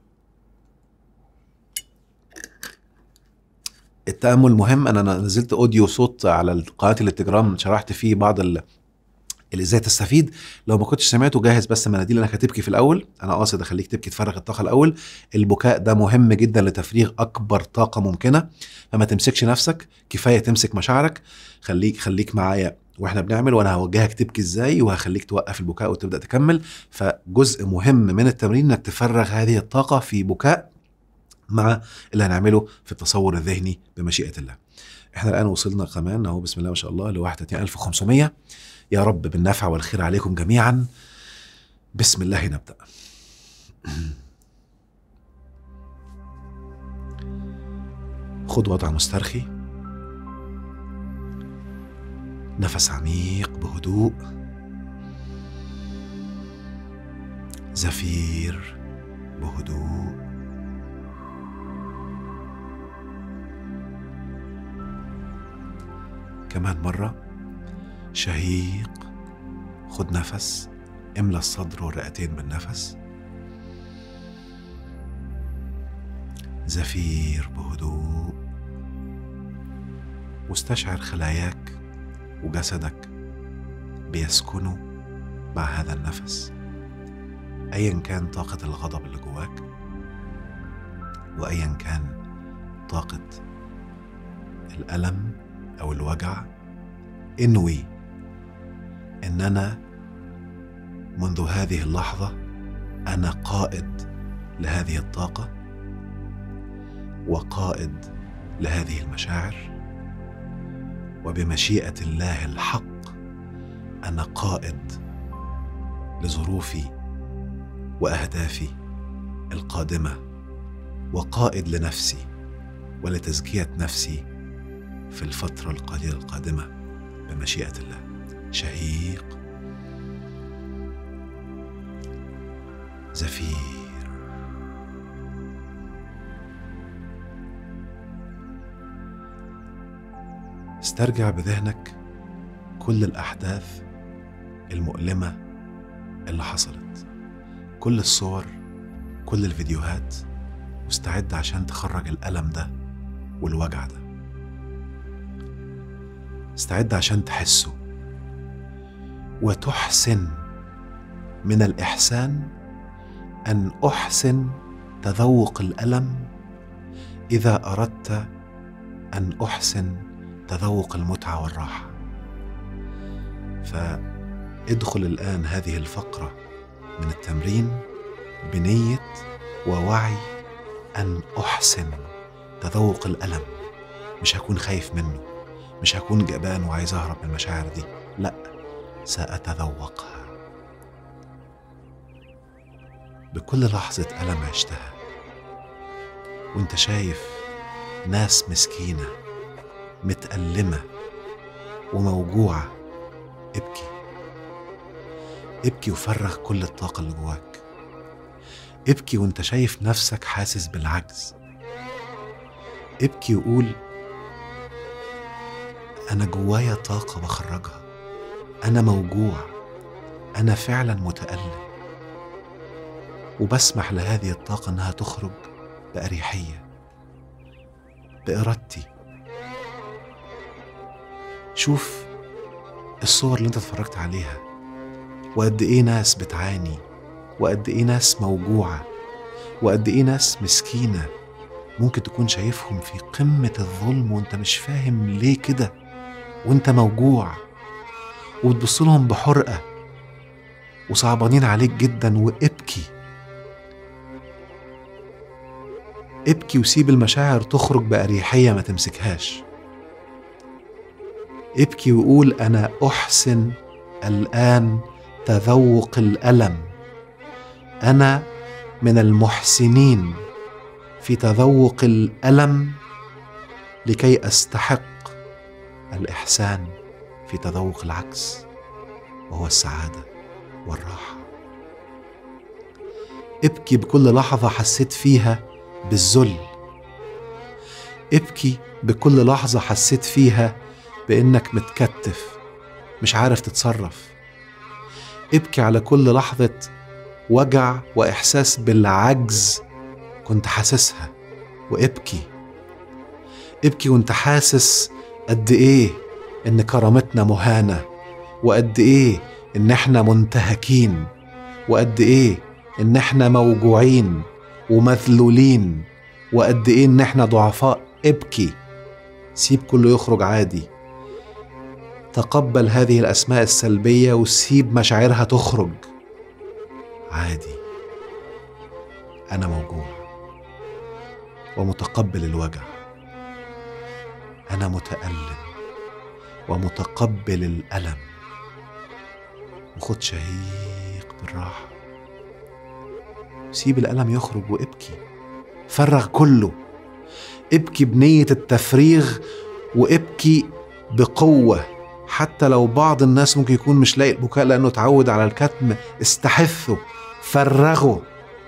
التامل مهم انا نزلت اوديو صوت على قناه التليجرام شرحت فيه بعض ال... اللي ازاي تستفيد لو ما كنتش سمعته جهز بس مناديل انك هتبكي في الاول انا قاصد اخليك تبكي تفرغ الطاقه الاول البكاء ده مهم جدا لتفريغ اكبر طاقه ممكنه فما تمسكش نفسك كفايه تمسك مشاعرك خليك خليك معايا واحنا بنعمل وانا هوجهك تبكي ازاي وهخليك توقف البكاء وتبدا تكمل فجزء مهم من التمرين انك تفرغ هذه الطاقه في بكاء مع اللي هنعمله في التصور الذهني بمشيئه الله. احنا الان وصلنا كمان اهو بسم الله ما شاء الله ل 31500 يا رب بالنفع والخير عليكم جميعا بسم الله نبدا. خد وضع مسترخي نفس عميق بهدوء زفير بهدوء كمان مرة شهيق خد نفس املى الصدر والرئتين بالنفس زفير بهدوء واستشعر خلاياك وجسدك بيسكنوا مع هذا النفس ايا كان طاقة الغضب اللي جواك وايا كان طاقة الألم أو الوجع انوي ان انا منذ هذه اللحظة انا قائد لهذه الطاقة وقائد لهذه المشاعر وبمشيئة الله الحق انا قائد لظروفي واهدافي القادمة وقائد لنفسي ولتزكية نفسي في الفترة القليلة القادمة بمشيئة الله شهيق زفير استرجع بذهنك كل الأحداث المؤلمة اللي حصلت كل الصور كل الفيديوهات واستعد عشان تخرج الألم ده والوجع ده استعد عشان تحسه وتحسن من الاحسان ان احسن تذوق الالم اذا اردت ان احسن تذوق المتعه والراحه فادخل الان هذه الفقره من التمرين بنيه ووعي ان احسن تذوق الالم مش هكون خايف منه مش هكون جبان وعايز اهرب من المشاعر دي لا ساتذوقها بكل لحظه الم عشتها وانت شايف ناس مسكينه متالمه وموجوعه ابكي ابكي وفرغ كل الطاقه اللي جواك ابكي وانت شايف نفسك حاسس بالعجز ابكي وقول انا جوايا طاقه بخرجها انا موجوع انا فعلا متالم وبسمح لهذه الطاقه انها تخرج باريحيه بارادتي شوف الصور اللي انت اتفرجت عليها وقد ايه ناس بتعاني وقد ايه ناس موجوعه وقد ايه ناس مسكينه ممكن تكون شايفهم في قمة الظلم وانت مش فاهم ليه كده وانت موجوع وبتبص لهم بحرقة وصعبانين عليك جدا وابكي ابكي وسيب المشاعر تخرج بأريحية ما تمسكهاش ابكي وقول أنا أحسن الآن تذوق الألم أنا من المحسنين في تذوق الألم لكي أستحق الإحسان في تذوق العكس وهو السعادة والراحة ابكي بكل لحظة حسيت فيها بالذل ابكي بكل لحظة حسيت فيها بإنك متكتف مش عارف تتصرف ابكي على كل لحظة وجع وإحساس بالعجز كنت حاسسها وابكي ابكي وانت حاسس قد ايه ان كرامتنا مهانه وقد ايه ان احنا منتهكين وقد ايه ان احنا موجوعين ومذلولين وقد ايه ان احنا ضعفاء ابكي سيب كله يخرج عادي تقبل هذه الاسماء السلبيه وسيب مشاعرها تخرج عادي انا موجوع ومتقبل الوجع انا متالم ومتقبل الالم وخد شهيق بالراحه سيب الالم يخرج وابكي فرغ كله ابكي بنيه التفريغ وابكي بقوه حتى لو بعض الناس ممكن يكون مش لاقي البكاء لانه اتعود على الكتم استحثه فرغه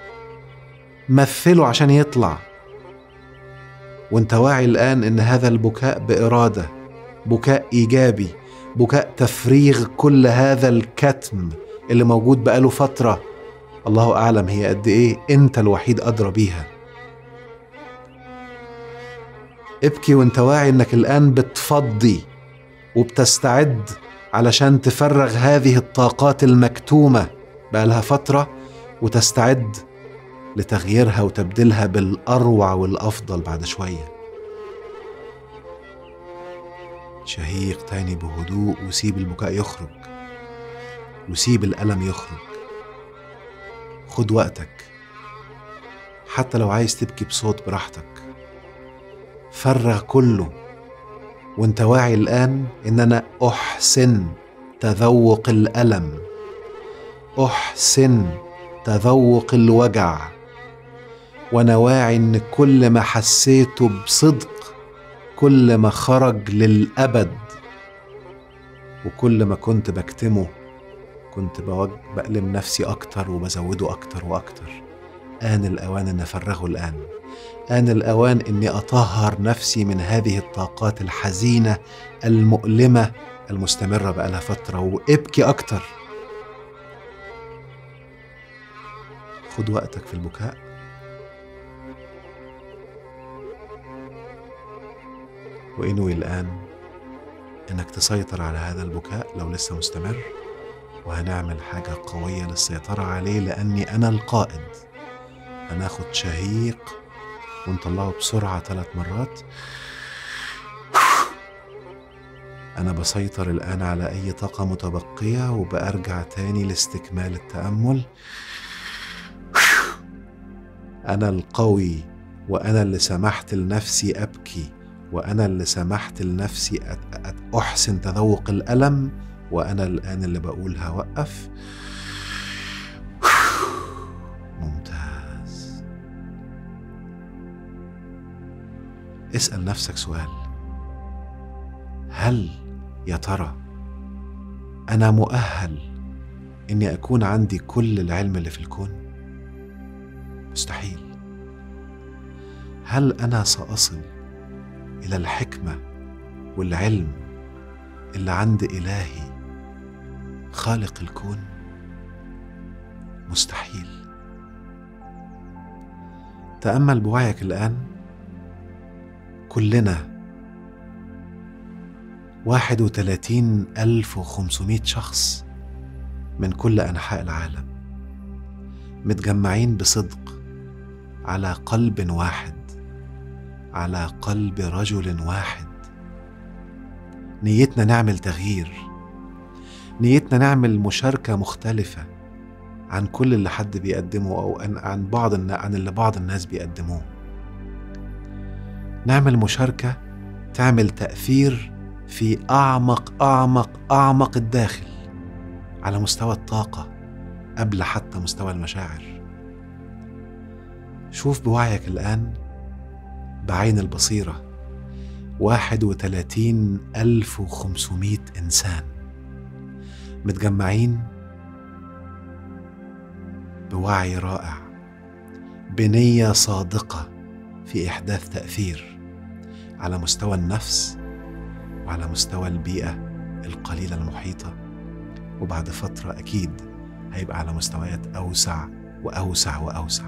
مثله عشان يطلع وانت واعي الان ان هذا البكاء باراده بكاء ايجابي بكاء تفريغ كل هذا الكتم اللي موجود بقاله فتره الله اعلم هي قد ايه انت الوحيد ادرى بيها ابكي وانت واعي انك الان بتفضي وبتستعد علشان تفرغ هذه الطاقات المكتومه بقالها فتره وتستعد لتغييرها وتبديلها بالاروع والافضل بعد شويه شهيق تاني بهدوء وسيب البكاء يخرج وسيب الالم يخرج خد وقتك حتى لو عايز تبكي بصوت براحتك فرغ كله وانت واعي الان ان انا احسن تذوق الالم احسن تذوق الوجع وانا واعي ان كل ما حسيته بصدق كل ما خرج للابد وكل ما كنت بكتمه كنت بألم نفسي أكتر وبزوده أكتر وأكتر آن الأوان أن أفرغه الآن آن الأوان أني أطهر نفسي من هذه الطاقات الحزينة المؤلمة المستمرة بقالها فترة وابكي أكتر خد وقتك في البكاء وانوي الان انك تسيطر على هذا البكاء لو لسه مستمر وهنعمل حاجة قوية للسيطرة عليه لأني أنا القائد هناخد شهيق ونطلعه بسرعة ثلاث مرات أنا بسيطر الآن على أي طاقة متبقية وبأرجع تاني لاستكمال التأمل انا القوي وانا اللي سمحت لنفسي ابكي وانا اللي سمحت لنفسي احسن تذوق الالم وانا الان اللي بقول هوقف ممتاز اسال نفسك سؤال هل يا ترى انا مؤهل اني اكون عندي كل العلم اللي في الكون مستحيل هل انا ساصل الى الحكمه والعلم اللي عند الهي خالق الكون مستحيل تامل بوعيك الان كلنا واحد وثلاثين ألف وخمسمائة شخص من كل أنحاء العالم متجمعين بصدق على قلب واحد على قلب رجل واحد نيتنا نعمل تغيير نيتنا نعمل مشاركة مختلفة عن كل اللي حد بيقدمه أو عن بعض عن اللي بعض الناس بيقدموه نعمل مشاركة تعمل تأثير في أعمق أعمق أعمق الداخل على مستوى الطاقة قبل حتى مستوى المشاعر شوف بوعيك الآن بعين البصيرة واحد وتلاتين ألف وخمسمائة إنسان متجمعين بوعي رائع بنية صادقة في إحداث تأثير على مستوى النفس وعلى مستوى البيئة القليلة المحيطة وبعد فترة أكيد هيبقى على مستويات أوسع وأوسع وأوسع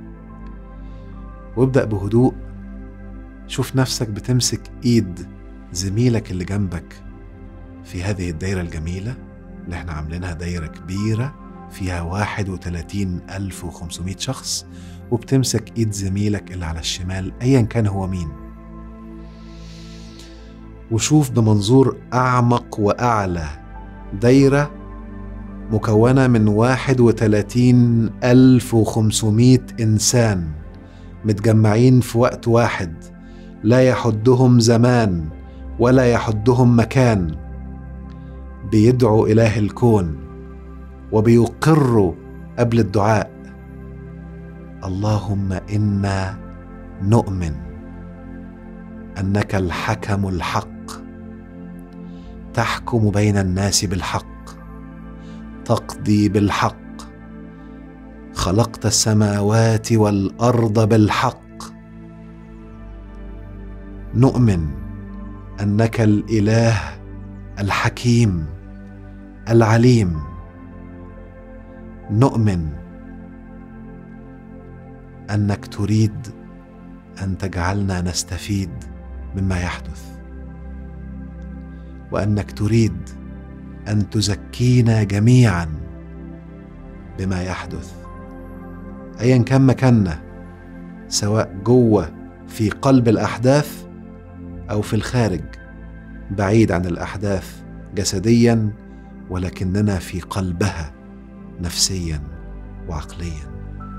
وابدأ بهدوء شوف نفسك بتمسك إيد زميلك اللي جنبك في هذه الدايرة الجميلة اللي احنا عاملينها دايرة كبيرة فيها واحد وتلاتين ألف وخمسمائة شخص وبتمسك إيد زميلك اللي على الشمال أيا كان هو مين وشوف بمنظور أعمق وأعلى دايرة مكونة من واحد وتلاتين ألف وخمسمائة إنسان متجمعين في وقت واحد لا يحدهم زمان ولا يحدهم مكان بيدعوا إله الكون وبيقروا قبل الدعاء اللهم إنا نؤمن أنك الحكم الحق تحكم بين الناس بالحق تقضي بالحق خلقت السماوات والارض بالحق نؤمن انك الاله الحكيم العليم نؤمن انك تريد ان تجعلنا نستفيد مما يحدث وانك تريد ان تزكينا جميعا بما يحدث ايا كان مكاننا سواء جوه في قلب الاحداث او في الخارج بعيد عن الاحداث جسديا ولكننا في قلبها نفسيا وعقليا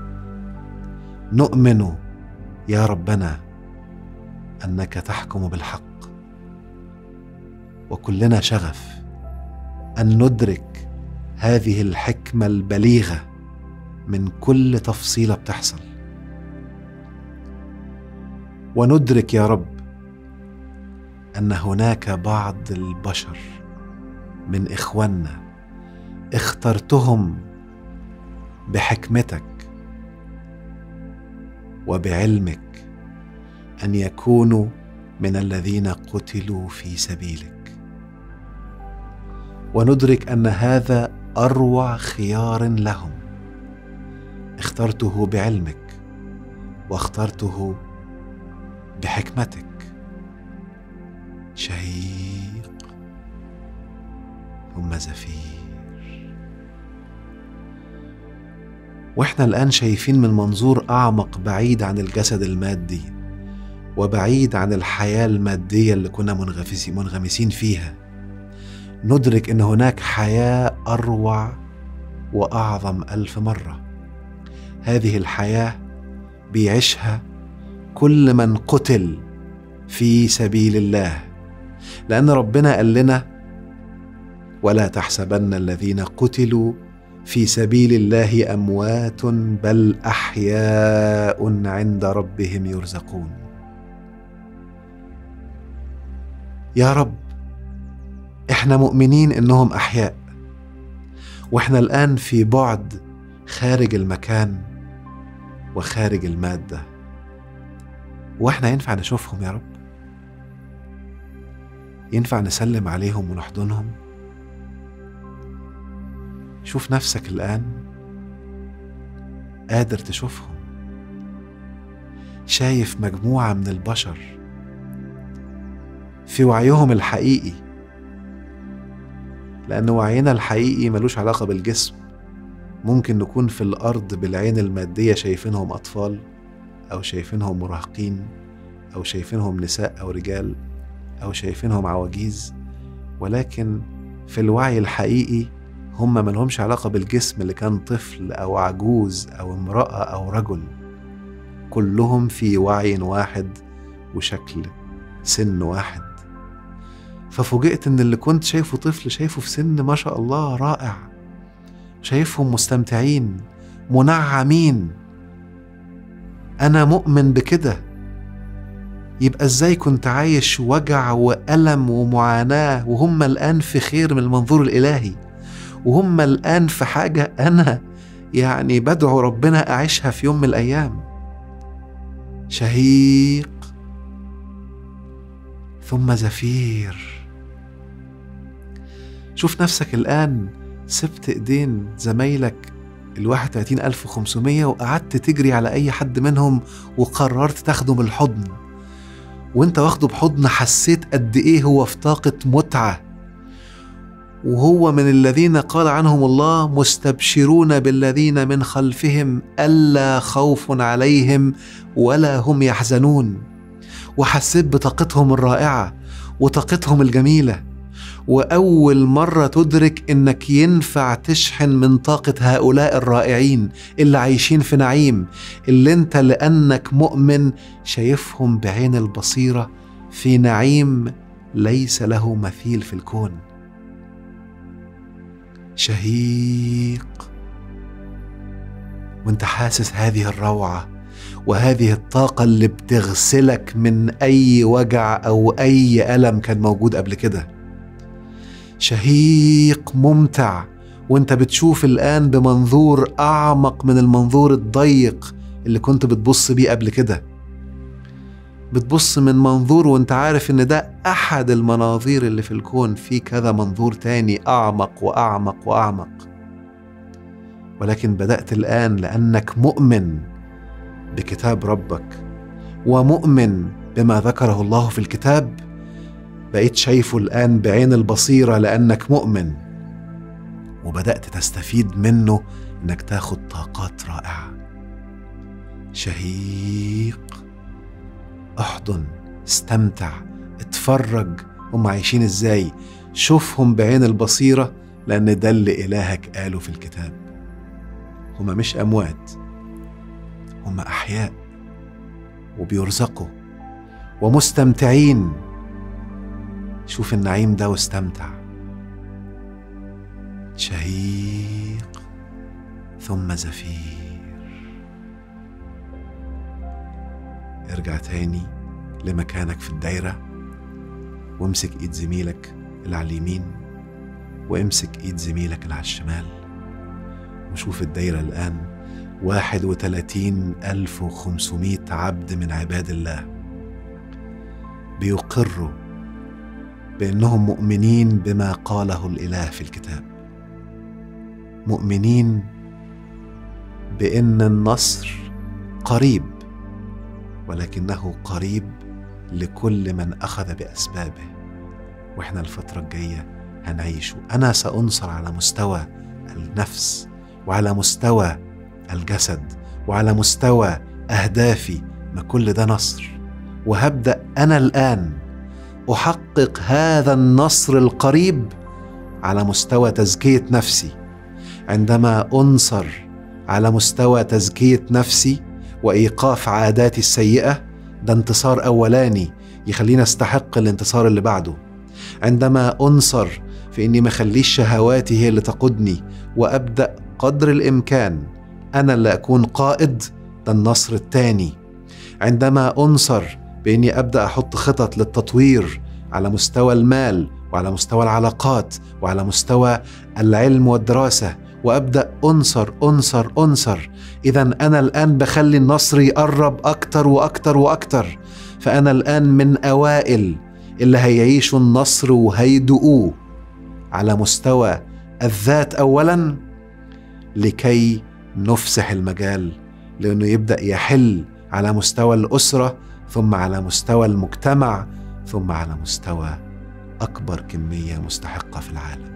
نؤمن يا ربنا انك تحكم بالحق وكلنا شغف ان ندرك هذه الحكمه البليغه من كل تفصيله بتحصل وندرك يا رب ان هناك بعض البشر من اخواننا اخترتهم بحكمتك وبعلمك ان يكونوا من الذين قتلوا في سبيلك وندرك ان هذا اروع خيار لهم اخترته بعلمك واخترته بحكمتك شهيق ثم زفير واحنا الان شايفين من منظور اعمق بعيد عن الجسد المادي وبعيد عن الحياه الماديه اللي كنا منغمسين منغمسين فيها ندرك ان هناك حياه اروع واعظم الف مره هذه الحياه بيعيشها كل من قتل في سبيل الله لان ربنا قال لنا ولا تحسبن الذين قتلوا في سبيل الله اموات بل احياء عند ربهم يرزقون يا رب احنا مؤمنين انهم احياء واحنا الان في بعد خارج المكان وخارج الماده واحنا ينفع نشوفهم يا رب ينفع نسلم عليهم ونحضنهم شوف نفسك الآن قادر تشوفهم شايف مجموعة من البشر في وعيهم الحقيقي لأن وعينا الحقيقي ملوش علاقة بالجسم ممكن نكون في الأرض بالعين المادية شايفينهم أطفال أو شايفينهم مراهقين أو شايفينهم نساء أو رجال أو شايفينهم عواجيز ولكن في الوعي الحقيقي هم ملهمش علاقة بالجسم اللي كان طفل أو عجوز أو امرأة أو رجل كلهم في وعي واحد وشكل سن واحد ففوجئت ان اللي كنت شايفه طفل شايفه في سن ما شاء الله رائع شايفهم مستمتعين منعمين انا مؤمن بكده يبقى ازاي كنت عايش وجع والم ومعاناه وهم الان في خير من المنظور الالهي وهم الان في حاجه انا يعني بدعو ربنا اعيشها في يوم من الايام شهيق ثم زفير شوف نفسك الآن سبت إيدين زمايلك ال 31500 وقعدت تجري على أي حد منهم وقررت تاخده بالحضن وانت واخده بحضن حسيت قد ايه هو في طاقة متعة وهو من الذين قال عنهم الله مستبشرون بالذين من خلفهم ألا خوف عليهم ولا هم يحزنون وحسيت بطاقتهم الرائعة وطاقتهم الجميلة وأول مرة تدرك إنك ينفع تشحن من طاقة هؤلاء الرائعين اللي عايشين في نعيم اللي أنت لأنك مؤمن شايفهم بعين البصيرة في نعيم ليس له مثيل في الكون شهيق وانت حاسس هذه الروعه وهذه الطاقه اللي بتغسلك من اي وجع او اي الم كان موجود قبل كده شهيق ممتع وانت بتشوف الان بمنظور اعمق من المنظور الضيق اللي كنت بتبص بيه قبل كده بتبص من منظور وانت عارف ان ده احد المناظير اللي في الكون في كذا منظور تاني اعمق واعمق واعمق ولكن بدات الان لانك مؤمن بكتاب ربك ومؤمن بما ذكره الله في الكتاب بقيت شايفه الان بعين البصيره لانك مؤمن وبدات تستفيد منه انك تاخد طاقات رائعه شهيق احضن استمتع اتفرج هم عايشين ازاي شوفهم بعين البصيره لان ده اللي الهك قاله في الكتاب هم مش اموات هم احياء وبيرزقوا ومستمتعين شوف النعيم ده واستمتع شهيق ثم زفير ارجع تاني لمكانك في الدايرة وامسك ايد زميلك اللي على اليمين وامسك ايد زميلك اللي على الشمال وشوف الدايرة الآن واحد وثلاثين ألف وخمسمائة عبد من عباد الله بيقروا بأنهم مؤمنين بما قاله الإله في الكتاب مؤمنين بأن النصر قريب ولكنه قريب لكل من اخذ باسبابه واحنا الفتره الجايه هنعيشه انا سانصر على مستوى النفس وعلى مستوى الجسد وعلى مستوى اهدافي ما كل ده نصر وهبدا انا الان احقق هذا النصر القريب على مستوى تزكيه نفسي عندما انصر على مستوى تزكيه نفسي وايقاف عاداتي السيئه ده انتصار اولاني يخليني استحق الانتصار اللي بعده عندما انصر في اني ما اخليش شهواتي هي اللي تقودني وابدا قدر الامكان انا اللي اكون قائد ده النصر الثاني عندما انصر باني ابدا احط خطط للتطوير على مستوى المال وعلى مستوى العلاقات وعلى مستوى العلم والدراسه وابدا انصر انصر انصر اذا انا الان بخلي النصر يقرب اكتر واكتر واكتر فانا الان من اوائل اللي هيعيشوا النصر وهيدقوه على مستوى الذات اولا لكي نفسح المجال لانه يبدا يحل على مستوى الاسره ثم على مستوى المجتمع ثم على مستوى اكبر كميه مستحقه في العالم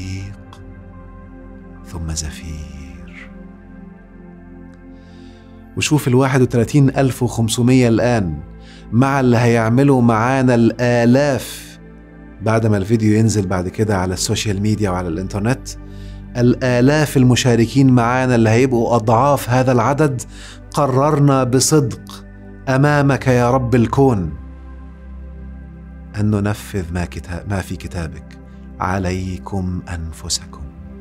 شهيق ثم زفير وشوف ال 31500 الآن مع اللي هيعملوا معانا الآلاف بعد ما الفيديو ينزل بعد كده على السوشيال ميديا وعلى الإنترنت الآلاف المشاركين معانا اللي هيبقوا أضعاف هذا العدد قررنا بصدق أمامك يا رب الكون أن ننفذ ما, كتاب ما في كتابك عليكم أنفسكم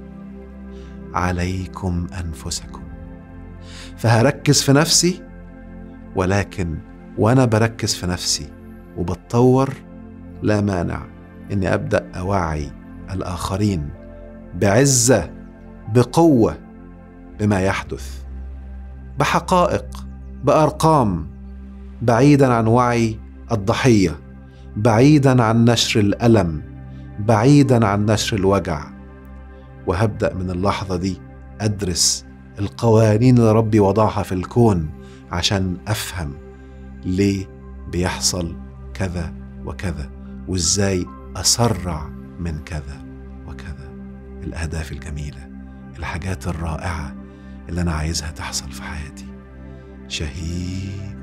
عليكم أنفسكم فهركز في نفسي ولكن وأنا بركز في نفسي وبتطور لا مانع إني أبدأ أوعي الآخرين بعزة بقوة بما يحدث بحقائق بأرقام بعيدا عن وعي الضحية بعيدا عن نشر الألم بعيدا عن نشر الوجع وهبدأ من اللحظة دي أدرس القوانين اللي ربي وضعها في الكون عشان أفهم ليه بيحصل كذا وكذا وإزاي أسرع من كذا وكذا الأهداف الجميلة الحاجات الرائعة اللي أنا عايزها تحصل في حياتي شهيق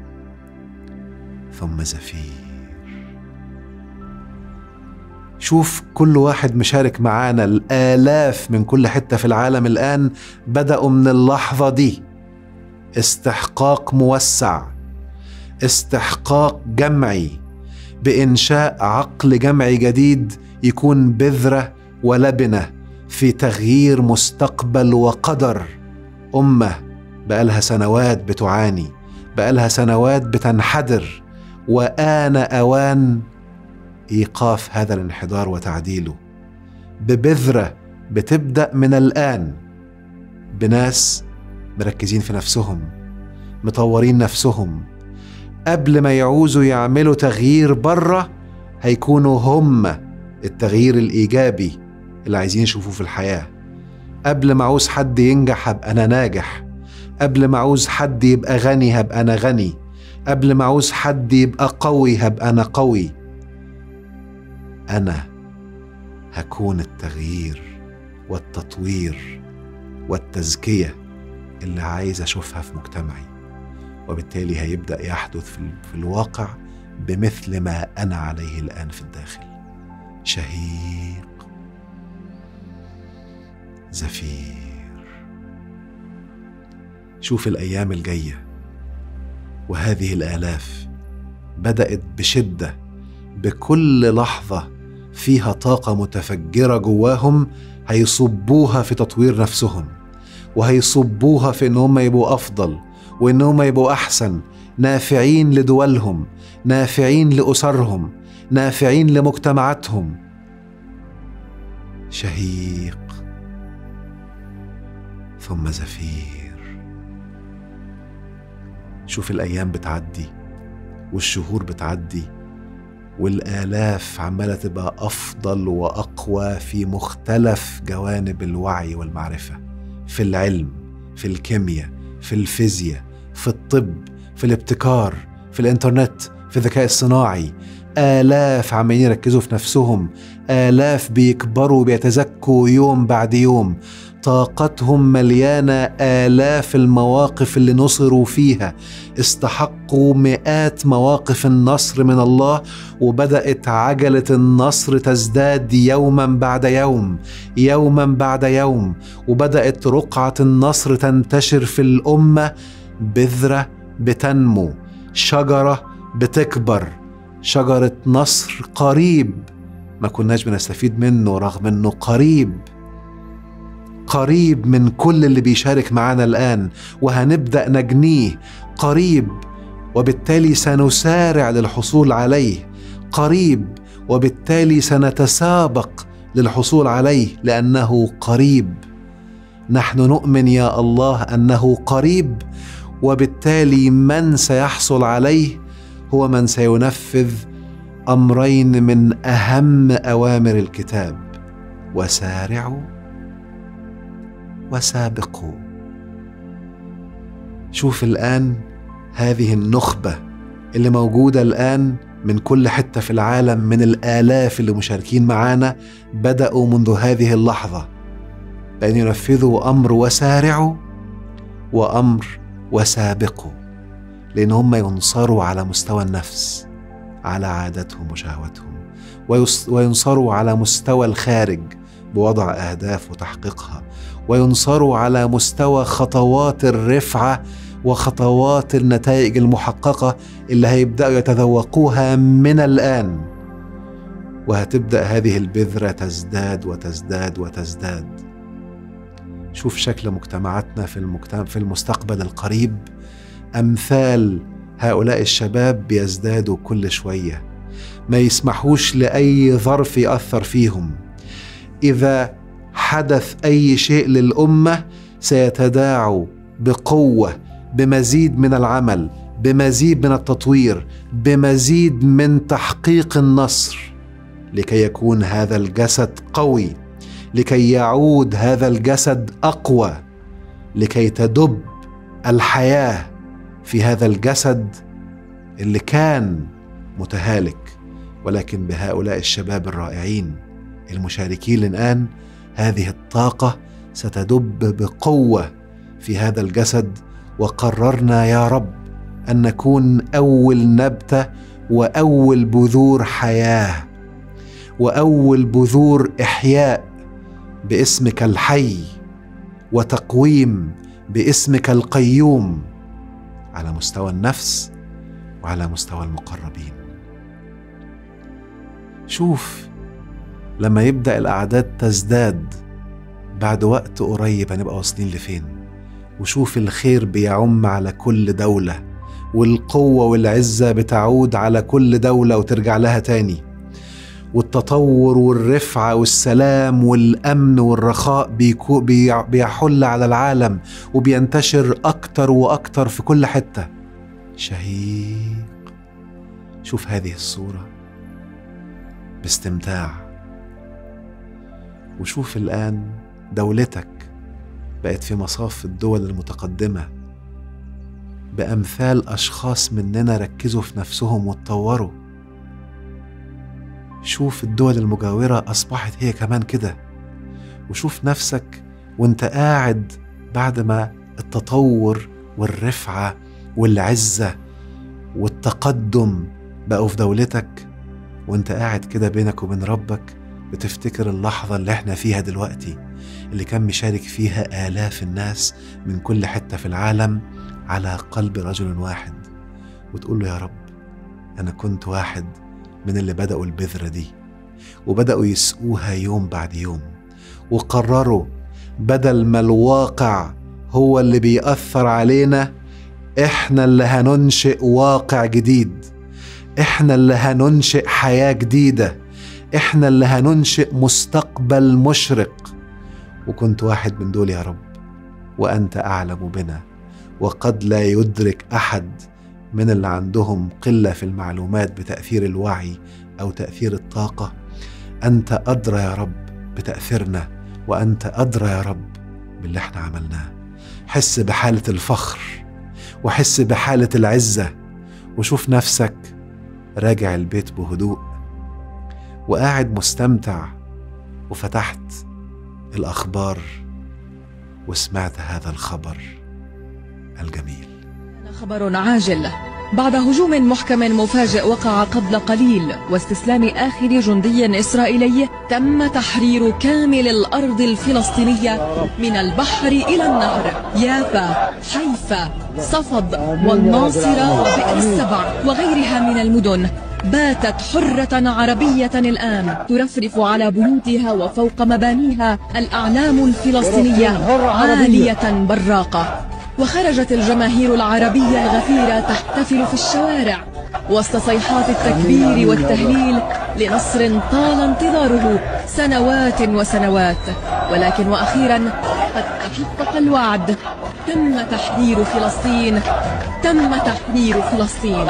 ثم زفير شوف كل واحد مشارك معانا الآلاف من كل حتة في العالم الآن بدأوا من اللحظة دي استحقاق موسع استحقاق جمعي بإنشاء عقل جمعي جديد يكون بذرة ولبنة في تغيير مستقبل وقدر أمة بقالها سنوات بتعاني بقالها سنوات بتنحدر وآن أوان ايقاف هذا الانحدار وتعديله ببذره بتبدا من الان بناس مركزين في نفسهم مطورين نفسهم قبل ما يعوزوا يعملوا تغيير بره هيكونوا هم التغيير الايجابي اللي عايزين يشوفوه في الحياه قبل ما عاوز حد ينجح هبقى انا ناجح قبل ما عاوز حد يبقى غني هبقى انا غني قبل ما عاوز حد يبقى قوي هبقى انا قوي انا هكون التغيير والتطوير والتزكيه اللي عايز اشوفها في مجتمعي وبالتالي هيبدا يحدث في الواقع بمثل ما انا عليه الان في الداخل شهيق زفير شوف الايام الجايه وهذه الالاف بدات بشده بكل لحظه فيها طاقه متفجره جواهم هيصبوها في تطوير نفسهم وهيصبوها في ان هم يبقوا افضل وان هم يبقوا احسن نافعين لدولهم نافعين لاسرهم نافعين لمجتمعاتهم شهيق ثم زفير شوف الايام بتعدي والشهور بتعدي والآلاف عمالة تبقى أفضل وأقوى في مختلف جوانب الوعي والمعرفة في العلم في الكيمياء في الفيزياء في الطب في الابتكار في الإنترنت في الذكاء الصناعي آلاف عمالين يركزوا في نفسهم آلاف بيكبروا بيتزكوا يوم بعد يوم طاقتهم مليانه الاف المواقف اللي نصروا فيها استحقوا مئات مواقف النصر من الله وبدات عجله النصر تزداد يوما بعد يوم يوما بعد يوم وبدات رقعه النصر تنتشر في الامه بذره بتنمو شجره بتكبر شجره نصر قريب ما كناش بنستفيد منه رغم انه قريب قريب من كل اللي بيشارك معانا الآن وهنبدأ نجنيه قريب وبالتالي سنسارع للحصول عليه قريب وبالتالي سنتسابق للحصول عليه لأنه قريب نحن نؤمن يا الله أنه قريب وبالتالي من سيحصل عليه هو من سينفذ امرين من اهم اوامر الكتاب وسارعوا وسابقوا شوف الان هذه النخبه اللي موجوده الان من كل حته في العالم من الالاف اللي مشاركين معانا بداوا منذ هذه اللحظه بان ينفذوا امر وسارعوا وامر وسابقوا لان هم ينصروا على مستوى النفس على عاداتهم وشهواتهم وينصروا على مستوى الخارج بوضع اهداف وتحقيقها وينصروا على مستوى خطوات الرفعه وخطوات النتائج المحققه اللي هيبداوا يتذوقوها من الان وهتبدا هذه البذره تزداد وتزداد وتزداد شوف شكل مجتمعاتنا في المجتمع في المستقبل القريب امثال هؤلاء الشباب بيزدادوا كل شويه ما يسمحوش لاي ظرف ياثر فيهم اذا حدث اي شيء للامه سيتداعوا بقوه بمزيد من العمل بمزيد من التطوير بمزيد من تحقيق النصر لكي يكون هذا الجسد قوي لكي يعود هذا الجسد اقوى لكي تدب الحياه في هذا الجسد اللي كان متهالك ولكن بهؤلاء الشباب الرائعين المشاركين الان هذه الطاقه ستدب بقوه في هذا الجسد وقررنا يا رب ان نكون اول نبته واول بذور حياه واول بذور احياء باسمك الحي وتقويم باسمك القيوم على مستوى النفس وعلى مستوى المقربين شوف لما يبدا الاعداد تزداد بعد وقت قريب هنبقى واصلين لفين وشوف الخير بيعم على كل دوله والقوه والعزه بتعود على كل دوله وترجع لها تاني والتطور والرفعه والسلام والامن والرخاء بيكو بيحل على العالم وبينتشر اكتر واكتر في كل حته شهيق شوف هذه الصوره باستمتاع وشوف الان دولتك بقت في مصاف الدول المتقدمه بامثال اشخاص مننا ركزوا في نفسهم واتطوروا شوف الدول المجاورة أصبحت هي كمان كده وشوف نفسك وانت قاعد بعد ما التطور والرفعة والعزة والتقدم بقوا في دولتك وانت قاعد كده بينك وبين ربك بتفتكر اللحظة اللي احنا فيها دلوقتي اللي كان مشارك فيها آلاف الناس من كل حتة في العالم على قلب رجل واحد وتقول له يا رب أنا كنت واحد من اللي بدأوا البذرة دي وبدأوا يسقوها يوم بعد يوم وقرروا بدل ما الواقع هو اللي بيأثر علينا احنا اللي هننشئ واقع جديد احنا اللي هننشئ حياة جديدة احنا اللي هننشئ مستقبل مشرق وكنت واحد من دول يا رب وانت اعلم بنا وقد لا يدرك احد من اللي عندهم قله في المعلومات بتاثير الوعي او تاثير الطاقه انت ادرى يا رب بتاثيرنا وانت ادرى يا رب باللي احنا عملناه حس بحاله الفخر وحس بحاله العزه وشوف نفسك راجع البيت بهدوء وقاعد مستمتع وفتحت الاخبار وسمعت هذا الخبر الجميل خبر عاجل بعد هجوم محكم مفاجئ وقع قبل قليل واستسلام آخر جندي إسرائيلي تم تحرير كامل الأرض الفلسطينية من البحر إلى النهر يافا حيفا صفد والناصرة وبئر السبع وغيرها من المدن باتت حرة عربية الآن ترفرف على بيوتها وفوق مبانيها الأعلام الفلسطينية عالية براقة وخرجت الجماهير العربية الغفيرة تحتفل في الشوارع وسط صيحات التكبير والتهليل لنصر طال انتظاره سنوات وسنوات ولكن وأخيرا قد تحقق الوعد تم تحرير فلسطين تم تحرير فلسطين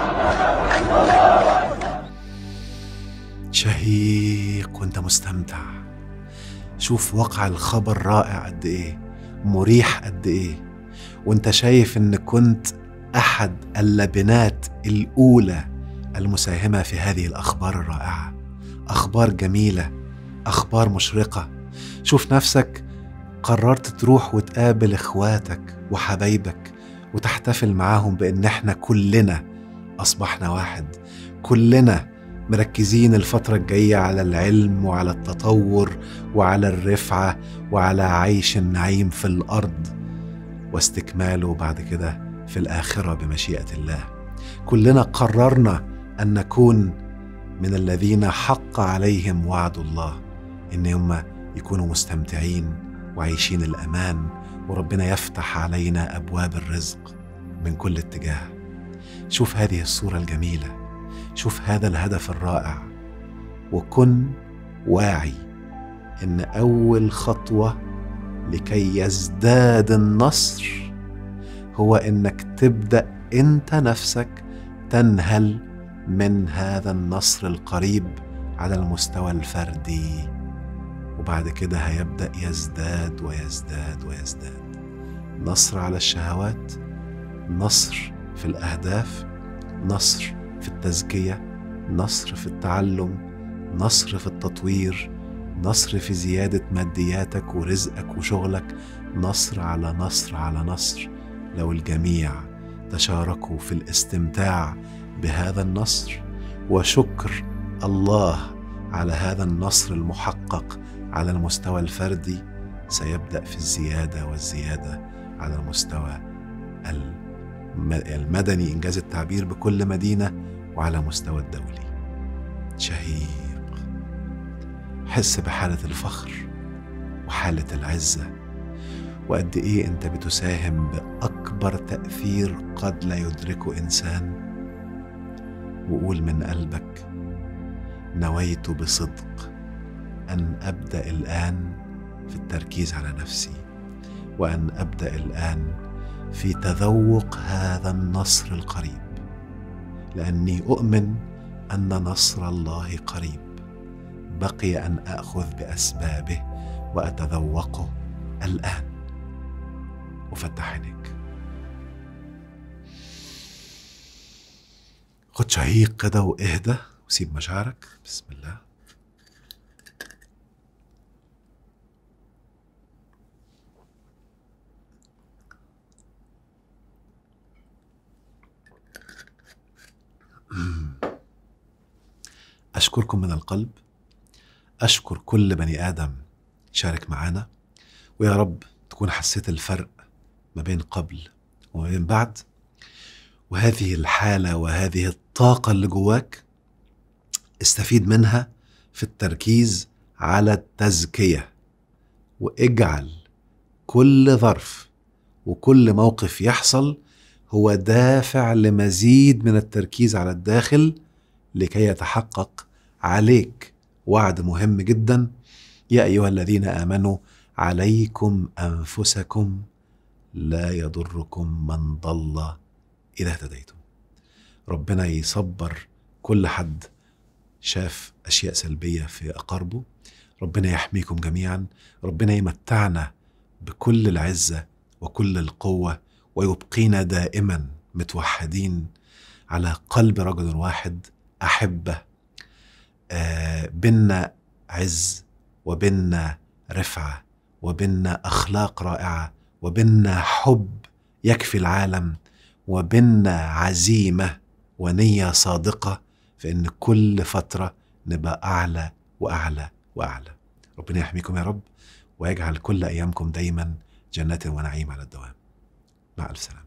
شهيق وانت مستمتع شوف وقع الخبر رائع قد ايه مريح قد ايه وانت شايف ان كنت احد اللبنات الاولى المساهمه في هذه الاخبار الرائعه اخبار جميله اخبار مشرقه شوف نفسك قررت تروح وتقابل اخواتك وحبايبك وتحتفل معاهم بان احنا كلنا اصبحنا واحد كلنا مركزين الفترة الجاية على العلم وعلى التطور وعلى الرفعة وعلى عيش النعيم في الأرض واستكماله بعد كده في الآخرة بمشيئة الله كلنا قررنا أن نكون من الذين حق عليهم وعد الله إن هم يكونوا مستمتعين وعايشين الأمان وربنا يفتح علينا أبواب الرزق من كل اتجاه شوف هذه الصورة الجميلة شوف هذا الهدف الرائع وكن واعي ان اول خطوه لكي يزداد النصر هو انك تبدا انت نفسك تنهل من هذا النصر القريب على المستوى الفردي وبعد كده هيبدا يزداد ويزداد ويزداد نصر على الشهوات نصر في الاهداف نصر في التزكيه نصر في التعلم نصر في التطوير نصر في زياده مادياتك ورزقك وشغلك نصر على نصر على نصر لو الجميع تشاركوا في الاستمتاع بهذا النصر وشكر الله على هذا النصر المحقق على المستوى الفردي سيبدا في الزياده والزياده على المستوى المدني انجاز التعبير بكل مدينه وعلى مستوى الدولي شهيق حس بحاله الفخر وحاله العزه وقد ايه انت بتساهم باكبر تاثير قد لا يدركه انسان وقول من قلبك نويت بصدق ان ابدا الان في التركيز على نفسي وان ابدا الان في تذوق هذا النصر القريب لاني اؤمن ان نصر الله قريب بقي ان اخذ باسبابه واتذوقه الان وفتح عينيك خد شهيق كده واهدى وسيب مشاعرك بسم الله أشكركم من القلب أشكر كل بني آدم شارك معانا ويا رب تكون حسيت الفرق ما بين قبل وما بين بعد وهذه الحالة وهذه الطاقة اللي جواك استفيد منها في التركيز على التزكية واجعل كل ظرف وكل موقف يحصل هو دافع لمزيد من التركيز على الداخل لكي يتحقق عليك وعد مهم جدا يا ايها الذين امنوا عليكم انفسكم لا يضركم من ضل اذا اهتديتم ربنا يصبر كل حد شاف اشياء سلبيه في اقاربه ربنا يحميكم جميعا ربنا يمتعنا بكل العزه وكل القوه ويبقينا دائما متوحدين على قلب رجل واحد احبه آه بينا عز وبينا رفعه وبينا اخلاق رائعه وبينا حب يكفي العالم وبينا عزيمه ونيه صادقه في ان كل فتره نبقى اعلى واعلى واعلى ربنا يحميكم يا رب ويجعل كل ايامكم دايما جنات ونعيم على الدوام مع الف سلامه